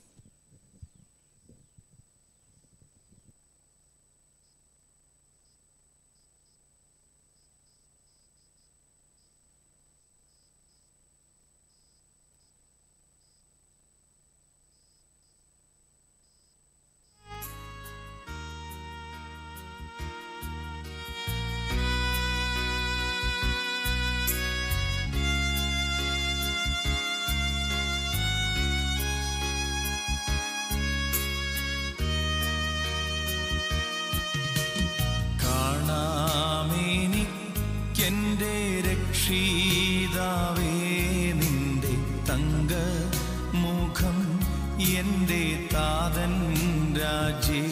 കാണാമെനിക്കെൻ്റെ രക്ഷിതാവേ നിന്റെ തങ്ക മുഖം എൻ്റെ താതൻ രാജേ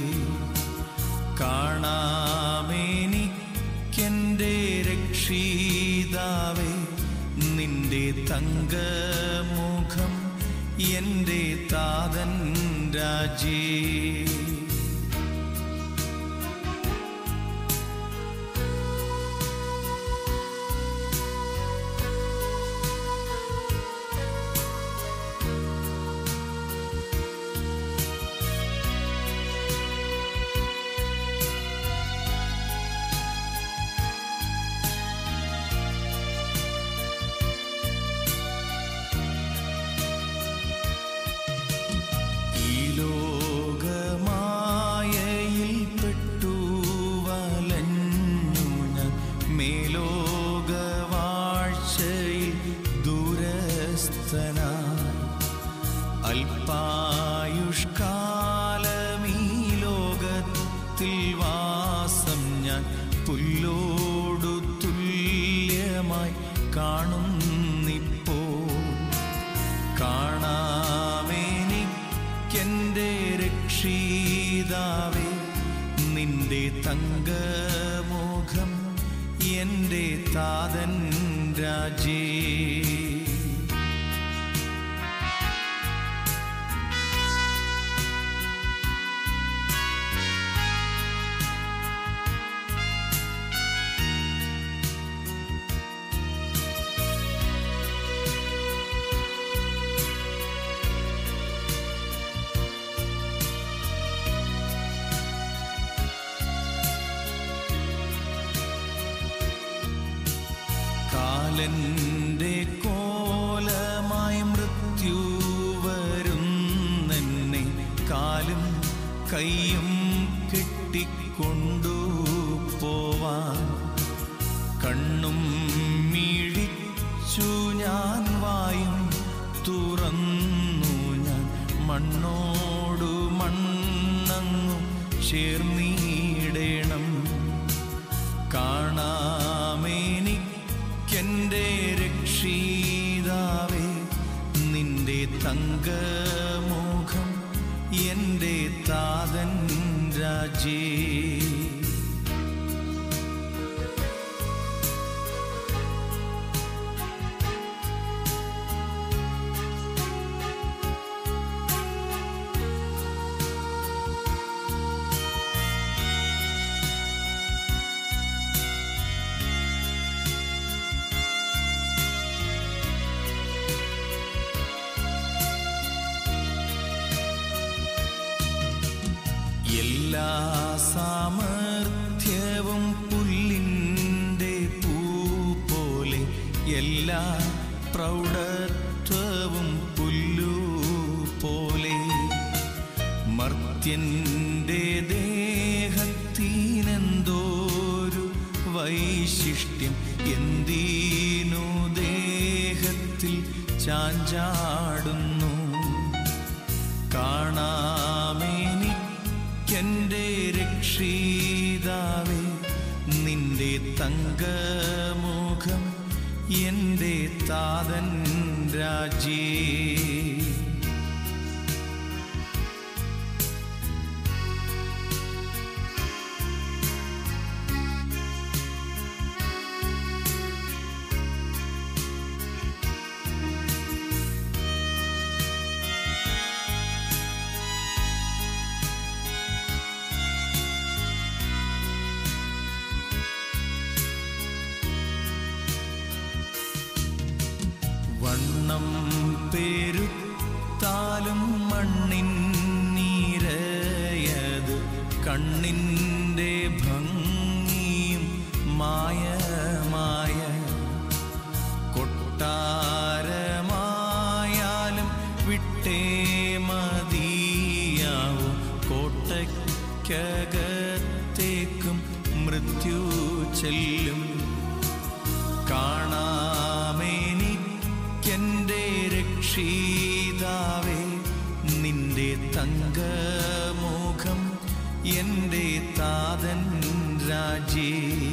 കാണാമെനിക്കെൻ്റെ രക്ഷിതാവേ നിന്റെ തങ്ക മുഖം എൻ്റെ താതൻ രാജേ ഈ ലോകമായയിൽ പെട്ടു വലഞ്ഞു ഞാൻ മേലോകവാഴ്ചയിൽ ദൂരസ്ഥനായി അല്പായുഷ്കാലമീ ലോകത്തിൽ വാസം ഞാൻ പുല്ലോടു തുല്യമായി കാണുന്നിപ്പോൾ കാണാമെനിക്കെൻ്റെ രക്ഷിതാവേ നിന്റെ തങ്കമുഖം എൻ്റെ താതൻ രാജേ കാലന്റെ കോലമായി മൃത്യു വരുന്നെന്നെ കാലും കൈയും കെട്ടിക്കൊണ്ടു പോവാൻ കണ്ണും മിഴിച്ചു ഞാൻ വായും തുറന്നു ഞാൻ മണ്ണോടു മണ്ണങ്ങു ചേർന്നിടണം കാണാമെനിക്കെൻ്റെ രക്ഷിതാവേ നിന്റെ തങ്കമുഖം എൻ്റെ താതൻ രാജേ ും മർത്യന്റെ ദേഹത്തിനെന്തോരു വൈശിഷ്ട്യം എന്തിനു ദേഹത്തിൽ ചാഞ്ചാടുന്നു കാണാമെനിക്കെൻ്റെ രക്ഷിതാവേ നിന്റെ തങ്കമുഖം എൻ്റെ താതൻ രാജ്യേ വണ്ണം പേരുത്താലും മണ്ണിൻ നീരയത് കണ്ണിൻ്റെ ഭംഗിയും മായമായ കൊട്ടാരമായാലും വിട്ടേ മതിയാവും കോട്ടയ്ക്കകത്തേക്കും മൃത്യു ചെല്ലും കാണാമെനിക്കെൻ്റെ രക്ഷിതാവേ നിന്റെ തങ്കമുഖം എൻ്റെ താതൻ രാജേ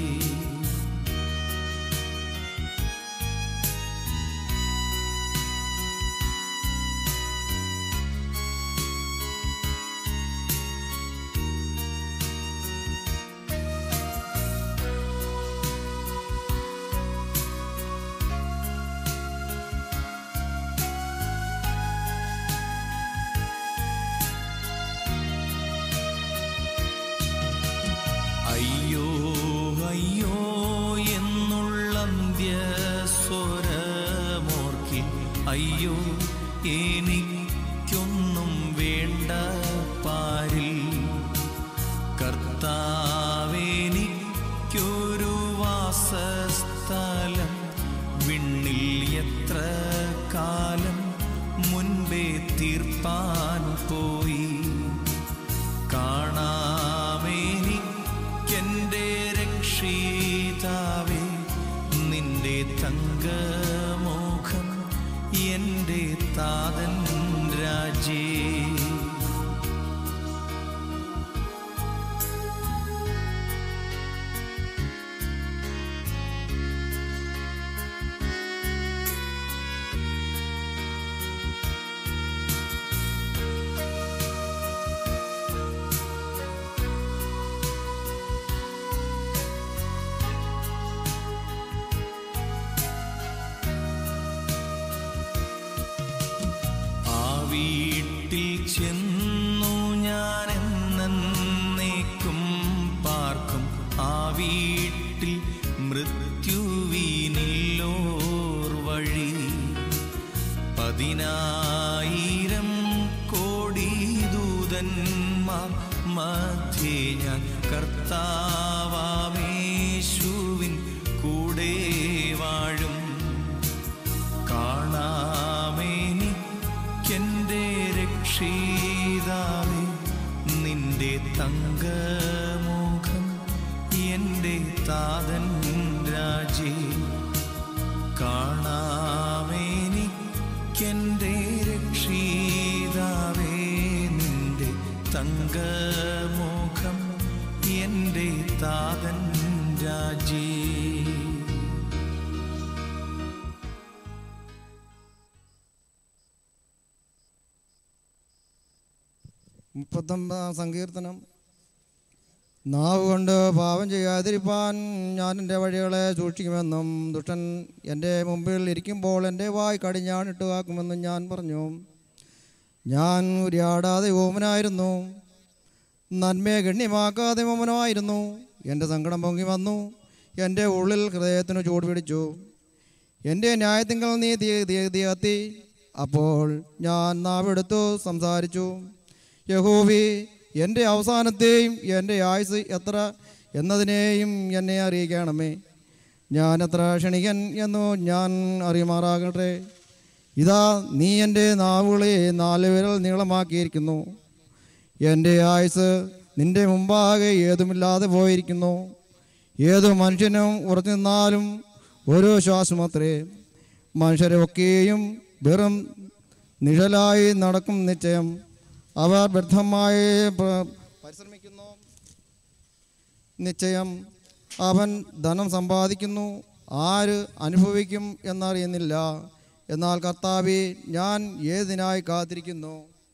അയ്യോ അയ്യോ എന്നുള്ള സ്വരമോർക്കി അയ്യോ എനിക്കൊന്നും വേണ്ട പാരിൽ കർത്താവെനിക്കൊരു വാസസ്ഥലം വിണ്ണിൽ എത്ര കാലം മുൻപേ തീർപ്പാൻ പോയി കാണാമെനിക്കെൻ്റെ രക്ഷിതാവേ നിന്റെ തങ്കമുഖം എൻ്റെ താതൻ രാജേ ആ വീട്ടിൽ ചെന്നു ഞാൻ എന്നേക്കും പാർക്കും ആ വീട്ടിൽ മൃത്യുവിനില്ലോർ വഴി പതിനായിരം കോടി ദൂതന്മാർ മധ്യേ ഞാൻ കർത്താവാമേശുവിൻ കൂടെ വാഴും കാണാമെനിക്കെൻ്റെ രക്ഷിതാവേ നിന്റെ തങ്കമുഖം എൻ്റെ താതൻ രാജേ കാണാമെനിക്കെൻ്റെ രക്ഷിതാവേ നിന്റെ തങ്കമുഖം എൻ്റെ താതൻ രാജേ മുപ്പത്തൊമ്പതാം സങ്കീർത്തനം നാവ് കൊണ്ട് പാപം ചെയ്യാതിരിപ്പാൻ ഞാൻ എൻ്റെ വഴികളെ സൂക്ഷിക്കുമെന്നും ദുഷ്ടൻ എൻ്റെ മുമ്പിൽ ഇരിക്കുമ്പോൾ എൻ്റെ വായ് കടിഞ്ഞാണിട്ട് കാക്കുമെന്നും ഞാൻ പറഞ്ഞു ഞാൻ ഉരിയാടാതെ ഓമനായിരുന്നു നന്മയെ ഗണ്യമാക്കാതെ ഓമനമായിരുന്നു എൻ്റെ സങ്കടം പൊങ്ങി വന്നു എൻ്റെ ഉള്ളിൽ ഹൃദയത്തിന് ചൂട് പിടിച്ചു എൻ്റെ ന്യായത്തിങ്കൽ നീ തീ തീ തീ കത്തി അപ്പോൾ ഞാൻ നാവെടുത്തു സംസാരിച്ചു യഹോവി എൻ്റെ അവസാനത്തെയും എൻ്റെ ആയുസ് എത്ര എന്നതിനെയും എന്നെ അറിയിക്കണമേ ഞാൻ എത്ര ക്ഷണികൻ എന്നു ഞാൻ അറിയുമാറാകട്ടെ ഇതാ നീ എൻ്റെ നാവുകളെ നാല് വിരൽ നീളമാക്കിയിരിക്കുന്നു എൻ്റെ ആയുസ് നിന്റെ മുമ്പാകെ ഏതുമില്ലാതെ പോയിരിക്കുന്നു ഏതു മനുഷ്യനും ഉറച്ചു നിന്നാലും ഓരോ ശ്വാസമത്രേ മനുഷ്യരെ ഒക്കെയും വെറും നിഴലായി നടക്കും നിശ്ചയം അവർ വ്യർത്ഥമായി പ്ര- പരിശ്രമിക്കുന്നു നിശ്ചയം അവൻ ധനം സമ്പാദിക്കുന്നു ആര് അനുഭവിക്കും എന്നറിയുന്നില്ല എന്നാൽ കർത്താവെ ഞാൻ ഏതിനായി കാത്തിരിക്കുന്നു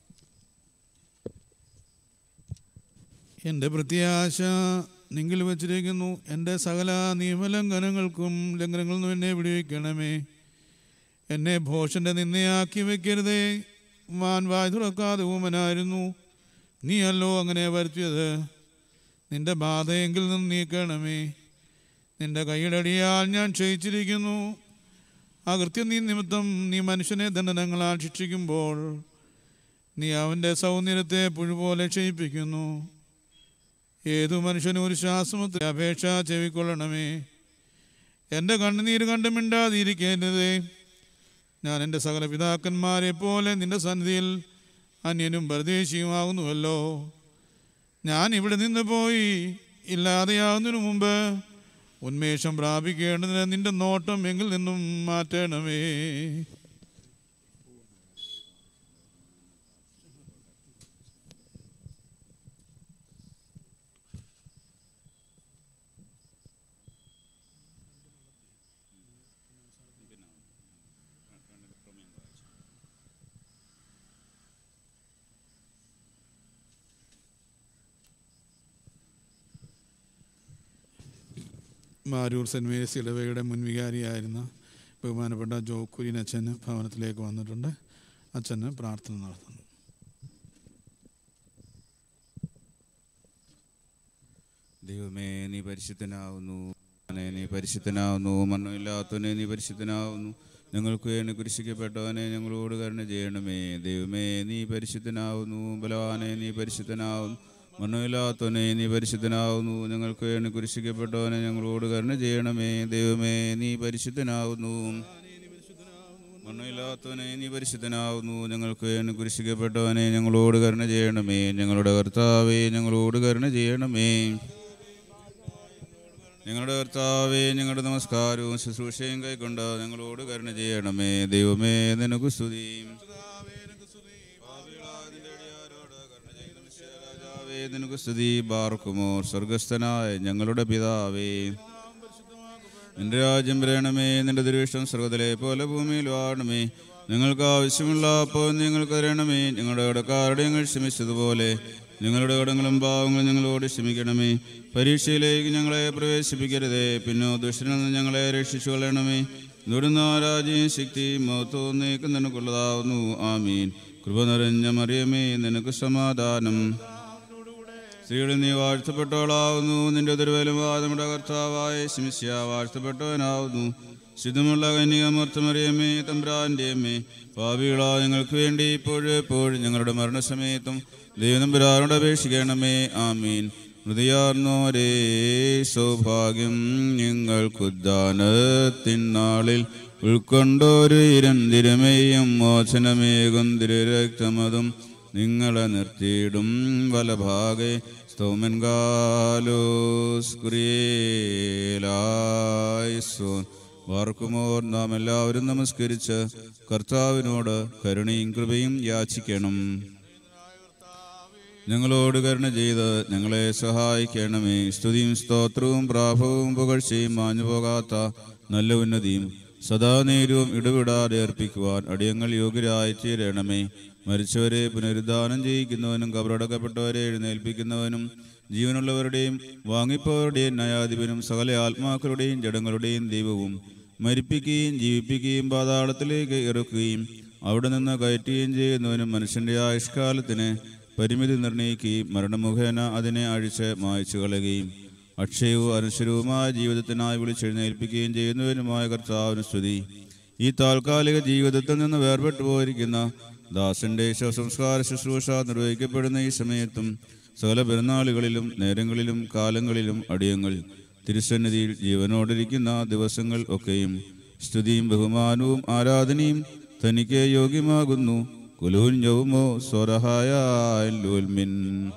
എൻ്റെ പ്രത്യാശ നിങ്ങൾ വച്ചിരിക്കുന്നു എൻ്റെ സകല നിയമലംഘനങ്ങൾക്കും ലംഘനങ്ങളിൽ നിന്നും എന്നെ വിടുവിക്കണമേ എന്നെ ഭോഷന്റെ നിന്നയാക്കി വെക്കരുതേ മാൻ വായ തുറക്കാതെ ഊമനായിരുന്നു നീയല്ലോ അങ്ങനെ വരുത്തിയത് നിന്റെ ബാധയെങ്കിൽ നിന്ന് നീക്കണമേ നിന്റെ കൈയിലടിയാൽ ഞാൻ ക്ഷയിച്ചിരിക്കുന്നു അകൃത്യം നീ നിമിത്തം നീ മനുഷ്യനെ ദണ്ഡനങ്ങളാൽ ശിക്ഷിക്കുമ്പോൾ നീ അവൻ്റെ സൗന്ദര്യത്തെ പുഴുപോലെ ക്ഷയിപ്പിക്കുന്നു ഏതു മനുഷ്യനും ഒരു ശ്വാസമത്തിൽ അപേക്ഷ ചെവിക്കൊള്ളണമേ എൻ്റെ കണ്ണുനീര് കണ്ട് മിണ്ടാതിരിക്കരുതേ ഞാൻ എൻ്റെ സകല പിതാക്കന്മാരെ പോലെ നിന്റെ സന്നിധിയിൽ അന്യനും പരദേശിയുമാകുന്നുവല്ലോ ഞാൻ ഇവിടെ നിന്ന് പോയി ഇല്ലാതെയാകുന്നതിനു മുമ്പ് ഉന്മേഷം പ്രാപിക്കേണ്ടതിന് നിന്റെ നോട്ടം എങ്കിൽ നിന്നും മാറ്റണമേ മാരൂർ സെൻറ് മേരീസ് ഇടവകയുടെ മുൻവികാരിയായിരുന്ന ബഹുമാനപ്പെട്ട ജോ കുര്യൻ അച്ഛൻ ഭവനത്തിലേക്ക് വന്നിട്ടുണ്ട് അച്ഛന് പ്രാർത്ഥന നടത്തുന്നു ദൈവമേ നീ പരിശുദ്ധനാവുന്നു അവനെ നീ പരിശുദ്ധനാവുന്നു മരണമില്ലാത്തവനെ നീ പരിശുദ്ധനാവുന്നു ഞങ്ങൾക്ക് വേണ്ടി കുരിശിക്കപ്പെട്ടവനെ ഞങ്ങളോട് കരുണ ചെയ്യണമേ ദൈവമേ നീ പരിശുദ്ധനാവുന്നു ബലവാനെ നീ പരിശുദ്ധനാവുന്നു മരണമില്ലാത്തവനെ നീ പരിശുദ്ധനാവുന്നു ഞങ്ങൾക്ക് വേണ്ടി കുരിശിക്കപ്പെട്ടവനെ ഞങ്ങളോട് കരുണ ചെയ്യണമേ ദൈവമേ നീ പരിശുദ്ധനാവുന്നു മണ്ണയില്ലാത്തവനെ നീ പരിശുദ്ധനാവുന്നു ഞങ്ങൾക്ക് വേണ്ടി കുരിശിക്കപ്പെട്ടവനെ ഞങ്ങളോട് കരുണ ചെയ്യണമേ ഞങ്ങളുടെ കർത്താവേ ഞങ്ങളോട് കരുണ ചെയ്യണമേ ഞങ്ങളുടെ കർത്താവേ ഞങ്ങളുടെ നമസ്കാരവും ശുശ്രൂഷയും കൈക്കൊണ്ട് ഞങ്ങളോട് കരുണ ചെയ്യണമേ ദൈവമേ നിനക്ക് സ്തുതി രാജാവേ നിനക്ക് സ്തുതി ബാർക്കുമോ സ്വർഗസ്ഥനായ ഞങ്ങളുടെ പിതാവേ നിന്റെ രാജ്യം വരണമേ നിന്റെ ദുരുഷ്ടം സ്വർഗത്തിലെ പോലെ ഭൂമിയിൽ വാഴണമേ ഞങ്ങൾക്ക് ആവശ്യമുള്ള അപ്പോൾ ഞങ്ങൾക്ക് തരണമേ ഞങ്ങളുടെ കടക്കാരുടെ ഞങ്ങൾ ക്ഷമിച്ചതുപോലെ ഞങ്ങളുടെ കടങ്ങളും പാവങ്ങളും ഞങ്ങളോട് ക്ഷമിക്കണമേ പരീക്ഷയിലേക്ക് ഞങ്ങളെ പ്രവേശിപ്പിക്കരുതേ പിന്നെ ദുഷ്ടനിൽ നിന്ന് ഞങ്ങളെ രക്ഷിച്ചു കൊള്ളണമേ ദുടുന്ന രാജ്യം ശക്തി മഹത്വവും നീക്കം നിനക്കുള്ളതാവുന്നു ആമീൻ കൃപ നിറഞ്ഞ മറിയമേ നിനക്ക് സമാധാനം സ്ത്രീകളിൽ നീ വാഴ്ത്തപ്പെട്ടവളാവുന്നു നിന്റെ ദുർബലമായ നമ്മുടെ കർത്താവായ ശിമിഷ്യ വാഴ്ത്തപ്പെട്ടവനാവുന്നു ശുദ്ധമുള്ള കന്യകമൂർത്തമറിയമ്മേ തമ്പ്രാൻ്റെ അമ്മേ പാപികളാ ഞങ്ങൾക്ക് വേണ്ടി ഇപ്പോഴും എപ്പോഴും ഞങ്ങളുടെ മരണസമയത്തും ദൈവനമ്പുരാനോട് അപേക്ഷിക്കണമേ ആമീൻ ഹൃദയാർന്നോരേ സൗഭാഗ്യം ഞങ്ങൾക്കുദ്ധാനത്തിനാളിൽ ഉൾക്കൊണ്ടൊരു ഇരന്തിരമേയും മോചനമേകും തിരുരക്തമതും നിങ്ങളെ നിർത്തിയിടും വലഭാഗെ സ്തോമൻ കാലോസ് കുറിയേലായിസോൻ വാർക്കുമോർ നാം എല്ലാവരും നമസ്കരിച്ച് കർത്താവിനോട് കരുണയും കൃപയും യാചിക്കണം ഞങ്ങളോട് കരുണ ചെയ്ത് ഞങ്ങളെ സഹായിക്കണമേ സ്തുതിയും സ്തോത്രവും പ്രാഭവും പുകഴ്ചയും മാഞ്ഞുപോകാത്ത നല്ല ഉന്നതിയും സദാ നേരവും ഇടവിടാതെ അർപ്പിക്കുവാൻ അടിയങ്ങൾ യോഗ്യരായി തീരണമേ മരിച്ചവരെ പുനരുദ്ധാനം ചെയ്യിക്കുന്നവനും കബറടക്കപ്പെട്ടവരെ എഴുന്നേൽപ്പിക്കുന്നവനും ജീവനുള്ളവരുടെയും വാങ്ങിപ്പോവരുടെയും ന്യായാധിപനും സകല ആത്മാക്കളുടെയും ജഡങ്ങളുടെയും ദൈവവും മരിപ്പിക്കുകയും ജീവിപ്പിക്കുകയും പാതാളത്തിലേക്ക് ഇറക്കുകയും അവിടെ നിന്ന് കയറ്റുകയും ചെയ്യുന്നവനും മനുഷ്യന്റെ ആയുഷ്കാലത്തിന് പരിമിതി നിർണയിക്കുകയും മരണമുഖേന അതിനെ അഴിച്ച് മായ്ച്ചു കളയുകയും അക്ഷയവും അനശ്വരവുമായ ജീവിതത്തിനായി വിളിച്ചെഴുന്നേൽപ്പിക്കുകയും ചെയ്യുന്നവനുമായ കർത്താവിന് സ്തുതി ഈ താൽക്കാലിക ജീവിതത്തിൽ നിന്ന് വേർപെട്ടു പോയിരിക്കുന്ന ദാസന്റെ ശവസംസ്കാര ശുശ്രൂഷ നിർവഹിക്കപ്പെടുന്ന ഈ സമയത്തും സകല പെരുന്നാളുകളിലും നേരങ്ങളിലും കാലങ്ങളിലും അടിയങ്ങൾ തിരുസന്നിധിയിൽ ജീവനോടിരിക്കുന്ന ദിവസങ്ങൾ ഒക്കെയും സ്തുതിയും ബഹുമാനവും ആരാധനയും തനിക്ക് യോഗ്യമാകുന്നു കുലൂൻ യൗമോ സ്വരഹായ ലൂൽമിൻ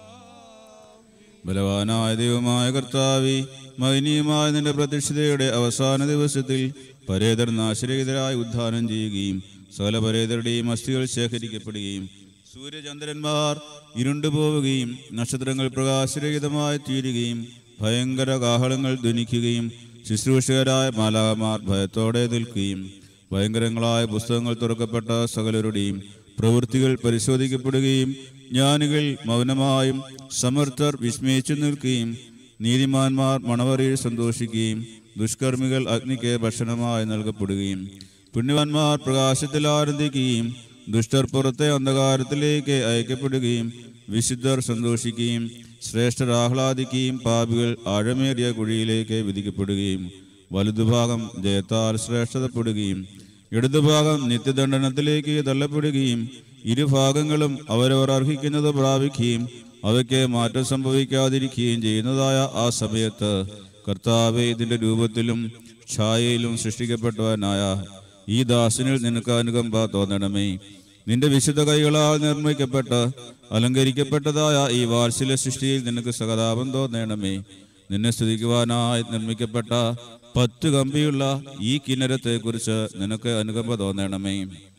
ബലവാനായ ദൈവമായ കർത്താവി മഹനീയമായ നിന്റെ പ്രത്യക്ഷതയുടെ അവസാന ദിവസത്തിൽ പരേതർ നാശരഹിതരായി ഉദ്ധാനം ചെയ്യുകയും സകല പരേതരുടെയും അസ്ഥികൾ ശേഖരിക്കപ്പെടുകയും സൂര്യചന്ദ്രന്മാർ ഇരുണ്ടുപോവുകയും നക്ഷത്രങ്ങൾ പ്രകാശരഹിതമായി തീരുകയും ഭയങ്കര കാഹളങ്ങൾ ധ്വനിക്കുകയും ശുശ്രൂഷകരായ മാലാകമാർ ഭയത്തോടെ നിൽക്കുകയും ഭയങ്കരങ്ങളായ പുസ്തകങ്ങൾ തുറക്കപ്പെട്ട സകലരുടെയും പ്രവൃത്തികൾ പരിശോധിക്കപ്പെടുകയും ജ്ഞാനികൾ മൗനമായും സമർത്ഥർ വിസ്മയിച്ചു നിൽക്കുകയും നീതിമാന്മാർ മണവറിയിൽ സന്തോഷിക്കുകയും ദുഷ്കർമ്മികൾ അഗ്നിക്ക് ഭക്ഷണമായി നൽകപ്പെടുകയും പുണ്യവാന്മാർ പ്രകാശത്തിൽ ആനന്ദിക്കുകയും ദുഷ്ടർ പുറത്തെ അന്ധകാരത്തിലേക്ക് അയക്കപ്പെടുകയും വിശുദ്ധർ സന്തോഷിക്കുകയും ശ്രേഷ്ഠർ ആഹ്ലാദിക്കുകയും പാപികൾ ആഴമേറിയ കുഴിയിലേക്ക് വിധിക്കപ്പെടുകയും വലുതുഭാഗം ജയത്താൽ ശ്രേഷ്ഠതപ്പെടുകയും ഇടതുഭാഗം നിത്യദണ്ഡനത്തിലേക്ക് തള്ളപ്പെടുകയും ഇരുഭാഗങ്ങളും അവരവർ അർഹിക്കുന്നത് പ്രാപിക്കുകയും അവയ്ക്ക് മാറ്റം സംഭവിക്കാതിരിക്കുകയും ചെയ്യുന്നതായ ആ സമയത്ത് കർത്താവെ ഇതിന്റെ രൂപത്തിലും ഛായയിലും സൃഷ്ടിക്കപ്പെട്ടവനായ ഈ ദാസനിൽ നിനക്ക് അനുകമ്പ തോന്നണമേ നിന്റെ വിശുദ്ധ കൈകളാൽ നിർമ്മിക്കപ്പെട്ട് അലങ്കരിക്കപ്പെട്ടതായ ഈ വാത്സല്യ സൃഷ്ടിയിൽ നിനക്ക് സഹതാപം തോന്നണമേ നിന്നെ സ്തുതിക്കുവാനായി നിർമ്മിക്കപ്പെട്ട പത്ത് കമ്പിയുള്ള ഈ കിന്നരത്തെ കുറിച്ച് നിനക്ക് അനുകമ്പ തോന്നണമേ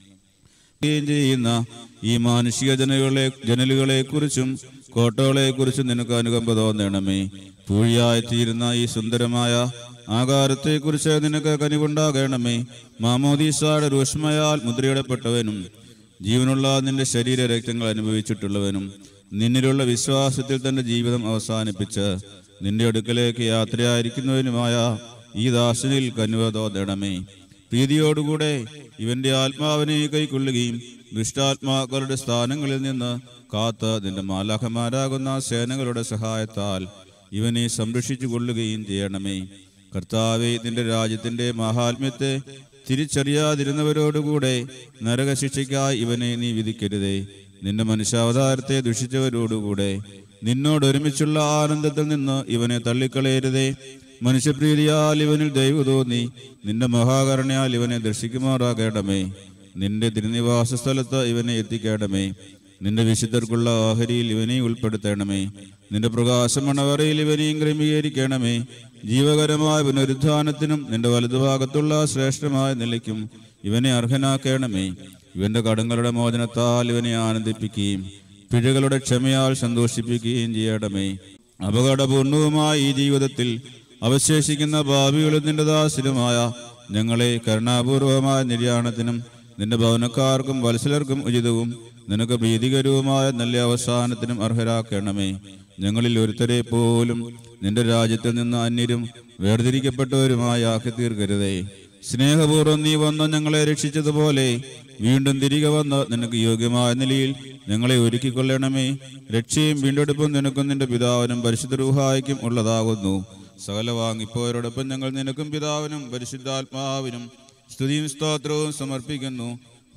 യും ചെയ്യുന്ന ഈ മാനുഷിക ജനകളെ ജനലുകളെ കുറിച്ചും കോട്ടകളെ കുറിച്ചും നിനക്ക് അനുകമ്പ തോന്നണമേ പൂഴിയായി തീരുന്ന ഈ സുന്ദരമായ ആകാരത്തെ കുറിച്ച് നിനക്ക് കനിവുണ്ടാകണമേ മാമോദീസായുടെ രൂഷ്മയാൽ മുദ്രയിടപ്പെട്ടവനും ജീവനുള്ള നിന്റെ ശരീര രക്തങ്ങൾ അനുഭവിച്ചിട്ടുള്ളവനും നിന്നിലുള്ള വിശ്വാസത്തിൽ തന്റെ ജീവിതം അവസാനിപ്പിച്ച് നിന്റെ അടുക്കലേക്ക് യാത്രയായിരിക്കുന്നവനുമായ ഈ ദാസനിൽ കനുവ തോന്നണമേ പ്രീതിയോടുകൂടെ ഇവന്റെ ആത്മാവിനെ കൈക്കൊള്ളുകയും ദുഷ്ടാത്മാക്കളുടെ സ്ഥാനങ്ങളിൽ നിന്ന് കാത്ത് നിന്റെ മാലാഖമാരാകുന്ന സേനകളുടെ സഹായത്താൽ ഇവനെ സംരക്ഷിച്ചു കൊള്ളുകയും ചെയ്യണമേ കർത്താവെ നിന്റെ രാജ്യത്തിന്റെ മഹാത്മ്യത്തെ തിരിച്ചറിയാതിരുന്നവരോടുകൂടെ നരകശിക്ഷയ്ക്കായി ഇവനെ നീ വിധിക്കരുതേ നിന്റെ മനുഷ്യാവതാരത്തെ ദുഷിച്ചവരോടുകൂടെ നിന്നോട് ഒരുമിച്ചുള്ള ആനന്ദത്തിൽ നിന്ന് ഇവനെ തള്ളിക്കളയരുതേ മനുഷ്യപ്രീതിയാൽ ഇവനിൽ ദൈവ തോന്നി നിന്റെ മഹാകരുണയാൽ ഇവനെ ദർശിക്കുമാറാകേണമേ നിന്റെ തിരുനിവാസ സ്ഥലത്ത് ഇവനെ എത്തിക്കേണമേ നിന്റെ വിശുദ്ധർക്കുള്ള ആഹരിയിൽ ഇവനെ ഉൾപ്പെടുത്തണമേ നിന്റെ പ്രകാശമണവറയിൽ ഇവനെയും ക്രമീകരിക്കണമേ ജീവകരമായ പുനരുദ്ധാനത്തിനും നിന്റെ വലതുഭാഗത്തുള്ള ശ്രേഷ്ഠമായ നിലയ്ക്കും ഇവനെ അർഹനാക്കണമേ ഇവന്റെ കടങ്ങളുടെ മോചനത്താൽ ഇവനെ ആനന്ദിപ്പിക്കുകയും പിഴകളുടെ ക്ഷമയാൽ സന്തോഷിപ്പിക്കുകയും ചെയ്യണമേ അപകടപൂർണവുമായ ഈ ജീവിതത്തിൽ അവശേഷിക്കുന്ന ഭാവികളും നിന്റെ ദാസിലുമായ ഞങ്ങളെ കരുണാപൂർവമായ നിര്യാണത്തിനും നിന്റെ ഭവനക്കാർക്കും വത്സലർക്കും ഉചിതവും നിനക്ക് ഭീതികരവുമായ നല്ല അവസാനത്തിനും അർഹരാക്കണമേ ഞങ്ങളിൽ ഒരുത്തരെ പോലും നിന്റെ രാജ്യത്തിൽ നിന്ന് അന്യരും വേർതിരിക്കപ്പെട്ടവരുമായി ആക്കി തീർക്കരുതേ സ്നേഹപൂർവ്വം നീ വന്ന് ഞങ്ങളെ രക്ഷിച്ചതുപോലെ വീണ്ടും തിരികെ വന്ന് നിനക്ക് യോഗ്യമായ നിലയിൽ ഞങ്ങളെ ഒരുക്കിക്കൊള്ളണമേ രക്ഷയും വീണ്ടെടുപ്പും നിനക്കും നിന്റെ പിതാവിനും പരിശുദ്ധ രൂഹായ്ക്കും ഉള്ളതാകുന്നു സകല വാങ്ങിപ്പോയരോടൊപ്പം ഞങ്ങൾ നിനക്കും പിതാവിനും പരിശുദ്ധാത്മാവിനും സ്തുതിയും സ്തോത്രവും സമർപ്പിക്കുന്നു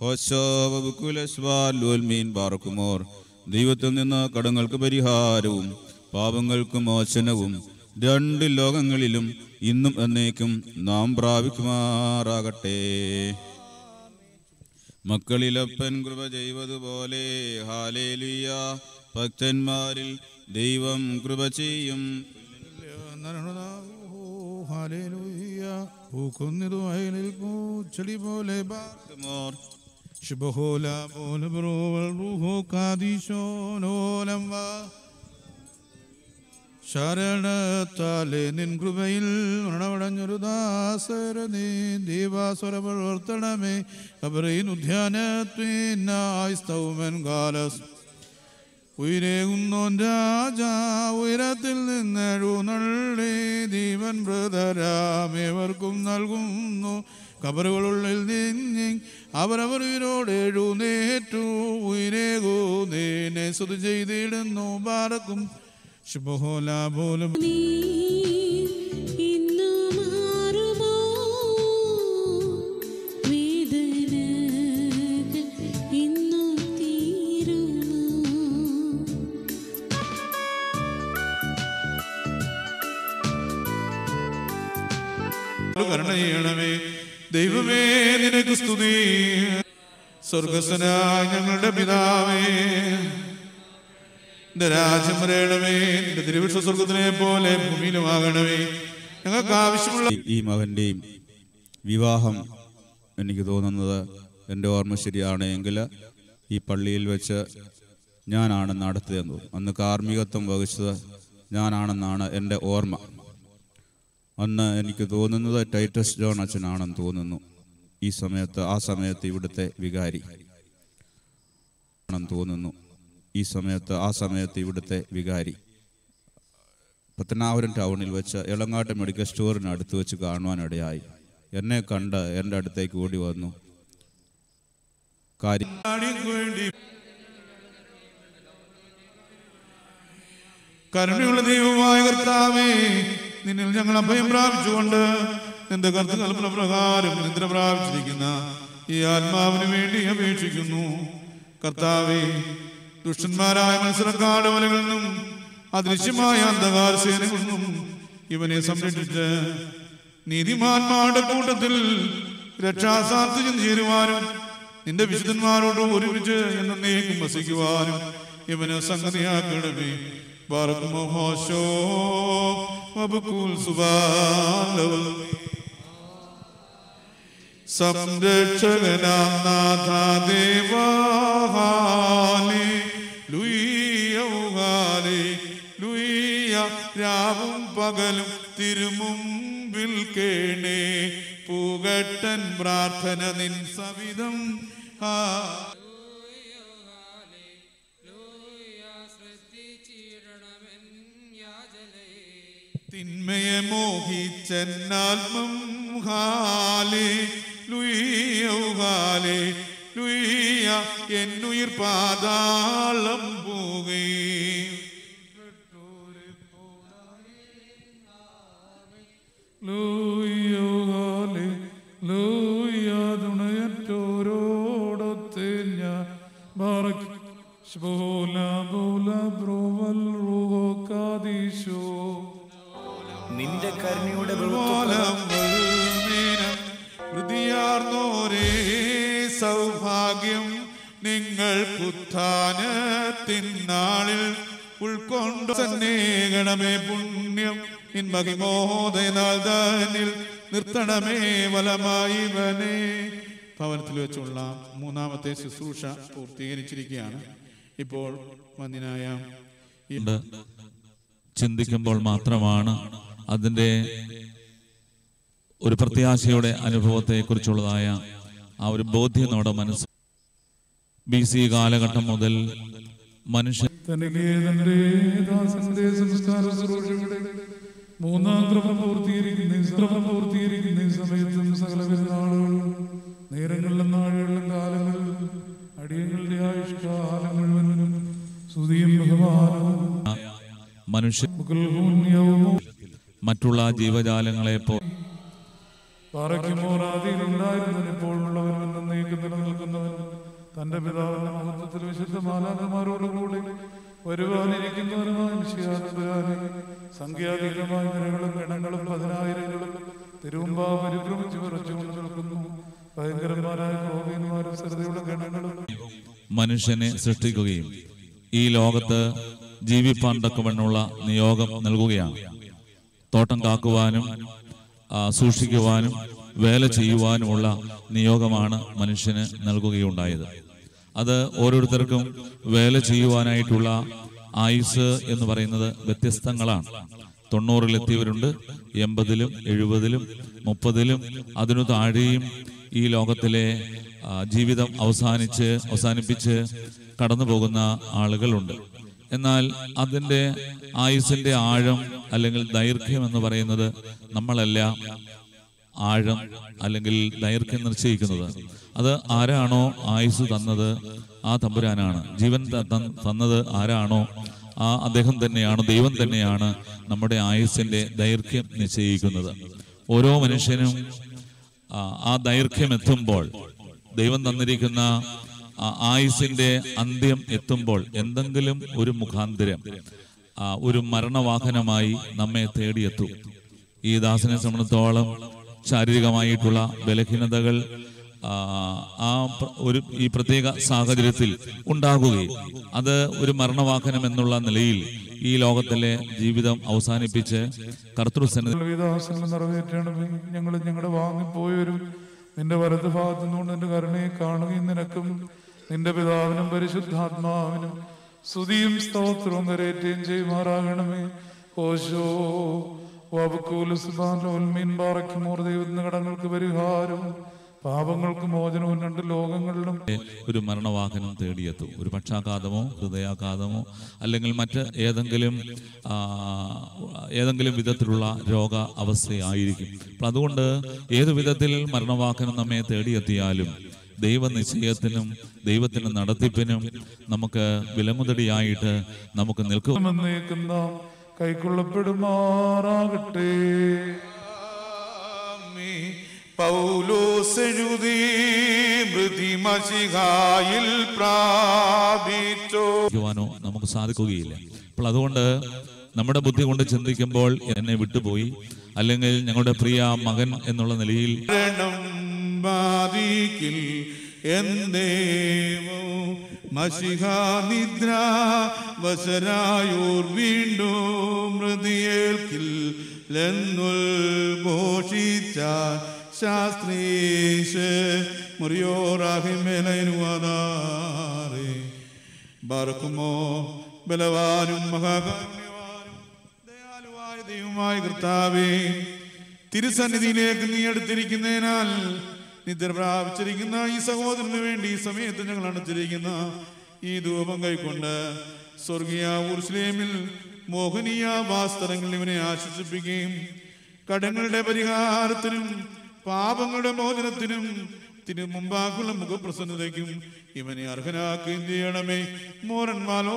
ഹോശോബുക്കുലസ്വാൽമീൻ പാർക്കുമോർ ദൈവത്തിൽ നിന്ന് കടങ്ങൾക്ക് പരിഹാരവും പാപങ്ങൾക്ക് മോചനവും രണ്ട് ലോകങ്ങളിലും ഇന്നും എന്നേക്കും നാം പ്രാപിക്കുമാറാകട്ടെ മക്കളിലപ്പൻ കൃപ ചെയ്വതുപോലെ ഹാലേലുയ ഭക്തന്മാരിൽ ദൈവം കൃപ ചെയ്യും പൂക്കുന്നതു വയലിൽ പൂച്ചെടി പോലെ ശുഭഹോല പോലെ ബ്രോവൽ റൂഹോ കാദീശോനോലം വാ ശരണത്താലെ നിൻ കൃപയിൽ മരണമടഞ്ഞൊരു ദാസര നീ ദീവാസ്വര പ്രവർത്തനമേ കബറീൻ ഉദ്യാനത്വനായി സ്തൗമൻ കാലസ് ഉയരേകുന്നോൻ രാജാ ഉയരത്തിൽ നിന്നെഴുന്നള്ളി ദീപൻ ബ്രതരാമേവർക്കും നൽകുന്നു കബറുകളുള്ളിൽ നിന്നി അവരവർ ഉയരോട് എഴുന്നേറ്റു ഉയരേകൂ നീനെ സ്തുതി ചെയ്തിടുന്നു പാറക്കും ശുഭഹോല പോലും ഇന്നു മാറുമോ വേദനകൾ ഇന്നു തീരുമോ കരുണ ചെയ്യണമേ ദൈവമേ നിനക്ക് സ്തുതി സ്വർഗസ്വനായ ഞങ്ങളുടെ പിതാവേ നിന്റെ രാജ്യം വരയണമേ നിന്റെ തിരുവിഷ സ്വർഗത്തിനെ പോലെ ഭൂമിയിലുമാകണമേ ഞങ്ങൾക്ക് ആവശ്യമുള്ള ഈ മകൻ്റെയും വിവാഹം എനിക്ക് തോന്നുന്നത് എൻ്റെ ഓർമ്മ ശരിയാണ് എങ്കിൽ ഈ പള്ളിയിൽ വെച്ച് ഞാനാണ് നടത്തിയതെന്ന് തോന്നുന്നു അന്ന് കാർമ്മികത്വം വഹിച്ചത് ഞാനാണെന്നാണ് എൻ്റെ ഓർമ്മ അന്ന് എനിക്ക് തോന്നുന്നത് ടൈറ്റസ് ജോൺ അച്ഛനാണെന്ന് തോന്നുന്നു ഈ സമയത്ത് ആ സമയത്ത് ഇവിടുത്തെ വികാരി ആണെന്ന് തോന്നുന്നു ഈ സമയത്ത് ആ സമയത്ത് ഇവിടുത്തെ വികാരി പത്തനാപുരം ടൗണിൽ വെച്ച് എളങ്ങാട്ട് മെഡിക്കൽ സ്റ്റോറിന് അടുത്ത് വെച്ച് കാണുവാനിടയായി എന്നെ കണ്ട് എൻ്റെ അടുത്തേക്ക് ഓടി വന്നു കാര്യം വേണ്ടി കരുണയുള്ള ദൈവമായ കർത്താവേ നിന്നിൽ ഞങ്ങൾ അഭയം പ്രാപിച്ചുകൊണ്ട് നിന്റെ കർത്ത കൽപ്പന പ്രകാരം നിദ്ര പ്രാപിച്ചിരിക്കുന്ന ഈ ആത്മാവിന് വേണ്ടി അപേക്ഷിക്കുന്നു കർത്താവേ ദുഷ്ടന്മാരായ മത്സരക്കാട് വലകളിൽ നിന്നും അദൃശ്യമായ അന്ധകാര സേനകളിൽ നിന്നും ഇവനെ സംരക്ഷിച്ച് നീതിമാന്മാരുടെ കൂട്ടത്തിൽ രക്ഷാസാർത്ഥ്യം ചേരുവാനും നിന്റെ വിശുദ്ധന്മാരോട് ഒരുമിച്ച് എന്നേക്കും വസിക്കുവാനും ഇവന് സംഗതിയാക്കണമേ ബാറക്കുമോ ഹോശോ വബുക്കുൽ സുബാലവൽ സംരക്ഷകനാം നാഥ ദേവാഹാലേ ലുയ്യൗഹാലേ ലുയ്യ രാവും പകലും തിരുമുമ്പിൽ കേണേ പൂകട്ടൻ പ്രാർത്ഥന നിൻ സവിധം ആ തിന്മയെ മോഹിച്ചെന്നാത്മം ഹാലേ ലുയ്യൗഹാലേ ലുയ്യ എന്നുയിർ പാതാളം പോകേ ലൂയ്യോഹാലേ, ലൂയ്യ തുണയറ്റോരോടൊത്ത് ഞാൻ ബാറക് ശുഭോല ബോല ബ്രോവൽ റൂഹോ കാദീശോ. നിന്റെ കരുണയുടെ ഓലം വൽമീനം ഹൃദയാർന്നോരേ സൗഭാഗ്യം നിങ്ങൾ കുത്താനത്തിൻ നാളിൽ ഉൾക്കൊണ്ടു സന്നേകണമേ പുണ്യം നിൻ മഹിമോദയനാൾ തന്നിൽ നിർത്തണമേ വലമായി വനേ ഭവനത്തിൽ വെച്ചുള്ള മൂന്നാമത്തെ ശുശ്രൂഷ പൂർത്തീകരിച്ചിരിക്കുകയാണ് ഇപ്പോൾ മന്ദിനായ ഈ ഉണ്ട്. ചിന്തിക്കുമ്പോൾ മാത്രമാണ് അതിൻ്റെ ഒരു പ്രത്യാശയുടെ അനുഭവത്തെക്കുറിച്ചുള്ളതായ ആ ഒരു ബോധ്യം നമ്മുടെ മനസ്സ് ബി സി കാലഘട്ടം മുതൽ മനുഷ്യൻ തനിക്ക് തന്റെ ദാസന്റെ സംസ്കാര ശുശ്രൂഷയുടെ മൂന്നാം ക്രമം പൂർത്തീകരിക്കുന്ന ഈ ക്രമം പൂർത്തീകരിക്കുന്ന ഈ സമയത്തും സകല പെരുന്നാളുകളും നേരങ്ങളിലും നാളുകളിലും കാലങ്ങളിലും അടിയങ്ങളുടെ ആയുഷ്കാലം മുഴുവനും സ്തുതിയും ബഹുമാനവും മനുഷ്യ പുണ്യവും മറ്റുള്ള ജീവജാലങ്ങളെ പോ പാറയ്ക്കുമോറാതിയിലുണ്ടായിരുന്നവൻ ഇപ്പോഴുള്ളവനും എന്നേക്കും നിലനിൽക്കുന്നവൻ തന്റെ പിതാവിന്റെ മഹത്വത്തിൽ വിശുദ്ധ മാലാഖമാരോടുകൂടി വരുവാനിരിക്കുന്നവരുമായ വിഷയാനന്ദരാനെ സംഖ്യാതീതമായ നിരകളും ഗണങ്ങളും പതിനായിരങ്ങളും തിരുവുമ്പാ പരിഭ്രമിച്ച് വിറച്ചുകൊണ്ട് നിൽക്കുന്നു ഭയങ്കരന്മാരായ ക്രോധീന്മാരും ശ്രദ്ധയുടെ ഗണങ്ങളും മനുഷ്യനെ സൃഷ്ടിക്കുകയും ഈ ലോകത്ത് ജീവിപ്പാൻ തക്കവണ്ണുള്ള നിയോഗം നൽകുകയാണ് തോട്ടം കാക്കുവാനും ആ, സൂക്ഷിക്കുവാനും വേല ചെയ്യുവാനുമുള്ള നിയോഗമാണ് മനുഷ്യന് നൽകുകയുണ്ടായത് അത് ഓരോരുത്തർക്കും വേല ചെയ്യുവാനായിട്ടുള്ള ആയുസ് എന്ന് പറയുന്നത് വ്യത്യസ്തങ്ങളാണ് തൊണ്ണൂറിലെത്തിയവരുണ്ട് എൺപതിലും എഴുപതിലും മുപ്പതിലും അതിനു താഴെയും ഈ ലോകത്തിലെ ആ, ജീവിതം അവസാനിച്ച് അവസാനിപ്പിച്ച് കടന്നു പോകുന്ന ആളുകളുണ്ട് എന്നാൽ അതിൻ്റെ ആയുസിൻ്റെ ആഴം അല്ലെങ്കിൽ ദൈർഘ്യം എന്ന് പറയുന്നത് നമ്മളല്ല ആഴം അല്ലെങ്കിൽ ദൈർഘ്യം നിശ്ചയിക്കുന്നത് അത് ആരാണോ ആയുസ് തന്നത് ആ തമ്പുരാനാണ് ജീവൻ ത- തൻ- തന്നത് ആരാണോ ആ അദ്ദേഹം തന്നെയാണ് ദൈവം തന്നെയാണ് നമ്മുടെ ആയുസിന്റെ ദൈർഘ്യം നിശ്ചയിക്കുന്നത് ഓരോ മനുഷ്യനും ആ, ആ ദൈർഘ്യം എത്തുമ്പോൾ ദൈവം തന്നിരിക്കുന്ന ആ ആയുസിന്റെ അന്ത്യം എത്തുമ്പോൾ എന്തെങ്കിലും ഒരു മുഖാന്തരം ആ, ഒരു മരണവാഹനമായി നമ്മെ തേടിയെത്തും ഈ ദാസനെ സംബന്ധിച്ചോളം ശാരീരികമായിട്ടുള്ള ബലഹീനതകൾ ആ, ആ പ്ര- ഒരു ഈ പ്രത്യേക സാഹചര്യത്തിൽ ഉണ്ടാകുകയും അത് ഒരു മരണവാഹനം എന്നുള്ള നിലയിൽ ഈ ലോകത്തിലെ ജീവിതം അവസാനിപ്പിച്ച് കർത്തൃസന്നിധി വിധാസങ്ങൾ നിറവേറ്റണമേ ഞങ്ങൾ ഞങ്ങളുടെ വാങ്ങിപ്പോയവരും നിന്റെ വലത് ഭാഗത്തു നിന്നുകൊണ്ട് നിന്റെ കരുണയെ കാണുകയും നിനക്കും നിന്റെ പിതാവിനും പരിശുദ്ധാത്മാവിനും സ്തുതിയും സ്തോത്രവും കരേറ്റുകയും ചെയ്യുമാറാകണമേ ഓശോ വബക്കൂലുസ്ബാൻമീൻ പാറയ്ക്കുമോർ ദൈവത്തിന് കടങ്ങൾക്ക് പരിഹാരവും പാപങ്ങൾക്ക് മോചനവും രണ്ട് ലോകങ്ങളിലും ഒരു മരണവാഹനം തേടിയെത്തും ഒരു പക്ഷാഘാതമോ ഹൃദയാഘാതമോ അല്ലെങ്കിൽ മറ്റ് ഏതെങ്കിലും ആ, ഏതെങ്കിലും വിധത്തിലുള്ള രോഗ അവസ്ഥയായിരിക്കും അപ്പം അതുകൊണ്ട് ഏതു വിധത്തിൽ മരണവാഹനം നമ്മെ തേടിയെത്തിയാലും ദൈവനിശ്ചയത്തിനും ദൈവത്തിൻ്റെ നടത്തിപ്പിനും നമുക്ക് വിലമുതടിയായിട്ട് നമുക്ക് നിൽക്കും എന്നേക്കുന്ന കൈക്കൊള്ളപ്പെടുമാറാകട്ടെ പൗലോസെഴുതി മൃതിമശിഹായിൽ പ്രാപിച്ചോ ാനോ നമുക്ക് സാധിക്കുകയില്ല അപ്പോൾ അതുകൊണ്ട് നമ്മുടെ ബുദ്ധി കൊണ്ട് ചിന്തിക്കുമ്പോൾ എന്നെ വിട്ടുപോയി അല്ലെങ്കിൽ ഞങ്ങളുടെ പ്രിയ മകൻ എന്നുള്ള നിലയിൽ മരണം ബാധിക്കിൽ എന്നേവോ മഷിഹാ നിദ്ര വശരായോർ വീണ്ടും മൃതിയേൽക്കിൽ ഘോഷിച്ച ശാസ്ത്രീഷ് മുറിയോറാഹിമേലനുവാദാറേ ബാർക്കുമോ ബലവാനും മഹാകാരുണ്യവാനും ദയാലുവായ ദൈവമായ കർത്താവേ തിരുസന്നിധിയിലേക്ക് നീ എടുത്തിരിക്കുന്നതിനാൽ നിദ്ര പ്രാപിച്ചിരിക്കുന്ന ഈ സഹോദരന് വേണ്ടി ഈ സമയത്ത് ഞങ്ങൾ അണച്ചിരിക്കുന്ന ഈ ധൂപം കൈക്കൊണ്ട് സ്വർഗീയ ഉർസ്ലേമിൽ മോഹനീയ വാസ്തവങ്ങൾ ഇവനെ ആശ്വസിപ്പിക്കുകയും കടങ്ങളുടെ പരിഹാരത്തിനും പാപങ്ങളുടെ മോചനത്തിനും തിരു മുമ്പാക്കുള്ള മുഖപ്രസന്നതയ്ക്കും ഇവനെ അർഹനാക്കുകയും ചെയ്യണമേ മോരന്മാലോ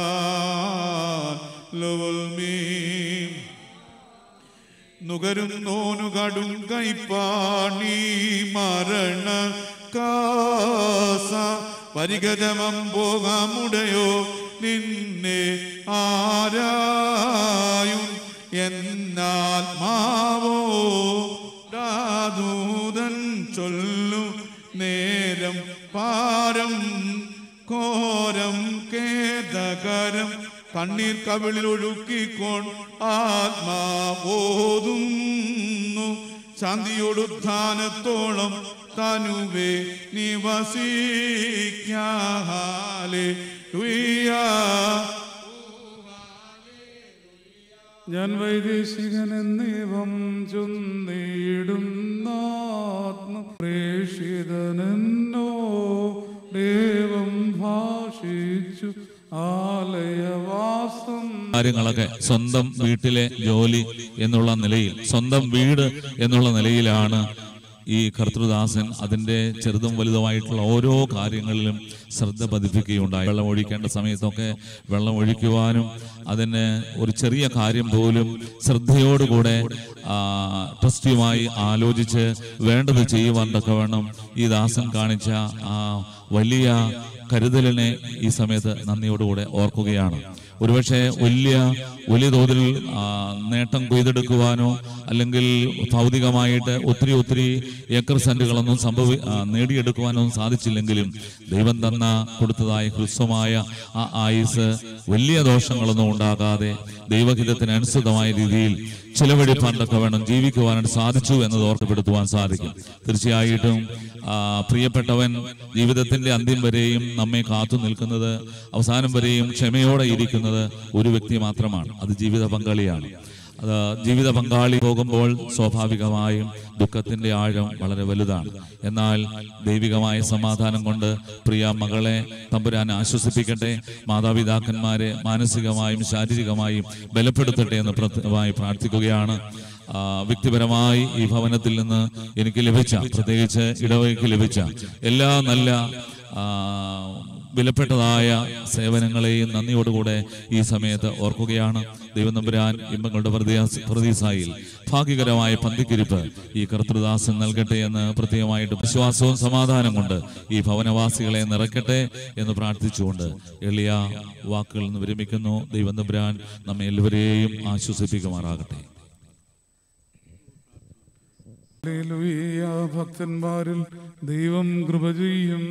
നുകരുന്നോനു കടും കൈപ്പാണി മരണ കാസ പരിഗതമം പോകാമുടയോ നിന്നെ ആരായും എന്നാത്മാവോ ദൂതൻ ചൊല്ലു നേരം പാരം ഘോരം കേദകരം കണ്ണീർ കവിളിൽ ഒഴുക്കിക്കോൺ ആത്മാവോതുന്നു ശാന്തിയോടുത്ഥാനത്തോളം തനുവേ നിവസിക്കാലേ ഞാൻ വൈദേശികൻ എന്നേവം ചൊന്നിടുന്നാത്മ പ്രേഷിതനെന്നോ ദേവം ഭാഷിച്ചു ആലയവാസം കാര്യങ്ങളൊക്കെ സ്വന്തം വീട്ടിലെ ജോലി എന്നുള്ള നിലയിൽ സ്വന്തം വീട് എന്നുള്ള നിലയിലാണ് ഈ കർത്തൃദാസൻ അതിൻ്റെ ചെറുതും വലുതുമായിട്ടുള്ള ഓരോ കാര്യങ്ങളിലും ശ്രദ്ധ പതിപ്പിക്കുകയുണ്ടായി വെള്ളം ഒഴിക്കേണ്ട സമയത്തൊക്കെ വെള്ളം ഒഴിക്കുവാനും അതിന് ഒരു ചെറിയ കാര്യം പോലും ശ്രദ്ധയോടുകൂടെ ആ, ട്രസ്റ്റിയുമായി ആലോചിച്ച് വേണ്ടത് ചെയ്യുവാൻ തക്കവണ്ണം ഈ ദാസൻ കാണിച്ച ആ വലിയ കരുതലിനെ ഈ സമയത്ത് നന്ദിയോടുകൂടെ ഓർക്കുകയാണ് ഒരുപക്ഷെ വലിയ വലിയ തോതിൽ ആ, നേട്ടം കൊയ്തെടുക്കുവാനോ അല്ലെങ്കിൽ ഭൗതികമായിട്ട് ഒത്തിരി ഒത്തിരി ഏക്കർ സെന്റുകളൊന്നും സംഭവി ആ, നേടിയെടുക്കുവാനോ സാധിച്ചില്ലെങ്കിലും ദൈവം തന്ന കൊടുത്തതായ ഹ്രസ്വമായ ആ ആയുസ് വലിയ ദോഷങ്ങളൊന്നും ഉണ്ടാകാതെ ദൈവഹിതത്തിന് അനുസൃതമായ രീതിയിൽ ചിലവഴിപ്പാൻ തക്ക വേണം ജീവിക്കുവാനായിട്ട് സാധിച്ചു എന്നത് ഓർക്കപ്പെടുത്തുവാൻ സാധിക്കും തീർച്ചയായിട്ടും ആ, പ്രിയപ്പെട്ടവൻ ജീവിതത്തിന്റെ അന്ത്യം വരെയും നമ്മെ കാത്തു നിൽക്കുന്നത് അവസാനം വരെയും ക്ഷമയോടെ ഇരിക്കുന്നത് ഒരു വ്യക്തി മാത്രമാണ് അത് ജീവിത പങ്കാളിയാണ് അത് ജീവിത പങ്കാളി പോകുമ്പോൾ സ്വാഭാവികമായും ദുഃഖത്തിന്റെ ആഴം വളരെ വലുതാണ് എന്നാൽ ദൈവികമായ സമാധാനം കൊണ്ട് പ്രിയ മകളെ തമ്പുരാൻ ആശ്വസിപ്പിക്കട്ടെ മാതാപിതാക്കന്മാരെ മാനസികമായും ശാരീരികമായും ബലപ്പെടുത്തട്ടെ എന്ന് പ്രത്യേകമായി പ്രാർത്ഥിക്കുകയാണ് ആ, വ്യക്തിപരമായി ഈ ഭവനത്തിൽ നിന്ന് എനിക്ക് ലഭിച്ച പ്രത്യേകിച്ച് ഇടവകയ്ക്ക് ലഭിച്ച എല്ലാ നല്ല ആ, വിലപ്പെട്ടതായ സേവനങ്ങളെയും നന്ദിയോടുകൂടെ ഈ സമയത്ത് ഓർക്കുകയാണ് ദൈവം നമ്പുരാൻ ഇമ്പങ്ങളുടെ പ്രതീസ- പ്രതീസായിൽ ഭാഗ്യകരമായ പന്തിക്കിരിപ്പ് ഈ കർത്തൃദാസൻ നൽകട്ടെ എന്ന് പ്രത്യേകമായിട്ട് വിശ്വാസവും സമാധാനം കൊണ്ട് ഈ ഭവനവാസികളെ നിറയ്ക്കട്ടെ എന്ന് പ്രാർത്ഥിച്ചുകൊണ്ട് എളിയ വാക്കുകളിൽ നിന്ന് വിരമിക്കുന്നു ദൈവം നമ്പുരാൻ നമ്മെ എല്ലാവരെയും ആശ്വസിപ്പിക്കുമാറാകട്ടെ ഹല്ലേലൂയ. ഭക്തന്മാരിൽ ദൈവം കൃപ ചെയ്യും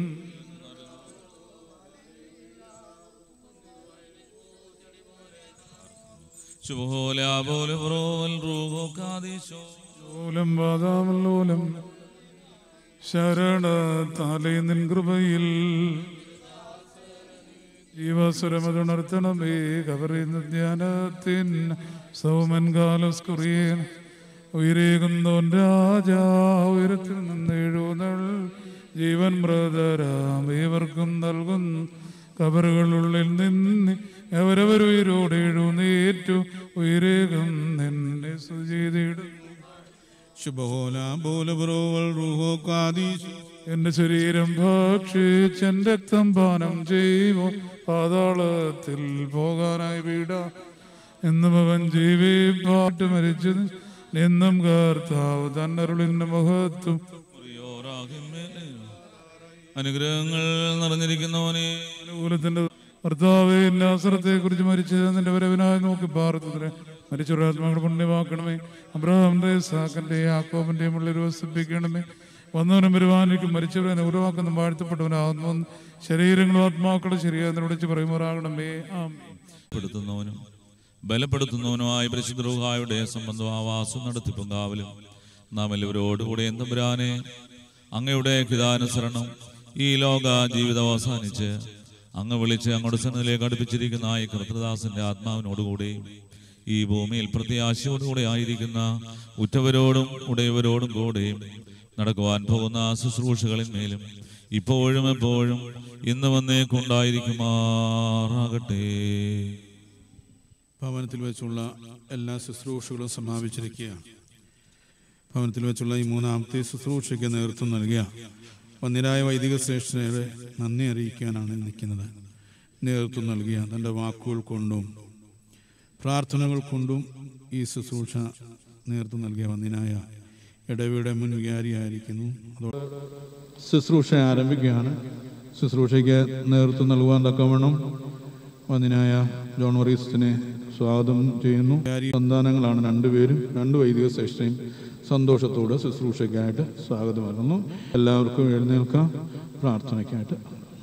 ലോലം വാതാമല്ലോലം ശരണത്താലേ നിൻ കൃപയിൽ ജീവസുരമതുണർത്തണമേ കവറിയുന്ന ധ്യാനത്തിൻ സൗമൻ കാലസ്കുറിയൻ ഉയരേകുന്നോൻ രാജാ ഉയരത്തിൽ നിന്ന് എഴുന്നൾ ജീവൻ മൃതരാം ഏവർക്കും നൽകുന്നു കബറുകളുള്ളിൽ നിന്ന് അവരവരുയരോടെ എഴുന്നേറ്റു ഉയരേകും നിന്നെ സുചെയ്തിടും ശുഭഹോല ബോലബ്രോവൽ റൂഹോ കാദീശ് എന്റെ ശരീരം ഭക്ഷിച്ച് എന്റെ രക്തം പാനം ചെയ്യുമോ പാതാളത്തിൽ പോകാനായി വീട എന്നും അവൻ ജീവിപ്പാട്ട് മരിച്ചത് എന്നും കർത്താവ് തന്നരുളിന്റെ മുഖത്തും അനുഗ്രഹങ്ങൾ നിറഞ്ഞിരിക്കുന്നവനെ അനുകൂലത്തിന്റെ കർത്താവെ നാസറത്തെ കുറിച്ച് മരിച്ചത് നിന്റെ വരവിനായി നോക്കി പാർത്തതിന് മരിച്ചവരുടെ ആത്മാക്കൾ പുണ്യമാക്കണമേ അബ്രഹാമിന്റെ സാക്കന്റെ യാക്കോബിന്റെയും ഉള്ളിൽ വസിപ്പിക്കണമേ വന്നവനും വരുവാനിക്കും മരിച്ചവരെ അനുകൂലമാക്കുന്ന വാഴ്ത്തപ്പെട്ടവനാകുന്നു ശരീരങ്ങളും ആത്മാക്കളും ശരിയായി വിളിച്ച് പറയുമാറാകണമേ ആമേൻ ബലപ്പെടുത്തുന്നവനും ബലപ്പെടുത്തുന്നവനുമായ പരിശുദ്ധ സംബന്ധം ആവാസം നടത്തിപ്പും കാവലും നാം എല്ലാവരോടുകൂടെ എന്തമ്പുരാനെ അങ്ങയുടെ ഹിതാനുസരണം ഈ ലോക ജീവിതം അവസാനിച്ച് അങ്ങ് വിളിച്ച് അങ്ങോട്ട് സന്നദ്ധിലേക്ക് അടുപ്പിച്ചിരിക്കുന്ന ഈ കർത്തദാസന്റെ ആത്മാവിനോടുകൂടി ഈ ഭൂമിയിൽ പ്രത്യാശയോടുകൂടെ ആയിരിക്കുന്ന ഉറ്റവരോടും ഉടയവരോടും കൂടെയും നടക്കുവാൻ പോകുന്ന ശുശ്രൂഷകളിന്മേലും ഇപ്പോഴും എപ്പോഴും ഇന്ന് വന്നേക്കുണ്ടായിരിക്കുമാറാകട്ടെ ഭവനത്തിൽ വെച്ചുള്ള എല്ലാ ശുശ്രൂഷകളും സമാപിച്ചിരിക്കുകയാണ് ഭവനത്തിൽ വെച്ചുള്ള ഈ മൂന്നാമത്തെ ശുശ്രൂഷയ്ക്ക് നേതൃത്വം നൽകിയ വന്നിരായ വൈദിക ശ്രേഷ്ഠരെ നന്ദി അറിയിക്കാനാണ് നിൽക്കുന്നത് നേതൃത്വം നൽകിയ തൻ്റെ വാക്കുകൾ കൊണ്ടും പ്രാർത്ഥനകൾ കൊണ്ടും ഈ ശുശ്രൂഷ നേതൃത്വം നൽകിയ വന്നിനായ ഇടവയുടെ മുൻ വികാരിയായിരിക്കുന്നു അതോടെ ശുശ്രൂഷ ആരംഭിക്കുകയാണ് ശുശ്രൂഷയ്ക്ക് നേതൃത്വം നൽകുവാൻ തക്കവണ്ണം വന്നിനായ ജോൺ മറീസിനെ സ്വാഗതം ചെയ്യുന്നു സന്താനങ്ങളാണ് രണ്ടുപേരും രണ്ട് വൈദിക ശ്രേഷ്ഠയും സന്തോഷത്തോടെ ശുശ്രൂഷയ്ക്കായിട്ട് സ്വാഗതം നൽകുന്നു എല്ലാവർക്കും എഴുന്നേൽക്കാം പ്രാർത്ഥനയ്ക്കായിട്ട്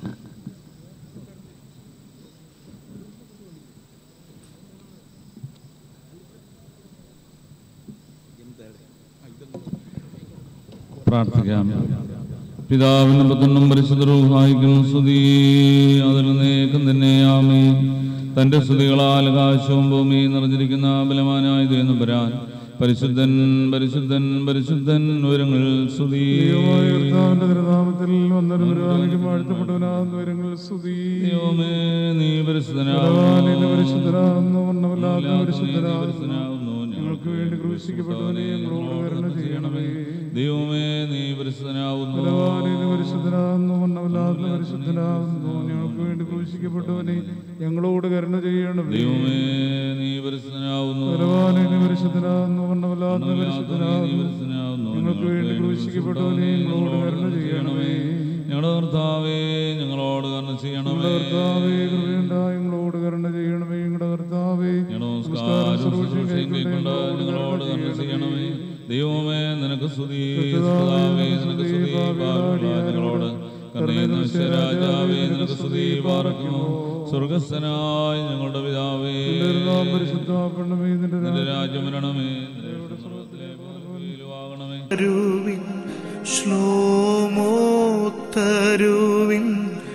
പ്രാർത്ഥിക്കാം പിതാവിനും പുത്രനും പരിശുദ്ധവും സ്തുതി അതിൽ നേക്കം തന്നെ ആമേ തന്റെ സ്തുതികളാൽ ആകാശവും ഭൂമിയും നിറഞ്ഞിരിക്കുന്ന ബലവാനായ ദൈവം വരാൻ പരിശുദ്ധൻ പരിശുദ്ധൻ പരിശുദ്ധൻ ഉയരങ്ങൾ സ്തുതി ദൈവമായ കർത്താവിന്റെ തിരുനാമത്തിൽ വന്നൊരു പരിപാലിക്കും വാഴ്ത്തപ്പെട്ടവനാകുന്ന വരങ്ങൾ സ്തുതി ദൈവമേ നീ ഭഗവാനിന്റെ പരിശുദ്ധനാകുന്നു പരിശുദ്ധനാകുന്നു വർണ്ണമില്ലാത്ത നീ പരിശുദ്ധനാകുന്നു ഞങ്ങൾക്ക് വേണ്ടി ക്രൂശിക്കപ്പെട്ടവനെ ഞങ്ങളോട് കരുണ ചെയ്യണമേ ദൈവമേ നീ പരിശുദ്ധനാകുന്നു ഭഗവാനിന്റെ പരിശുദ്ധനാകുന്നു വർണ്ണമില്ലാത്ത പരിശുദ്ധനാകുന്നു ഞങ്ങൾക്ക് വേണ്ടി ക്രൂശിക്കപ്പെട്ടവനെ ഞങ്ങളോട് കരുണ ചെയ്യണമേ ദൈവമേ നീ പരിശുദ്ധനാകുന്നു ഭഗവാനിന്റെ പരിശുദ്ധനാകുന്നു വർണ്ണമില്ലാത്ത പരിശുദ്ധനാകുന്നു ഞങ്ങൾക്ക് വേണ്ടി ക്രൂശിക്കപ്പെട്ടവനെ ഞങ്ങളോട് കരുണ ചെയ്യണമേ ഞങ്ങളുടെ കർത്താവേ ഞങ്ങളോട് കരുണ ചെയ്യണമേ കർത്താവേ കൃപയുണ്ടായി ഞങ്ങളോട് കരുണ ചെയ്യണമേ ഞങ്ങളുടെ കർത്താവേ നമസ്കാരം സർവ്വശക്തിയും കൊണ്ട് ഞങ്ങളോട് കരുണ ചെയ്യണമേ ദൈവമേ നിനക്ക് സ്തുതി കർത്താവേ നിനക്ക് സ്തുതി പാപികളായ ഞങ്ങളോട് കരുണയുന്ന രാജാവേ നിനക്ക് സ്തുതി പാർക്കുന്നു സ്വർഗസ്ഥനായ ഞങ്ങളുടെ പിതാവേ പരിശുദ്ധമാക്കണമേ നിന്റെ നിന്റെ രാജ്യം വരണമേ നിന്റെ സ്വർഗ്ഗത്തിലെ പോലെ ഭൂമിയിലും ആകണമേ തരുവിൻ ശ്ലോമോ തരുവിൻ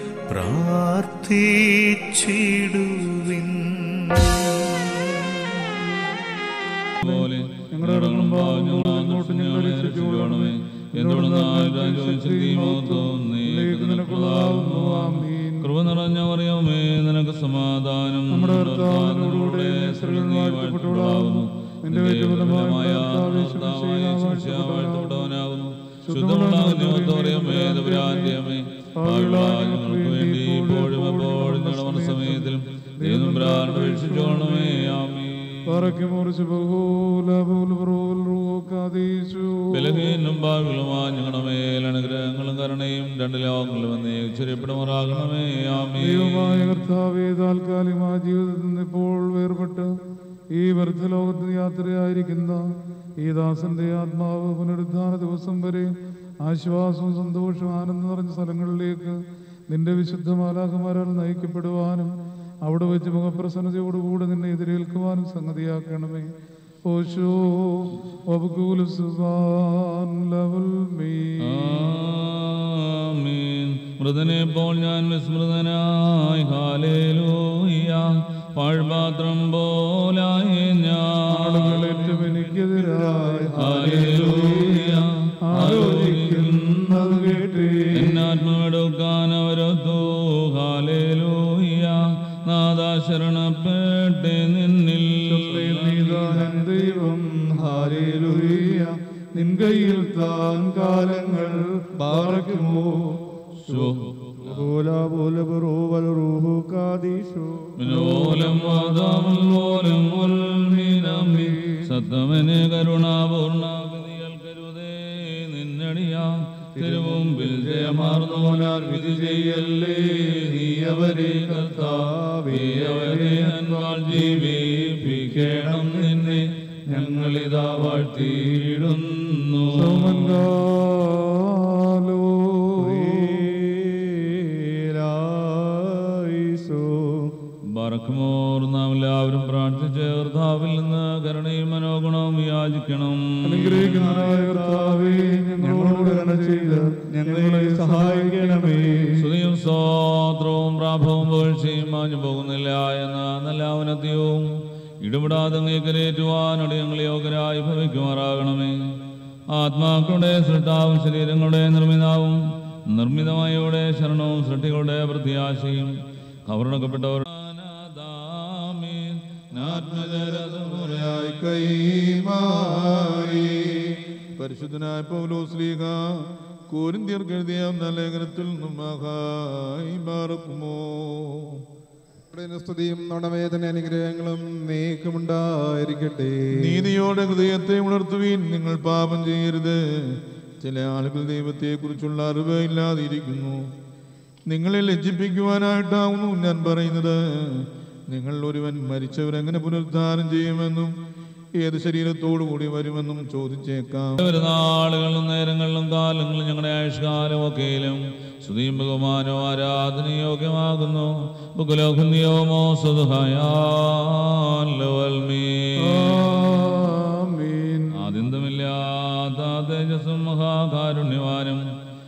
പ്രാർത്ഥിച്ചിടുവിൻ പോലെ ഞങ്ങളുടെ കടങ്ങളും പാവങ്ങളും അങ്ങോട്ട് ഞങ്ങളെ രക്ഷിച്ചുകൊള്ളണമേ എന്തുകൊണ്ടെന്നാൽ രാജ്യവും ശക്തിയും മഹത്വവും നീക്ക് നിനക്കുള്ളതാകുന്നു. കൃപ നിറഞ്ഞ അറിയാമേ നിനക്ക് സമാധാനം നമ്മുടെ കർത്താവിനോടുകൂടെ സ്ത്രീകൾ വാഴ്ത്തപ്പെട്ടവളാകുന്നു നിന്റെ വ്യക്തിപരമായ വാഴ്ത്തപ്പെട്ടവനാകുന്നു ശുദ്ധമുള്ളവനെ ദുരാന്ത്യമേ ഞങ്ങൾക്ക് വേണ്ടി ഇപ്പോഴും എപ്പോഴും ഞങ്ങളുടെ മനസ്സമയത്തിലും ദൈവം പ്രാർത്ഥിച്ചോണമേ ആമേ ബലഹീനും ഭാവികളുമായി ഞങ്ങളുടെ മേൽ അനുഗ്രഹങ്ങളും കരുണയും രണ്ട് ലോകങ്ങളും എന്നേ ഉച്ചരിയപ്പെടുമാറാകണമേ ആമേ ദൈവമായ കർത്താവേ താൽക്കാലികമായ ജീവിതത്തിൽ നിന്ന് ഇപ്പോൾ വേർപെട്ട് ഈ വ്യർത്ഥ ലോകത്ത് യാത്രയായിരിക്കുന്ന ഈ ദാസന്റെ ആത്മാവ് പുനരുദ്ധാന ദിവസം വരെ ആശ്വാസവും സന്തോഷവും ആനന്ദം നിറഞ്ഞ സ്ഥലങ്ങളിലേക്ക് നിന്റെ വിശുദ്ധ മാലാഖമാരാൽ നയിക്കപ്പെടുവാനും അവിടെ വെച്ച് മുഖപ്രസന്നതയോടുകൂടെ നിന്നെ എതിരേൽക്കുവാനും സംഗതിയാക്കണമേ ഓശോ വബുകൂല സുബാൻ ലവൽ മീ ആമീൻ. മൃതനെ പോൽ ഞാൻ വിസ്മൃതനായി ഹാലേലൂയ പാഴ്പാത്രം പോലായി ഞാൻ ഏറ്റവും എനിക്കെതിരായി ഹാലേലൂയ ആലോചിക്കുന്നത് കേട്ടേ എന്നാത്മാവെടുക്കാൻ അവരൊത്തു ഹാലേലൂയ നാദാ ശരണപ്പെട്ട് നിന്നിൽ നീതാനൻ ദൈവം ഹാലേലൂയ നിൻ കയ്യിൽ താൻ കാലങ്ങൾ പാറയ്ക്കുമോ പോല പോല റൂവൽ റൂഹു കാദീശോ മനോലം വാദാമോലം ഉൽമീനമി സത്തമന് കരുണാപൂർണ വിധികൾ കരുതേ നിന്നടിയാ തിരുമുമ്പിൽ ജയമാർന്നോലാൽ വിധി ചെയ്യല്ലേ നീ അവരെ കർത്താവേ അവരെ അൻപാൽ ജീവിപ്പിക്കണം നിന്നെ ഞങ്ങളിതാ വാഴ്ത്തിയിടുന്നു ബറക്കുമോർ നാം എല്ലാവരും പ്രാർത്ഥിച്ച് കർത്താവിൽ നിന്ന് കരുണയും മനോഗുണവും യാചിക്കണം അനുഗ്രഹിക്കുന്നവനായ കർത്താവേ ഞങ്ങളോട് കരുണ ചെയ്ത് ഞങ്ങളെ സഹായിക്കണമേ സ്തുതിയും സ്തോത്രവും പ്രാഭവും പുകഴ്ചയും മാഞ്ഞു പോകുന്നില്ല എന്ന നല്ല ഔന്നത്യവും ഇടപെടാതെ കരേറ്റുവാനോട് ഞങ്ങൾ യോഗ്യരായി ഭവിക്കുമാറാകണമേ ആത്മാക്കളുടെ സൃഷ്ടാവും ശരീരങ്ങളുടെ നിർമ്മിതാവും നിർമ്മിതമായയുടെ ശരണവും സൃഷ്ടികളുടെ പ്രത്യാശയും കവർണക്കപ്പെട്ടവർ ആത്മജരതുമുറയായി കൈമാറി പരിശുദ്ധനായ പൗലോസ്ലീഹ കോരിന്തിയർക്ക് എഴുതിയ ഒന്നാം ലേഖനത്തിൽ നിന്നും മഹായി മാറുക്കുമോ സ്തുതിയും നടവേദന അനുഗ്രഹങ്ങളും നീക്കമുണ്ടായിരിക്കട്ടെ നീതിയോടെ ഹൃദയത്തെ ഉണർത്തുവീൻ നിങ്ങൾ പാപം ചെയ്യരുത് ചില ആളുകൾ ദൈവത്തെ കുറിച്ചുള്ള അറിവ് ഇല്ലാതിരിക്കുന്നു നിങ്ങളെ ലജ്ജിപ്പിക്കുവാനായിട്ടാവുന്നു ഞാൻ പറയുന്നത് നിങ്ങൾ ഒരുവൻ മരിച്ചവരെങ്ങനെ പുനരുദ്ധാനം ചെയ്യുമെന്നും ഏത് ശരീരത്തോടു കൂടി വരുമെന്നും ചോദിച്ചേക്കാം നാളുകളിലും നേരങ്ങളിലും കാലങ്ങളിലും ഞങ്ങളുടെ ആയുഷ്കാലം ഒക്കെയിലും സ്തുതിയും ബഹുമാനവും ആരാധനയും യോഗ്യമാകുന്നു ബുക്കുലോകുന്നിയോമോ ആദ്യന്തമില്ലാത്ത തേജസ്സും മഹാകാരുണ്യവാനും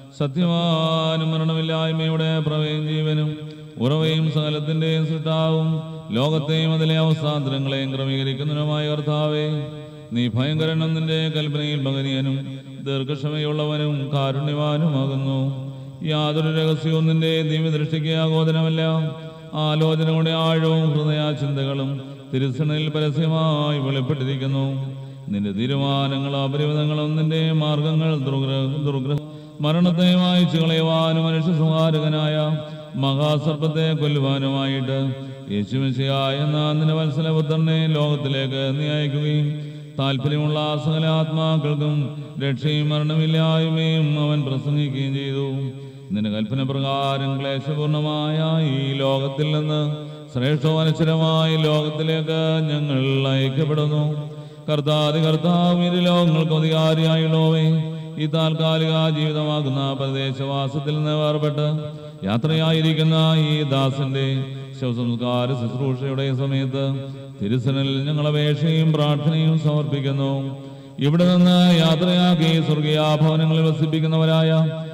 സത്യവാനും മരണമില്ലായ്മയുടെ പ്രവയും ജീവനും ഉറവയും സകലത്തിന്റെയും സൃഷ്ടാവും ലോകത്തെയും അതിലെ അവസ്ഥാന്തരങ്ങളെയും ക്രമീകരിക്കുന്നതിനുമായ കർത്താവേ നീ ഭയങ്കരനും നിന്റെ കൽപ്പനയിൽ മകനീയനും ദീർഘക്ഷമയുള്ളവനും കാരുണ്യവാനുമാകുന്നു യാതൊരു രഹസ്യവും നിന്റെ ദിവ്യദൃഷ്ടിക്ക് ആഗോചനമല്ല ആലോചനകളുടെ ആഴവും ഹൃദയാചിന്തകളും തിരുസണയിൽ പരസ്യമായി വെളിപ്പെട്ടിരിക്കുന്നു നിന്റെ തീരുമാനങ്ങളും അപരിമിതങ്ങളും നിന്റെ മാർഗങ്ങൾ ദുർഗ്ര ദുർഗ്ര മരണത്തെ വായിച്ചു കളയുവാനും മനുഷ്യ സംഹാരകനായ മഹാസർപ്പത്തെ കൊല്ലുവാനുമായിട്ട് യേശുമിശിയായ എന്ന നിന്റെ വത്സലപുത്രനെ ലോകത്തിലേക്ക് നീ അയക്കുകയും താല്പര്യമുള്ള സകല ആത്മാക്കൾക്കും രക്ഷയും മരണമില്ലായ്മയും അവൻ പ്രസംഗിക്കുകയും ചെയ്തു നിന്റെ കൽപ്പന പ്രകാരം ക്ലേശപൂർണമായ ഈ ലോകത്തിൽ നിന്ന് ശ്രേഷ്ഠവനശ്വരമായ ലോകത്തിലേക്ക് ഞങ്ങൾ അയക്കപ്പെടുന്നു കർത്താതി കർത്താവ് ഇരു ലോകങ്ങൾക്കും അധികാരിയായുള്ളവേ ഈ താൽക്കാലിക ജീവിതമാകുന്ന പ്രദേശവാസത്തിൽ നിന്ന് വേർപെട്ട് യാത്രയായിരിക്കുന്ന ഈ ദാസന്റെ ശവസംസ്കാര ശുശ്രൂഷയുടെ സമയത്ത് തിരുസനിൽ ഞങ്ങൾ അപേക്ഷയും പ്രാർത്ഥനയും സമർപ്പിക്കുന്നു ഇവിടെ നിന്ന് യാത്രയാക്കി സ്വർഗീയാഭവനങ്ങളിൽ വസിപ്പിക്കുന്നവരായ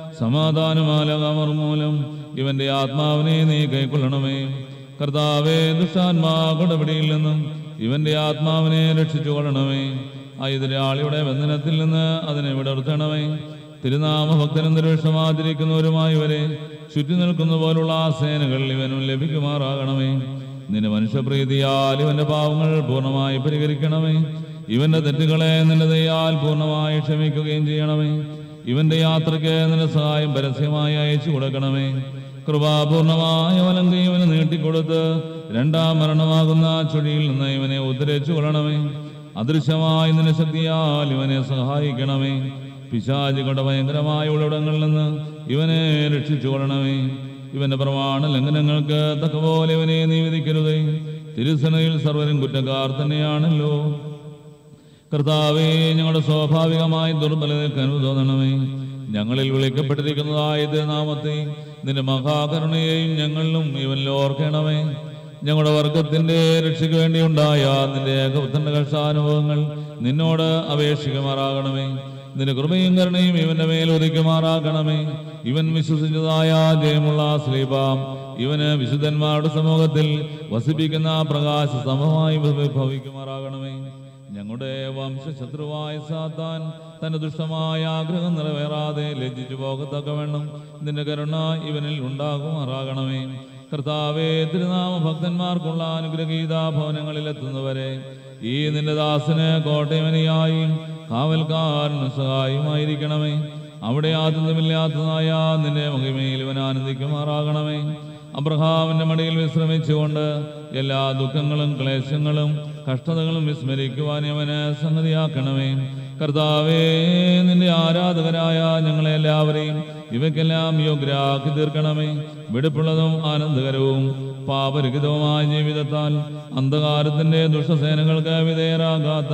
സമാധാനമാലകമർ മൂലം ഇവന്റെ ആത്മാവിനെ നീ കൈക്കൊള്ളണമേ കർത്താവേ ദുഷ്ടാത്മാക്കളുടെ പിടിയിൽ നിന്നും ഇവന്റെ ആത്മാവിനെ രക്ഷിച്ചു കൊള്ളണമേ ആ എതിരാളിയുടെ ബന്ധനത്തിൽ നിന്ന് അതിനെ വിടർത്തണമേ തിരുനാമ ഭക്തനും നിരീക്ഷമാതിരിക്കുന്നവരുമായി ഇവരെ ചുറ്റി നിൽക്കുന്ന പോലുള്ള ആ സേനകൾ ഇവനും ലഭിക്കുമാറാകണമേ നിന്റെ മനുഷ്യപ്രീതിയാൽ ഇവന്റെ പാവങ്ങൾ പൂർണ്ണമായി പരിഹരിക്കണമേ ഇവന്റെ തെറ്റുകളെ നിന്റെ ദയാൽ പൂർണ്ണമായി ക്ഷമിക്കുകയും ചെയ്യണമേ ഇവന്റെ യാത്രയ്ക്ക് നിന്റെ സഹായം പരസ്യമായി അയച്ചു കൊടുക്കണമേ കൃപാപൂർണമായ വലങ്കി ഇവന് നീട്ടിക്കൊടുത്ത് രണ്ടാം മരണമാകുന്ന ചുഴിയിൽ നിന്ന് ഇവനെ ഉദ്ധരിച്ചു കൊള്ളണമേ അദൃശ്യമായ നിന്റെ ശക്തിയാൽ ഇവനെ സഹായിക്കണമേ പിശാചികളുടെ ഭയങ്കരമായ ഉള്ളടങ്ങളിൽ നിന്ന് ഇവനെ രക്ഷിച്ചു കൊള്ളണമേ ഇവന്റെ പ്രമാണ ലംഘനങ്ങൾക്ക് തക്കപോലെ ഇവനെ നീ വിധിക്കരുതേ തിരുസനയിൽ സർവരും കുറ്റക്കാർ തന്നെയാണല്ലോ കർത്താവേ ഞങ്ങളുടെ സ്വാഭാവികമായി ദുർബലതയ്ക്ക് അനു തോന്നണമേ ഞങ്ങളിൽ വിളിക്കപ്പെട്ടിരിക്കുന്നതായ നാമത്തെ നിന്റെ മഹാകരുണയെയും ഞങ്ങളിലും ഇവനിൽ ഓർക്കണമേ ഞങ്ങളുടെ വർഗത്തിന്റെ രക്ഷയ്ക്ക് വേണ്ടി ഉണ്ടായ നിന്റെ ഏകപുത്രന്റെ കർഷാനുഭവങ്ങൾ നിന്നോട് അപേക്ഷിക്കുമാറാകണമേ നിന്റെ കൃപയും കരുണയും ഇവന്റെ മേൽ ഒതുക്കുമാറാക്കണമേ ഇവൻ വിശ്വസിച്ചതായ ജയമുള്ള ശ്രീപാം ഇവന് വിശുദ്ധന്മാരുടെ സമൂഹത്തിൽ വസിപ്പിക്കുന്ന പ്രകാശ സമമായി ഭവിക്കുമാറാകണമേ ഞങ്ങളുടെ വംശശത്രുവായ സാത്താൻ തന്റെ ദുഷ്ടമായ ആഗ്രഹം നിറവേറാതെ ലജ്ജിച്ചു പോകത്തക്കവണ്ണം നിന്റെ കരുണ ഇവനിൽ ഉണ്ടാകുമാറാകണമേ കർത്താവേ തിരുനാമ ഭക്തന്മാർക്കുള്ള അനുഗ്രഹീത ഭവനങ്ങളിൽ എത്തുന്നവരെ ഈ നിന്റെ ദാസന് കോട്ടയമനിയായും കാവൽക്കാരന് സഹായമായിരിക്കണമേ അവിടെ ആദ്യമില്ലാത്തതായ നിന്റെ മഹിമയിൽ ഇവൻ ആനന്ദിക്കുമാറാകണമേ അബ്രഹാമിന്റെ മടിയിൽ വിശ്രമിച്ചുകൊണ്ട് എല്ലാ ദുഃഖങ്ങളും ക്ലേശങ്ങളും കഷ്ടതകളും വിസ്മരിക്കുവാൻ അവന് സംഗതിയാക്കണമേ കർത്താവേ നിന്റെ ആരാധകരായ ഞങ്ങളെ എല്ലാവരെയും ഇവയ്ക്കെല്ലാം യോഗ്യരാക്കി തീർക്കണമേ വെടുപ്പുള്ളതും ആനന്ദകരവും പാപരഹിതവുമായ ജീവിതത്താൽ അന്ധകാരത്തിന്റെ ദുഷ്ടസേനകൾക്ക് വിധേയരാകാത്ത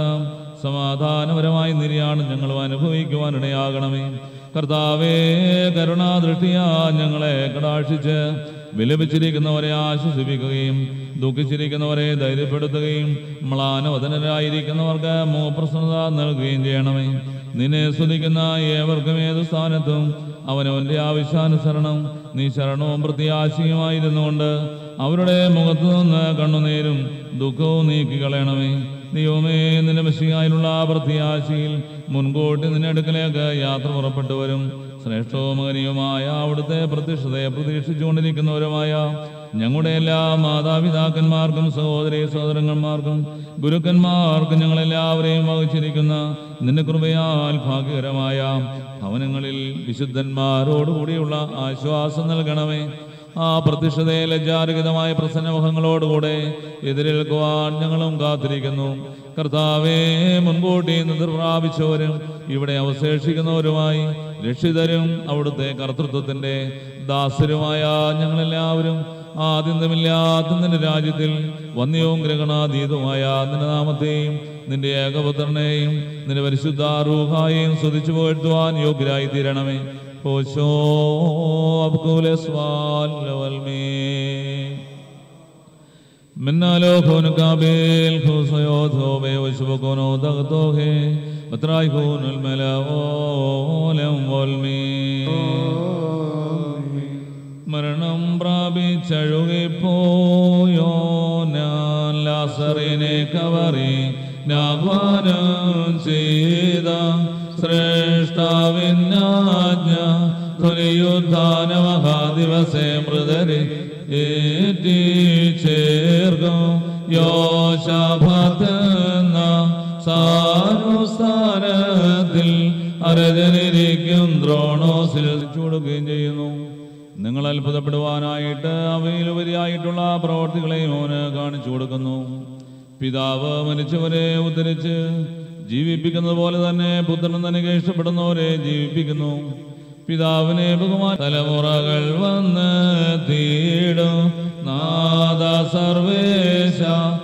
സമാധാനപരമായ നിര്യാണം ഞങ്ങൾ അനുഭവിക്കുവാനിടയാകണമേ കർത്താവേ കരുണാദൃഷ്ടിയാ ഞങ്ങളെ കടാക്ഷിച്ച് വിലപിച്ചിരിക്കുന്നവരെ ആശ്വസിപ്പിക്കുകയും ദുഃഖിച്ചിരിക്കുന്നവരെ ധൈര്യപ്പെടുത്തുകയും മ്ലാനവതനരായിരിക്കുന്നവർക്ക് മോപ്രസന്നത നൽകുകയും ചെയ്യണമേ നിന്നെ സ്തുതിക്കുന്ന ഏവർക്കും ഏത് സ്ഥാനത്തും അവനവന്റെ ആവശ്യാനുസരണം നീ ശരണവും പ്രത്യാശയുമായിരുന്നുകൊണ്ട് അവരുടെ മുഖത്തു നിന്ന് കണ്ണുനീരും ദുഃഖവും നീക്കിക്കളയണമേ ദൈവമേ നിന്റെ മെസ്സിയായുള്ള പ്രത്യാശയിൽ മുൻകൂട്ടി നിന്റെ അടുക്കലേക്ക് യാത്ര പുറപ്പെട്ടു വരും ശ്രേഷ്ഠവും മകനീയവുമായ അവിടുത്തെ പ്രത്യക്ഷതയെ പ്രതീക്ഷിച്ചുകൊണ്ടിരിക്കുന്നവരുമായ ഞങ്ങളുടെ എല്ലാ മാതാപിതാക്കന്മാർക്കും സഹോദരി സഹോദരന്മാർക്കും ഗുരുക്കന്മാർക്കും ഞങ്ങളെല്ലാവരെയും വഹിച്ചിരിക്കുന്ന നിന്റെ കൃപയാൽ ഭാഗ്യകരമായ ഭവനങ്ങളിൽ വിശുദ്ധന്മാരോടുകൂടിയുള്ള ആശ്വാസം നൽകണമേ ആ പ്രത്യക്ഷതയെ ലജ്ജാരഹിതമായ പ്രസന്നമുഖങ്ങളോടുകൂടെ എതിരേൽക്കുവാൻ ഞങ്ങളും കാത്തിരിക്കുന്നു കർത്താവേ മുൻകൂട്ടി നിർപ്രാപിച്ചവരും ഇവിടെ അവശേഷിക്കുന്നവരുമായി രക്ഷിതരും അവിടുത്തെ കർത്തൃത്വത്തിന്റെ ദാസരുമായ ഞങ്ങളെല്ലാവരും ആദ്യന്തമില്ലാത്ത നിന്റെ രാജ്യത്തിൽ വന്യവും ഗ്രഹണാതീതവുമായ നിന്റെ നാമത്തെയും നിന്റെ ഏകപുത്രനെയും നിന്റെ പരിശുദ്ധ റൂഹായെയും സ്തുതിച്ചു പോഴ്ത്തുവാൻ യോഗ്യരായി തീരണമേ ഓശോ منالو خون قابل خصيو ثوبه وشبكونو ضغطوه بتراي خون الملا ഓലം മരണം പ്രാപിച്ചഴുകിപ്പോയോ ഞാൻ ലാസറിനെ കവറി നാഹ്വാനം ചെയ്ത ശ്രേഷ്ഠാവിനാജ്ഞ തുലിയുദ്ധാന മഹാദിവസേ മൃതരെ ഏറ്റിച്ചേർക്കും യോശാഭത്തെന്ന സാനുസ്ഥാനത്തിൽ അരജനിരിക്കും ദ്രോണോസിൽ ചൂടുകയും ചെയ്യുന്നു നിങ്ങൾ അത്ഭുതപ്പെടുവാനായിട്ട് അവയിലുപരിയായിട്ടുള്ള പ്രവർത്തികളെയും അവന് കാണിച്ചു കൊടുക്കുന്നു പിതാവ് മരിച്ചവരെ ഉദ്ധരിച്ച് ജീവിപ്പിക്കുന്നത് പോലെ തന്നെ പുത്രൻ തനിക്ക് ഇഷ്ടപ്പെടുന്നവരെ ജീവിപ്പിക്കുന്നു പിതാവിനെ ബഹുമാന തലമുറകൾ വന്ന് തീടും നാദ സർവേശ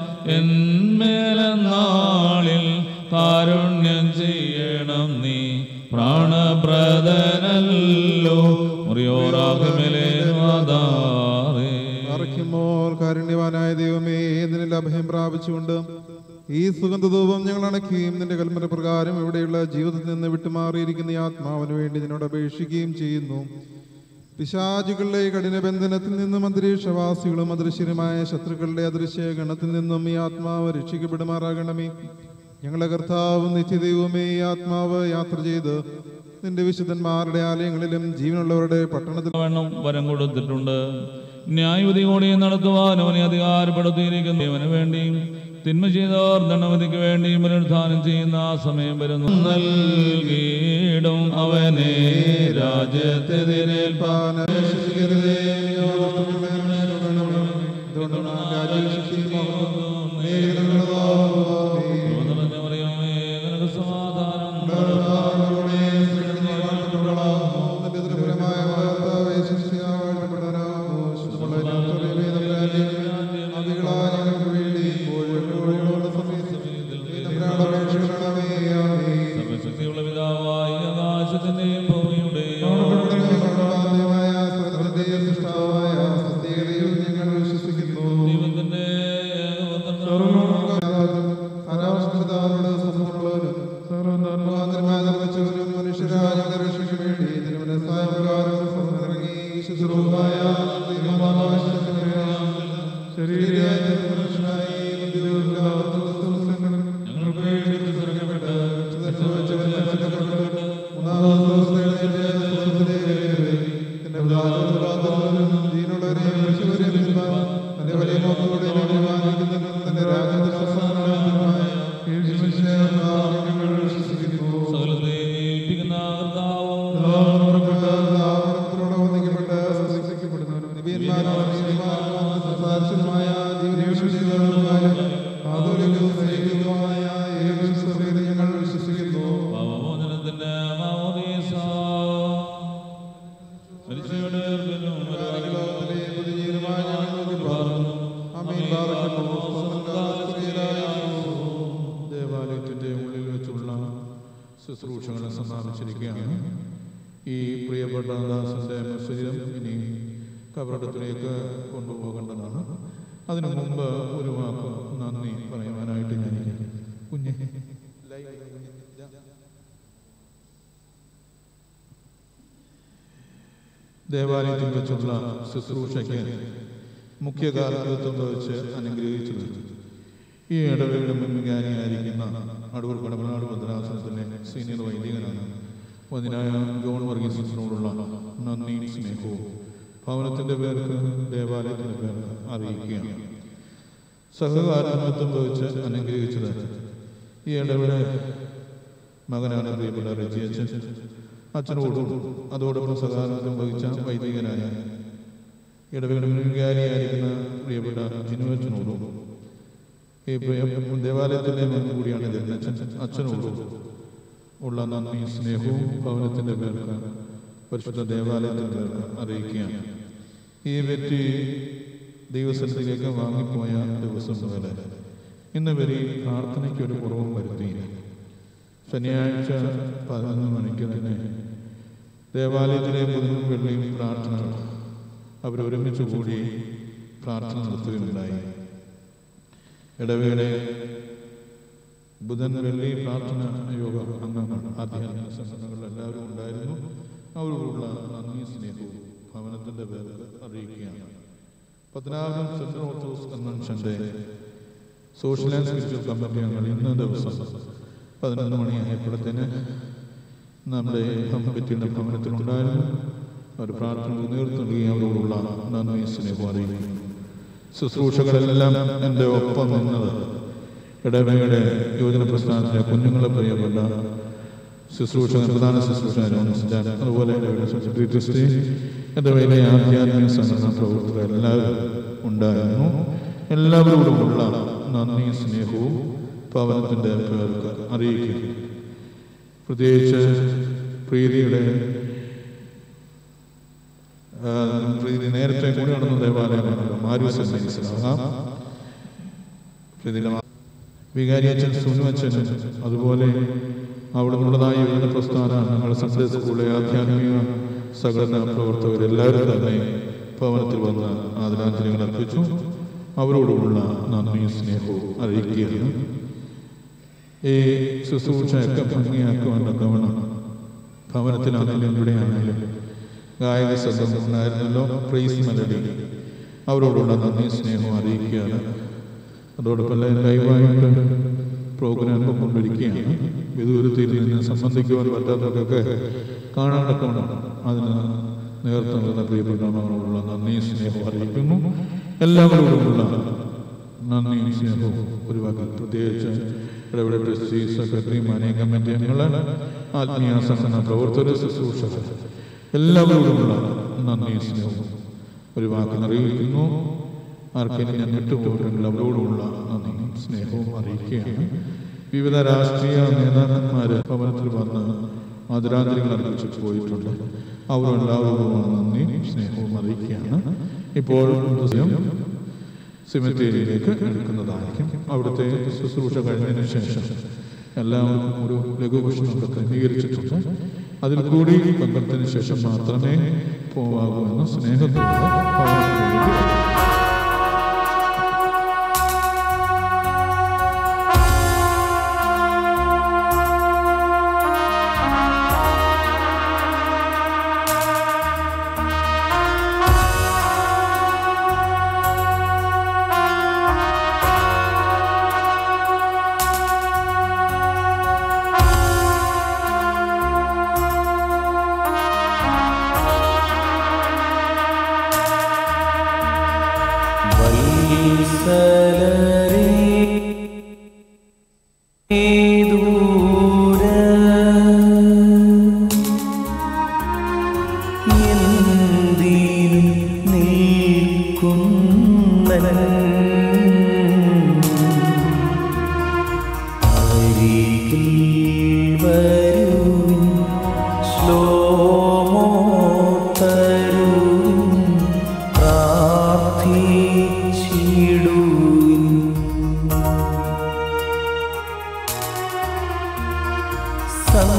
എന്മേലെന്നാളിൽ കാരുണ്യം ചെയ്യണം നീ പ്രാണപ്രദനല്ലോ മുറിയോറാകുമേലേ അർഹിമോർ കാരുണ്യവാനായ ദൈവമേ നിന്നിൽ അഭയം പ്രാപിച്ചുകൊണ്ട് ഈ സുഗന്ധധൂപം ഞങ്ങൾ അണയ്ക്കുകയും നിന്റെ കൽപ്പന പ്രകാരം ഇവിടെയുള്ള ജീവിതത്തിൽ നിന്ന് വിട്ടുമാറിയിരിക്കുന്ന ഈ ആത്മാവിന് വേണ്ടി നിന്നോട് അപേക്ഷിക്കുകയും ചെയ്യുന്നു പിശാചുകളുടെ കഠിന ബന്ധനത്തിൽ നിന്നും അന്തരീക്ഷവാസികളും അദൃശ്യരുമായ ശത്രുക്കളുടെ അദൃശ്യ ഗണത്തിൽ നിന്നും ഈ ആത്മാവ് രക്ഷിക്കപ്പെടുമാറാകണമേ ഞങ്ങളുടെ കർത്താവും നിത്യദൈവമേ ഈ ആത്മാവ് യാത്ര ചെയ്ത് നിന്റെ വിശുദ്ധന്മാരുടെ ആലയങ്ങളിലും ജീവനുള്ളവരുടെ പട്ടണത്തിൽ വരം കൊടുത്തിട്ടുണ്ട് ന്യായവിധിയോടെ നടത്തുവാൻ അവനെ അധികാരപ്പെടുത്തിയിരിക്കുന്നു ഇവന് വേണ്ടിയും തിന്മ ചെയ്തവർ ദണ്ഡവധിക്ക് വേണ്ടിയും പുനരുദ്ധാനം ചെയ്യുന്ന ആ സമയം വരുന്നു നൽകിയിടും അവനെ രാജ്യത്തെതിരേൽപ്പാൻ ണമേ മനുഷ്യരായ ഞങ്ങളുടെ രക്ഷയ്ക്ക് വേണ്ടി തിരുമനസ്സായ പ്രകാരം സ്വർഗ്ഗത്തിലിറങ്ങി ശുശ്രൂഷമായ ദൈവമാതാവായ ശരീരയായ മനുഷ്യനായി ഞങ്ങൾക്ക് വേണ്ടി സ്വർഗ്ഗപ്പെട്ട് അനുഭവിച്ചവൻ കഷ്ടപ്പെട്ട് മൂന്നാമത് ദിവസം എഴുന്നേറ്റ് സ്വർഗ്ഗത്തിലേക്ക് എന്റെ പ്രധാനപ്പെട്ടവരും ജീവനുള്ളവരെ മരിച്ചവരെ വിളിപ്പാൻ തന്റെ വലിയ മോഹത്തോടെ വാങ്ങിക്കുന്നതിനും തന്റെ രാജദാസനായ യേശുവിനെ ഞങ്ങൾ വിശ്വസിക്കുന്നു ഞങ്ങൾ വിശ്വസിക്കുന്നു ദേവാലയത്തിന്റെ ഉള്ളിൽ വെച്ചുള്ള ശുശ്രൂഷകളെ സമാപിച്ചിരിക്കുകയാണ് ഈ പ്രിയപ്പെട്ട ദാസന്റെ ശരീരം ഇനി കബറടത്തിലേക്ക് കൊണ്ടുപോകേണ്ടതാണ് അതിനു മുമ്പ് ഒരു വാക്ക് നന്ദി പറയുവാനായിട്ട് ഞാൻ കുഞ്ഞെ ദേവാലയത്തിൽ വെച്ചുള്ള ശുശ്രൂഷയ്ക്ക് മുഖ്യ കാർമ്മികത്വം വഹിച്ച് അനുഗ്രഹിച്ചത് ഈ ഇടവേളയുടെ മുൻവികാരിയായിരിക്കുന്ന അടൂർ കടമനാട് ഭദ്രാസനത്തിലെ സീനിയർ വൈദികനാണ് വതിനായ ജോൺ വർഗീസിനോടുള്ള നന്ദിയും സ്നേഹവും ഭവനത്തിന്റെ പേർക്ക് ദേവാലയത്തിന്റെ പേർക്ക് അറിയിക്കുകയാണ് സഹകാരണത്വം വഹിച്ച് അനുഗ്രഹിച്ചത് ഈ ഇടവേള മകനാണ് പ്രിയപ്പെട്ട റജിയച്ചൻ അച്ഛനോടും അതോടൊപ്പം സഹകാരണത്വം വഹിച്ച വൈദികനായ ഇടവേളയുടെ മുൻവികാരിയായിരിക്കുന്ന പ്രിയപ്പെട്ട ജിനുവച്ചനോടും ഈ പ്രിയ ദേവാലയത്തിന്റെ മുന്നിൽ കൂടിയാണ് ഇതിന്റെ അച്ഛൻ അച്ഛനോടും ഉള്ള നന്ദി സ്നേഹവും ഭവനത്തിന്റെ പേർക്ക് പരിശുദ്ധ ദേവാലയത്തിന്റെ പേർക്ക് അറിയിക്കുകയാണ് ഈ വ്യക്തി ദൈവസ്ഥലത്തിലേക്ക് വാങ്ങിപ്പോയ ദിവസം മുതൽ ഇന്ന് വരെ പ്രാർത്ഥനയ്ക്ക് ഒരു കുറവും വരുത്തിയില്ല ശനിയാഴ്ച പതിനൊന്ന് മണിക്ക് തന്നെ ദേവാലയത്തിലെ ബുധനും വെള്ളിയും പ്രാർത്ഥനകൾ അവരൊരുമിച്ച് കൂടി പ്രാർത്ഥന നടത്തുകയുണ്ടായി ഇടവേളെ ബുധൻ വെള്ളി പ്രാർത്ഥന യോഗ അംഗങ്ങൾ ആധ്യാത്മിക സംഘടനകൾ എല്ലാവരും ഉണ്ടായിരുന്നു അവരോടുള്ള നന്ദി സ്നേഹവും ഭവനത്തിന്റെ പേർക്ക് അറിയിക്കുകയാണ് പത്തനാപുരം സെൻട്രൽ ഓർത്തഡോക്സ് കൺവെൻഷന്റെ സോഷ്യൽ ആൻഡ് സ്പിരിച്വൽ കമ്മിറ്റി അംഗങ്ങൾ ഇന്ന ദിവസം പതിനൊന്ന് മണിയായപ്പോഴത്തേന് നമ്മുടെ കമ്മിറ്റിയുടെ ഭവനത്തിലുണ്ടായിരുന്നു അവർ പ്രാർത്ഥനയ്ക്ക് നേതൃത്വം നൽകി അവരോടുള്ള നന്ദി സ്നേഹം അറിയിക്കുന്നു ശുശ്രൂഷകളെല്ലാം എൻ്റെ ഒപ്പം നിന്നത് ഇടവയുടെ യുവജന പ്രസ്ഥാനത്തിലെ കുഞ്ഞുങ്ങളെ പ്രിയപ്പെട്ട ശുശ്രൂഷകൻ പ്രധാന ശുശ്രൂഷകൻ അതുപോലെ സെക്രട്ടറി ട്രസ്റ്റി ഇടവയിലെ ആധ്യാത്മിക സംഘടനാ പ്രവർത്തകർ എല്ലാവരും ഉണ്ടായിരുന്നു എല്ലാവരോടുമുള്ള നന്ദി സ്നേഹവും ഭവനത്തിൻ്റെ പേർക്ക് അറിയിക്കുന്നു പ്രത്യേകിച്ച് പ്രീതിയുടെ ആ, പ്രീതി നേരത്തെ കൂടി നടന്ന ദേവാലയമാണ് മാരിയസ് എന്ന് മനസ്സിലാകാം പ്രീതിയുടെ മാ- വികാരി അച്ഛൻ സുനു അച്ഛനും അതുപോലെ അവിടെ നിന്നുള്ളതായ വിവിധ പ്രസ്ഥാന ഞങ്ങൾ സൺഡേ സ്കൂളിലെ ആധ്യാത്മിക സംഘടനാ പ്രവർത്തകർ എല്ലാവരും തന്നെ ഭവനത്തിൽ വന്ന് ആദരാഞ്ജലികൾ അർപ്പിച്ചു അവരോടുള്ള നന്ദിയും സ്നേഹവും അറിയിക്കുകയാണ് ഈ ശുശ്രൂഷയൊക്കെ ഭംഗിയാക്കുവാൻ തക്കവണ്ണം ഭവനത്തിലാണെങ്കിലും ഇവിടെയാണെങ്കിലും ഗായക സംഘം ഉണ്ടായിരുന്നല്ലോ പ്രൈസ് മെലഡി അവരോടുള്ള നന്ദി സ്നേഹവും അറിയിക്കുകയാണ് അതോടൊപ്പം ലൈ- ലൈവായിട്ട് പ്രോഗ്രാം കൊണ്ടിരിക്കുകയാണ് വിദൂരത്തിൽ നിന്ന് സംബന്ധിക്കുവാൻ പറ്റാത്തവർക്കൊക്കെ കാണാൻ തക്കവണ്ണം അതിന് നേതൃത്വം നൽകുന്ന പ്രിയപ്പെട്ടവരോടുള്ള നന്ദി സ്നേഹവും അറിയിക്കുന്നു എല്ലാവരോടുമുള്ള നന്ദിയും സ്നേഹവും ഒരു വക പ്രത്യേകിച്ച് ഇടപെടൽ ട്രസ്റ്റി സെക്രട്ടറി മാനേജ് കമ്മിറ്റി അംഗങ്ങൾ ആത്മീയ സംഘടന പ്രവർത്തകർ ശുശ്രൂഷകർ എല്ലാവരോടുമുള്ള നന്ദിയും സ്നേഹവും ഒരു വാക്കിൽ അറിയിക്കുന്നു ആർക്കെങ്കിലും ഞാൻ വിട്ടുപോയിട്ടുണ്ടെങ്കിൽ അവരോടുമുള്ള നന്ദിയും സ്നേഹവും അറിയിക്കുകയാണ് വിവിധ രാഷ്ട്രീയ നേതാക്കന്മാർ ഭവനത്തിൽ വന്ന് ആദരാഞ്ജലികൾ അർപ്പിച്ചു പോയിട്ടുണ്ട് അവരെല്ലാവരോടുമുള്ള നന്ദിയും സ്നേഹവും അറിയിക്കുകയാണ് ഇപ്പോൾ ദിവസം സിമിത്തേരിയിലേക്ക് എടുക്കുന്നതായിരിക്കും അവിടുത്തെ ശുശ്രൂഷ കഴിഞ്ഞതിന് ശേഷം എല്ലാവർക്കും ഒരു ലഘുഭക്ഷണമൊക്കെ ക്രമീകരിച്ചിട്ടുണ്ട് അതിൽ കൂടി പങ്കെടുത്തതിന് ശേഷം മാത്രമേ പോവാകൂ എന്ന് സ്നേഹത്തോടെ ഭവനത്തിലേക്ക് ആ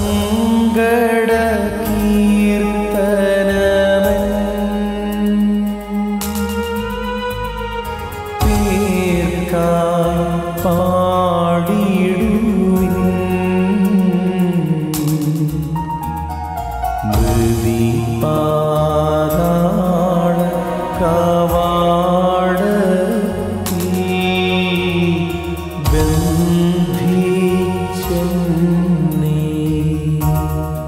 സങ്കട കീർത്തനമൻ പേർക്കായി പാടിയിടുവിൻ മൃതി പാതാള കവാട ബന്ധിച്ചെന്നേ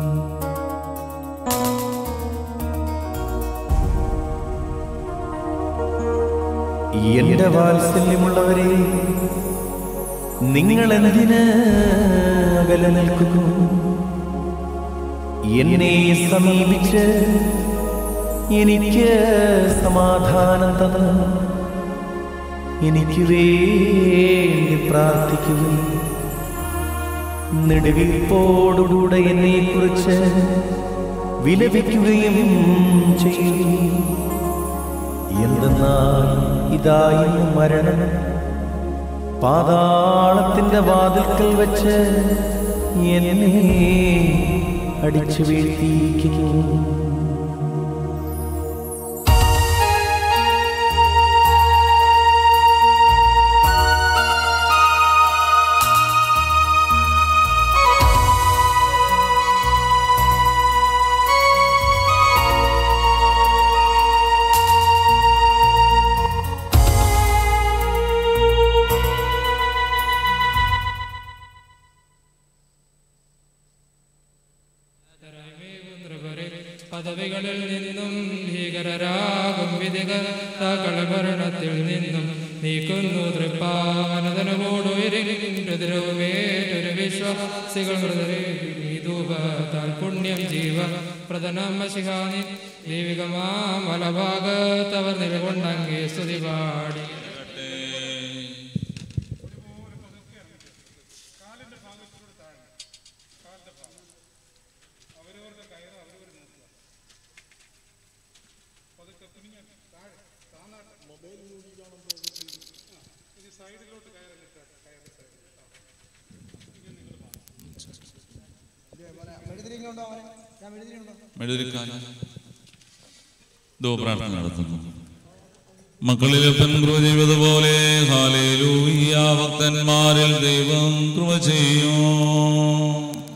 എന്റെ വാത്സല്യമുള്ളവരെ നിങ്ങൾ എന്തിന് അകലെ നിൽക്കുന്നു എന്നെ സമീപിച്ച് എനിക്ക് സമാധാനം തന്ന് എനിക്ക് വേണ്ടി പ്രാർത്ഥിക്കുകയും നെടുവീർപ്പോടുകൂടെ എന്നെ കുറിച്ച് വിലപിക്കുകയും ചെയ്യുകയും എന്തെന്നാൽ ഇതായി മരണം പാതാളത്തിന്റെ വാതിൽക്കൽ വെച്ച് എന്നെ അടിച്ചു വീഴ്ത്തിയിരിക്കുന്നു പദവികളിൽ നിന്നും ഭീകരരാകും വിധികൾ ഭരണത്തിൽ നിന്നും നീക്കുന്നു തൃപ്പാനതനോടുയരും പ്രതിരോവേറ്റൊരു വിശ്വാസികൾ മൃതരൂപത്താൽ പുണ്യം ജീവ പ്രധാനമശിഹാനി ദൈവികമാ മലഭാഗത്തവർ നിലകൊണ്ടങ്ങേ സ്തുതി പാടി മെഴുതിരിക്കാൻ ദോ പ്രാർത്ഥന നടത്തുന്നു മക്കളിൽ കൃപ ചെയ്തതുപോലെ ഹാലേലൂയ ഭക്തന്മാരിൽ ദൈവം കൃപ ചെയ്യും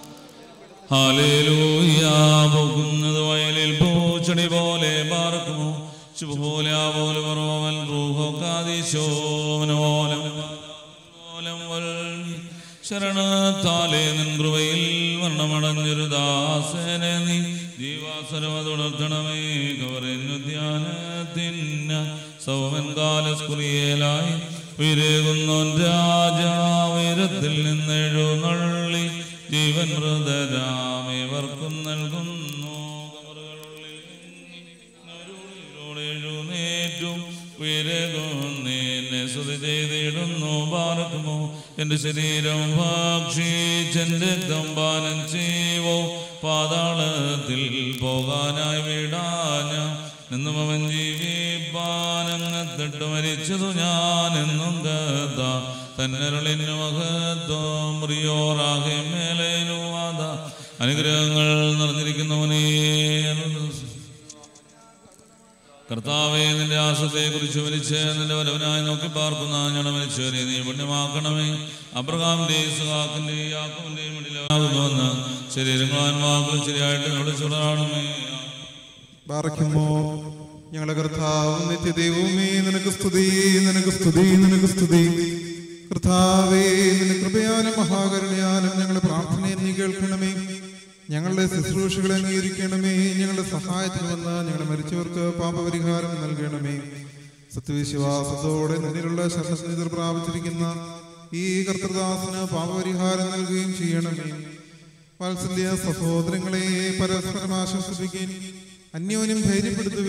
ഹാലേലൂയ പോകുന്നത് വയലിൽ പൂച്ചെടി പോലെ പാർക്കുമോ ശുഭപോലെ ആ പോലെ പറവൻ റൂഹോ കാതീശോമനോലം മൂലം വൽകി ശരണത്താലേ നിൻ കൃപയിൽ വർണ്ണമടഞ്ഞൊരു ദാസനെ നീ ജീവാസരമ തുടർത്തണമേ കവറിഞ്ഞു ധ്യാനത്തിന്ന സൗമൻ കാലസ്കുറിയേലായി വിരകുന്നോൻ രാജാവിരത്തിൽ നിന്നെഴുന്നള്ളി ജീവൻ മൃതരാമേവർക്കും നൽകുന്നു എഴുന്നേറ്റും വിരകുന്നേനെ സ്തുതി ചെയ്തിടുന്നു പാർക്കുമോ എന്റെ ശരീരം ഭക്ഷിച്ചെന്റെ രക്തം പാനം ചെയ്വോ പാതാളത്തിൽ പോകാനായി വിടാന എന്നും അവൻ ജീവിപ്പാനങ്ങത്തിട്ട് മരിച്ചതു ഞാൻ എന്നും കഥ തന്നരുളിന് മഹത്വം പ്രിയോറാകെ മേലേനുവാദ അനുഗ്രഹങ്ങൾ നിറഞ്ഞിരിക്കുന്നവനേ കർത്താവെ നിന്റെ ആശത്തെ കുറിച്ച് മരിച്ച് നിന്റെ വരവനായി നോക്കി പാർക്കുന്ന ഞങ്ങളുടെ മരിച്ചവരെ നീ പുണ്യമാക്കണമേ അബ്രഹാമിന്റെ സുഹാക്കിന്റെ യാക്കോവിന്റെയും ഇടയിലാകുന്നുവെന്ന് ശരീരങ്ങളും വാക്കുകളും ശരിയായിട്ട് ഞങ്ങളുടെ ചുടറാണമേ ബാറയ്ക്കുമോ ഞങ്ങളുടെ കർത്താവും നിത്യദൈവവുമേ നിനക്ക് സ്തുതി നിനക്ക് സ്തുതി നിനക്ക് സ്തുതി കർത്താവേ നിന്റെ കൃപയാലും മഹാകരുണയാലും ഞങ്ങളുടെ പ്രാർത്ഥനയെ നീ കേൾക്കണമേ ഞങ്ങളുടെ ശുശ്രൂഷകളെ അംഗീകരിക്കണമേ ഞങ്ങളുടെ സഹായത്തിന് വന്ന് ഞങ്ങളുടെ മരിച്ചവർക്ക് പാപപരിഹാരം നൽകണമേ സത്യവിശ്വാസത്തോടെ നിന്നിലുള്ള ശരണനിധർ പ്രാപിച്ചിരിക്കുന്ന ഈ കർത്തൃദാസന് പാപപരിഹാരം നൽകുകയും ചെയ്യണമേ വാത്സല്യ സഹോദരങ്ങളെ പരസ്പരം ആശ്വസിപ്പിക്കുകയും അന്യോന്യം ധൈര്യപ്പെടുത്തുകയും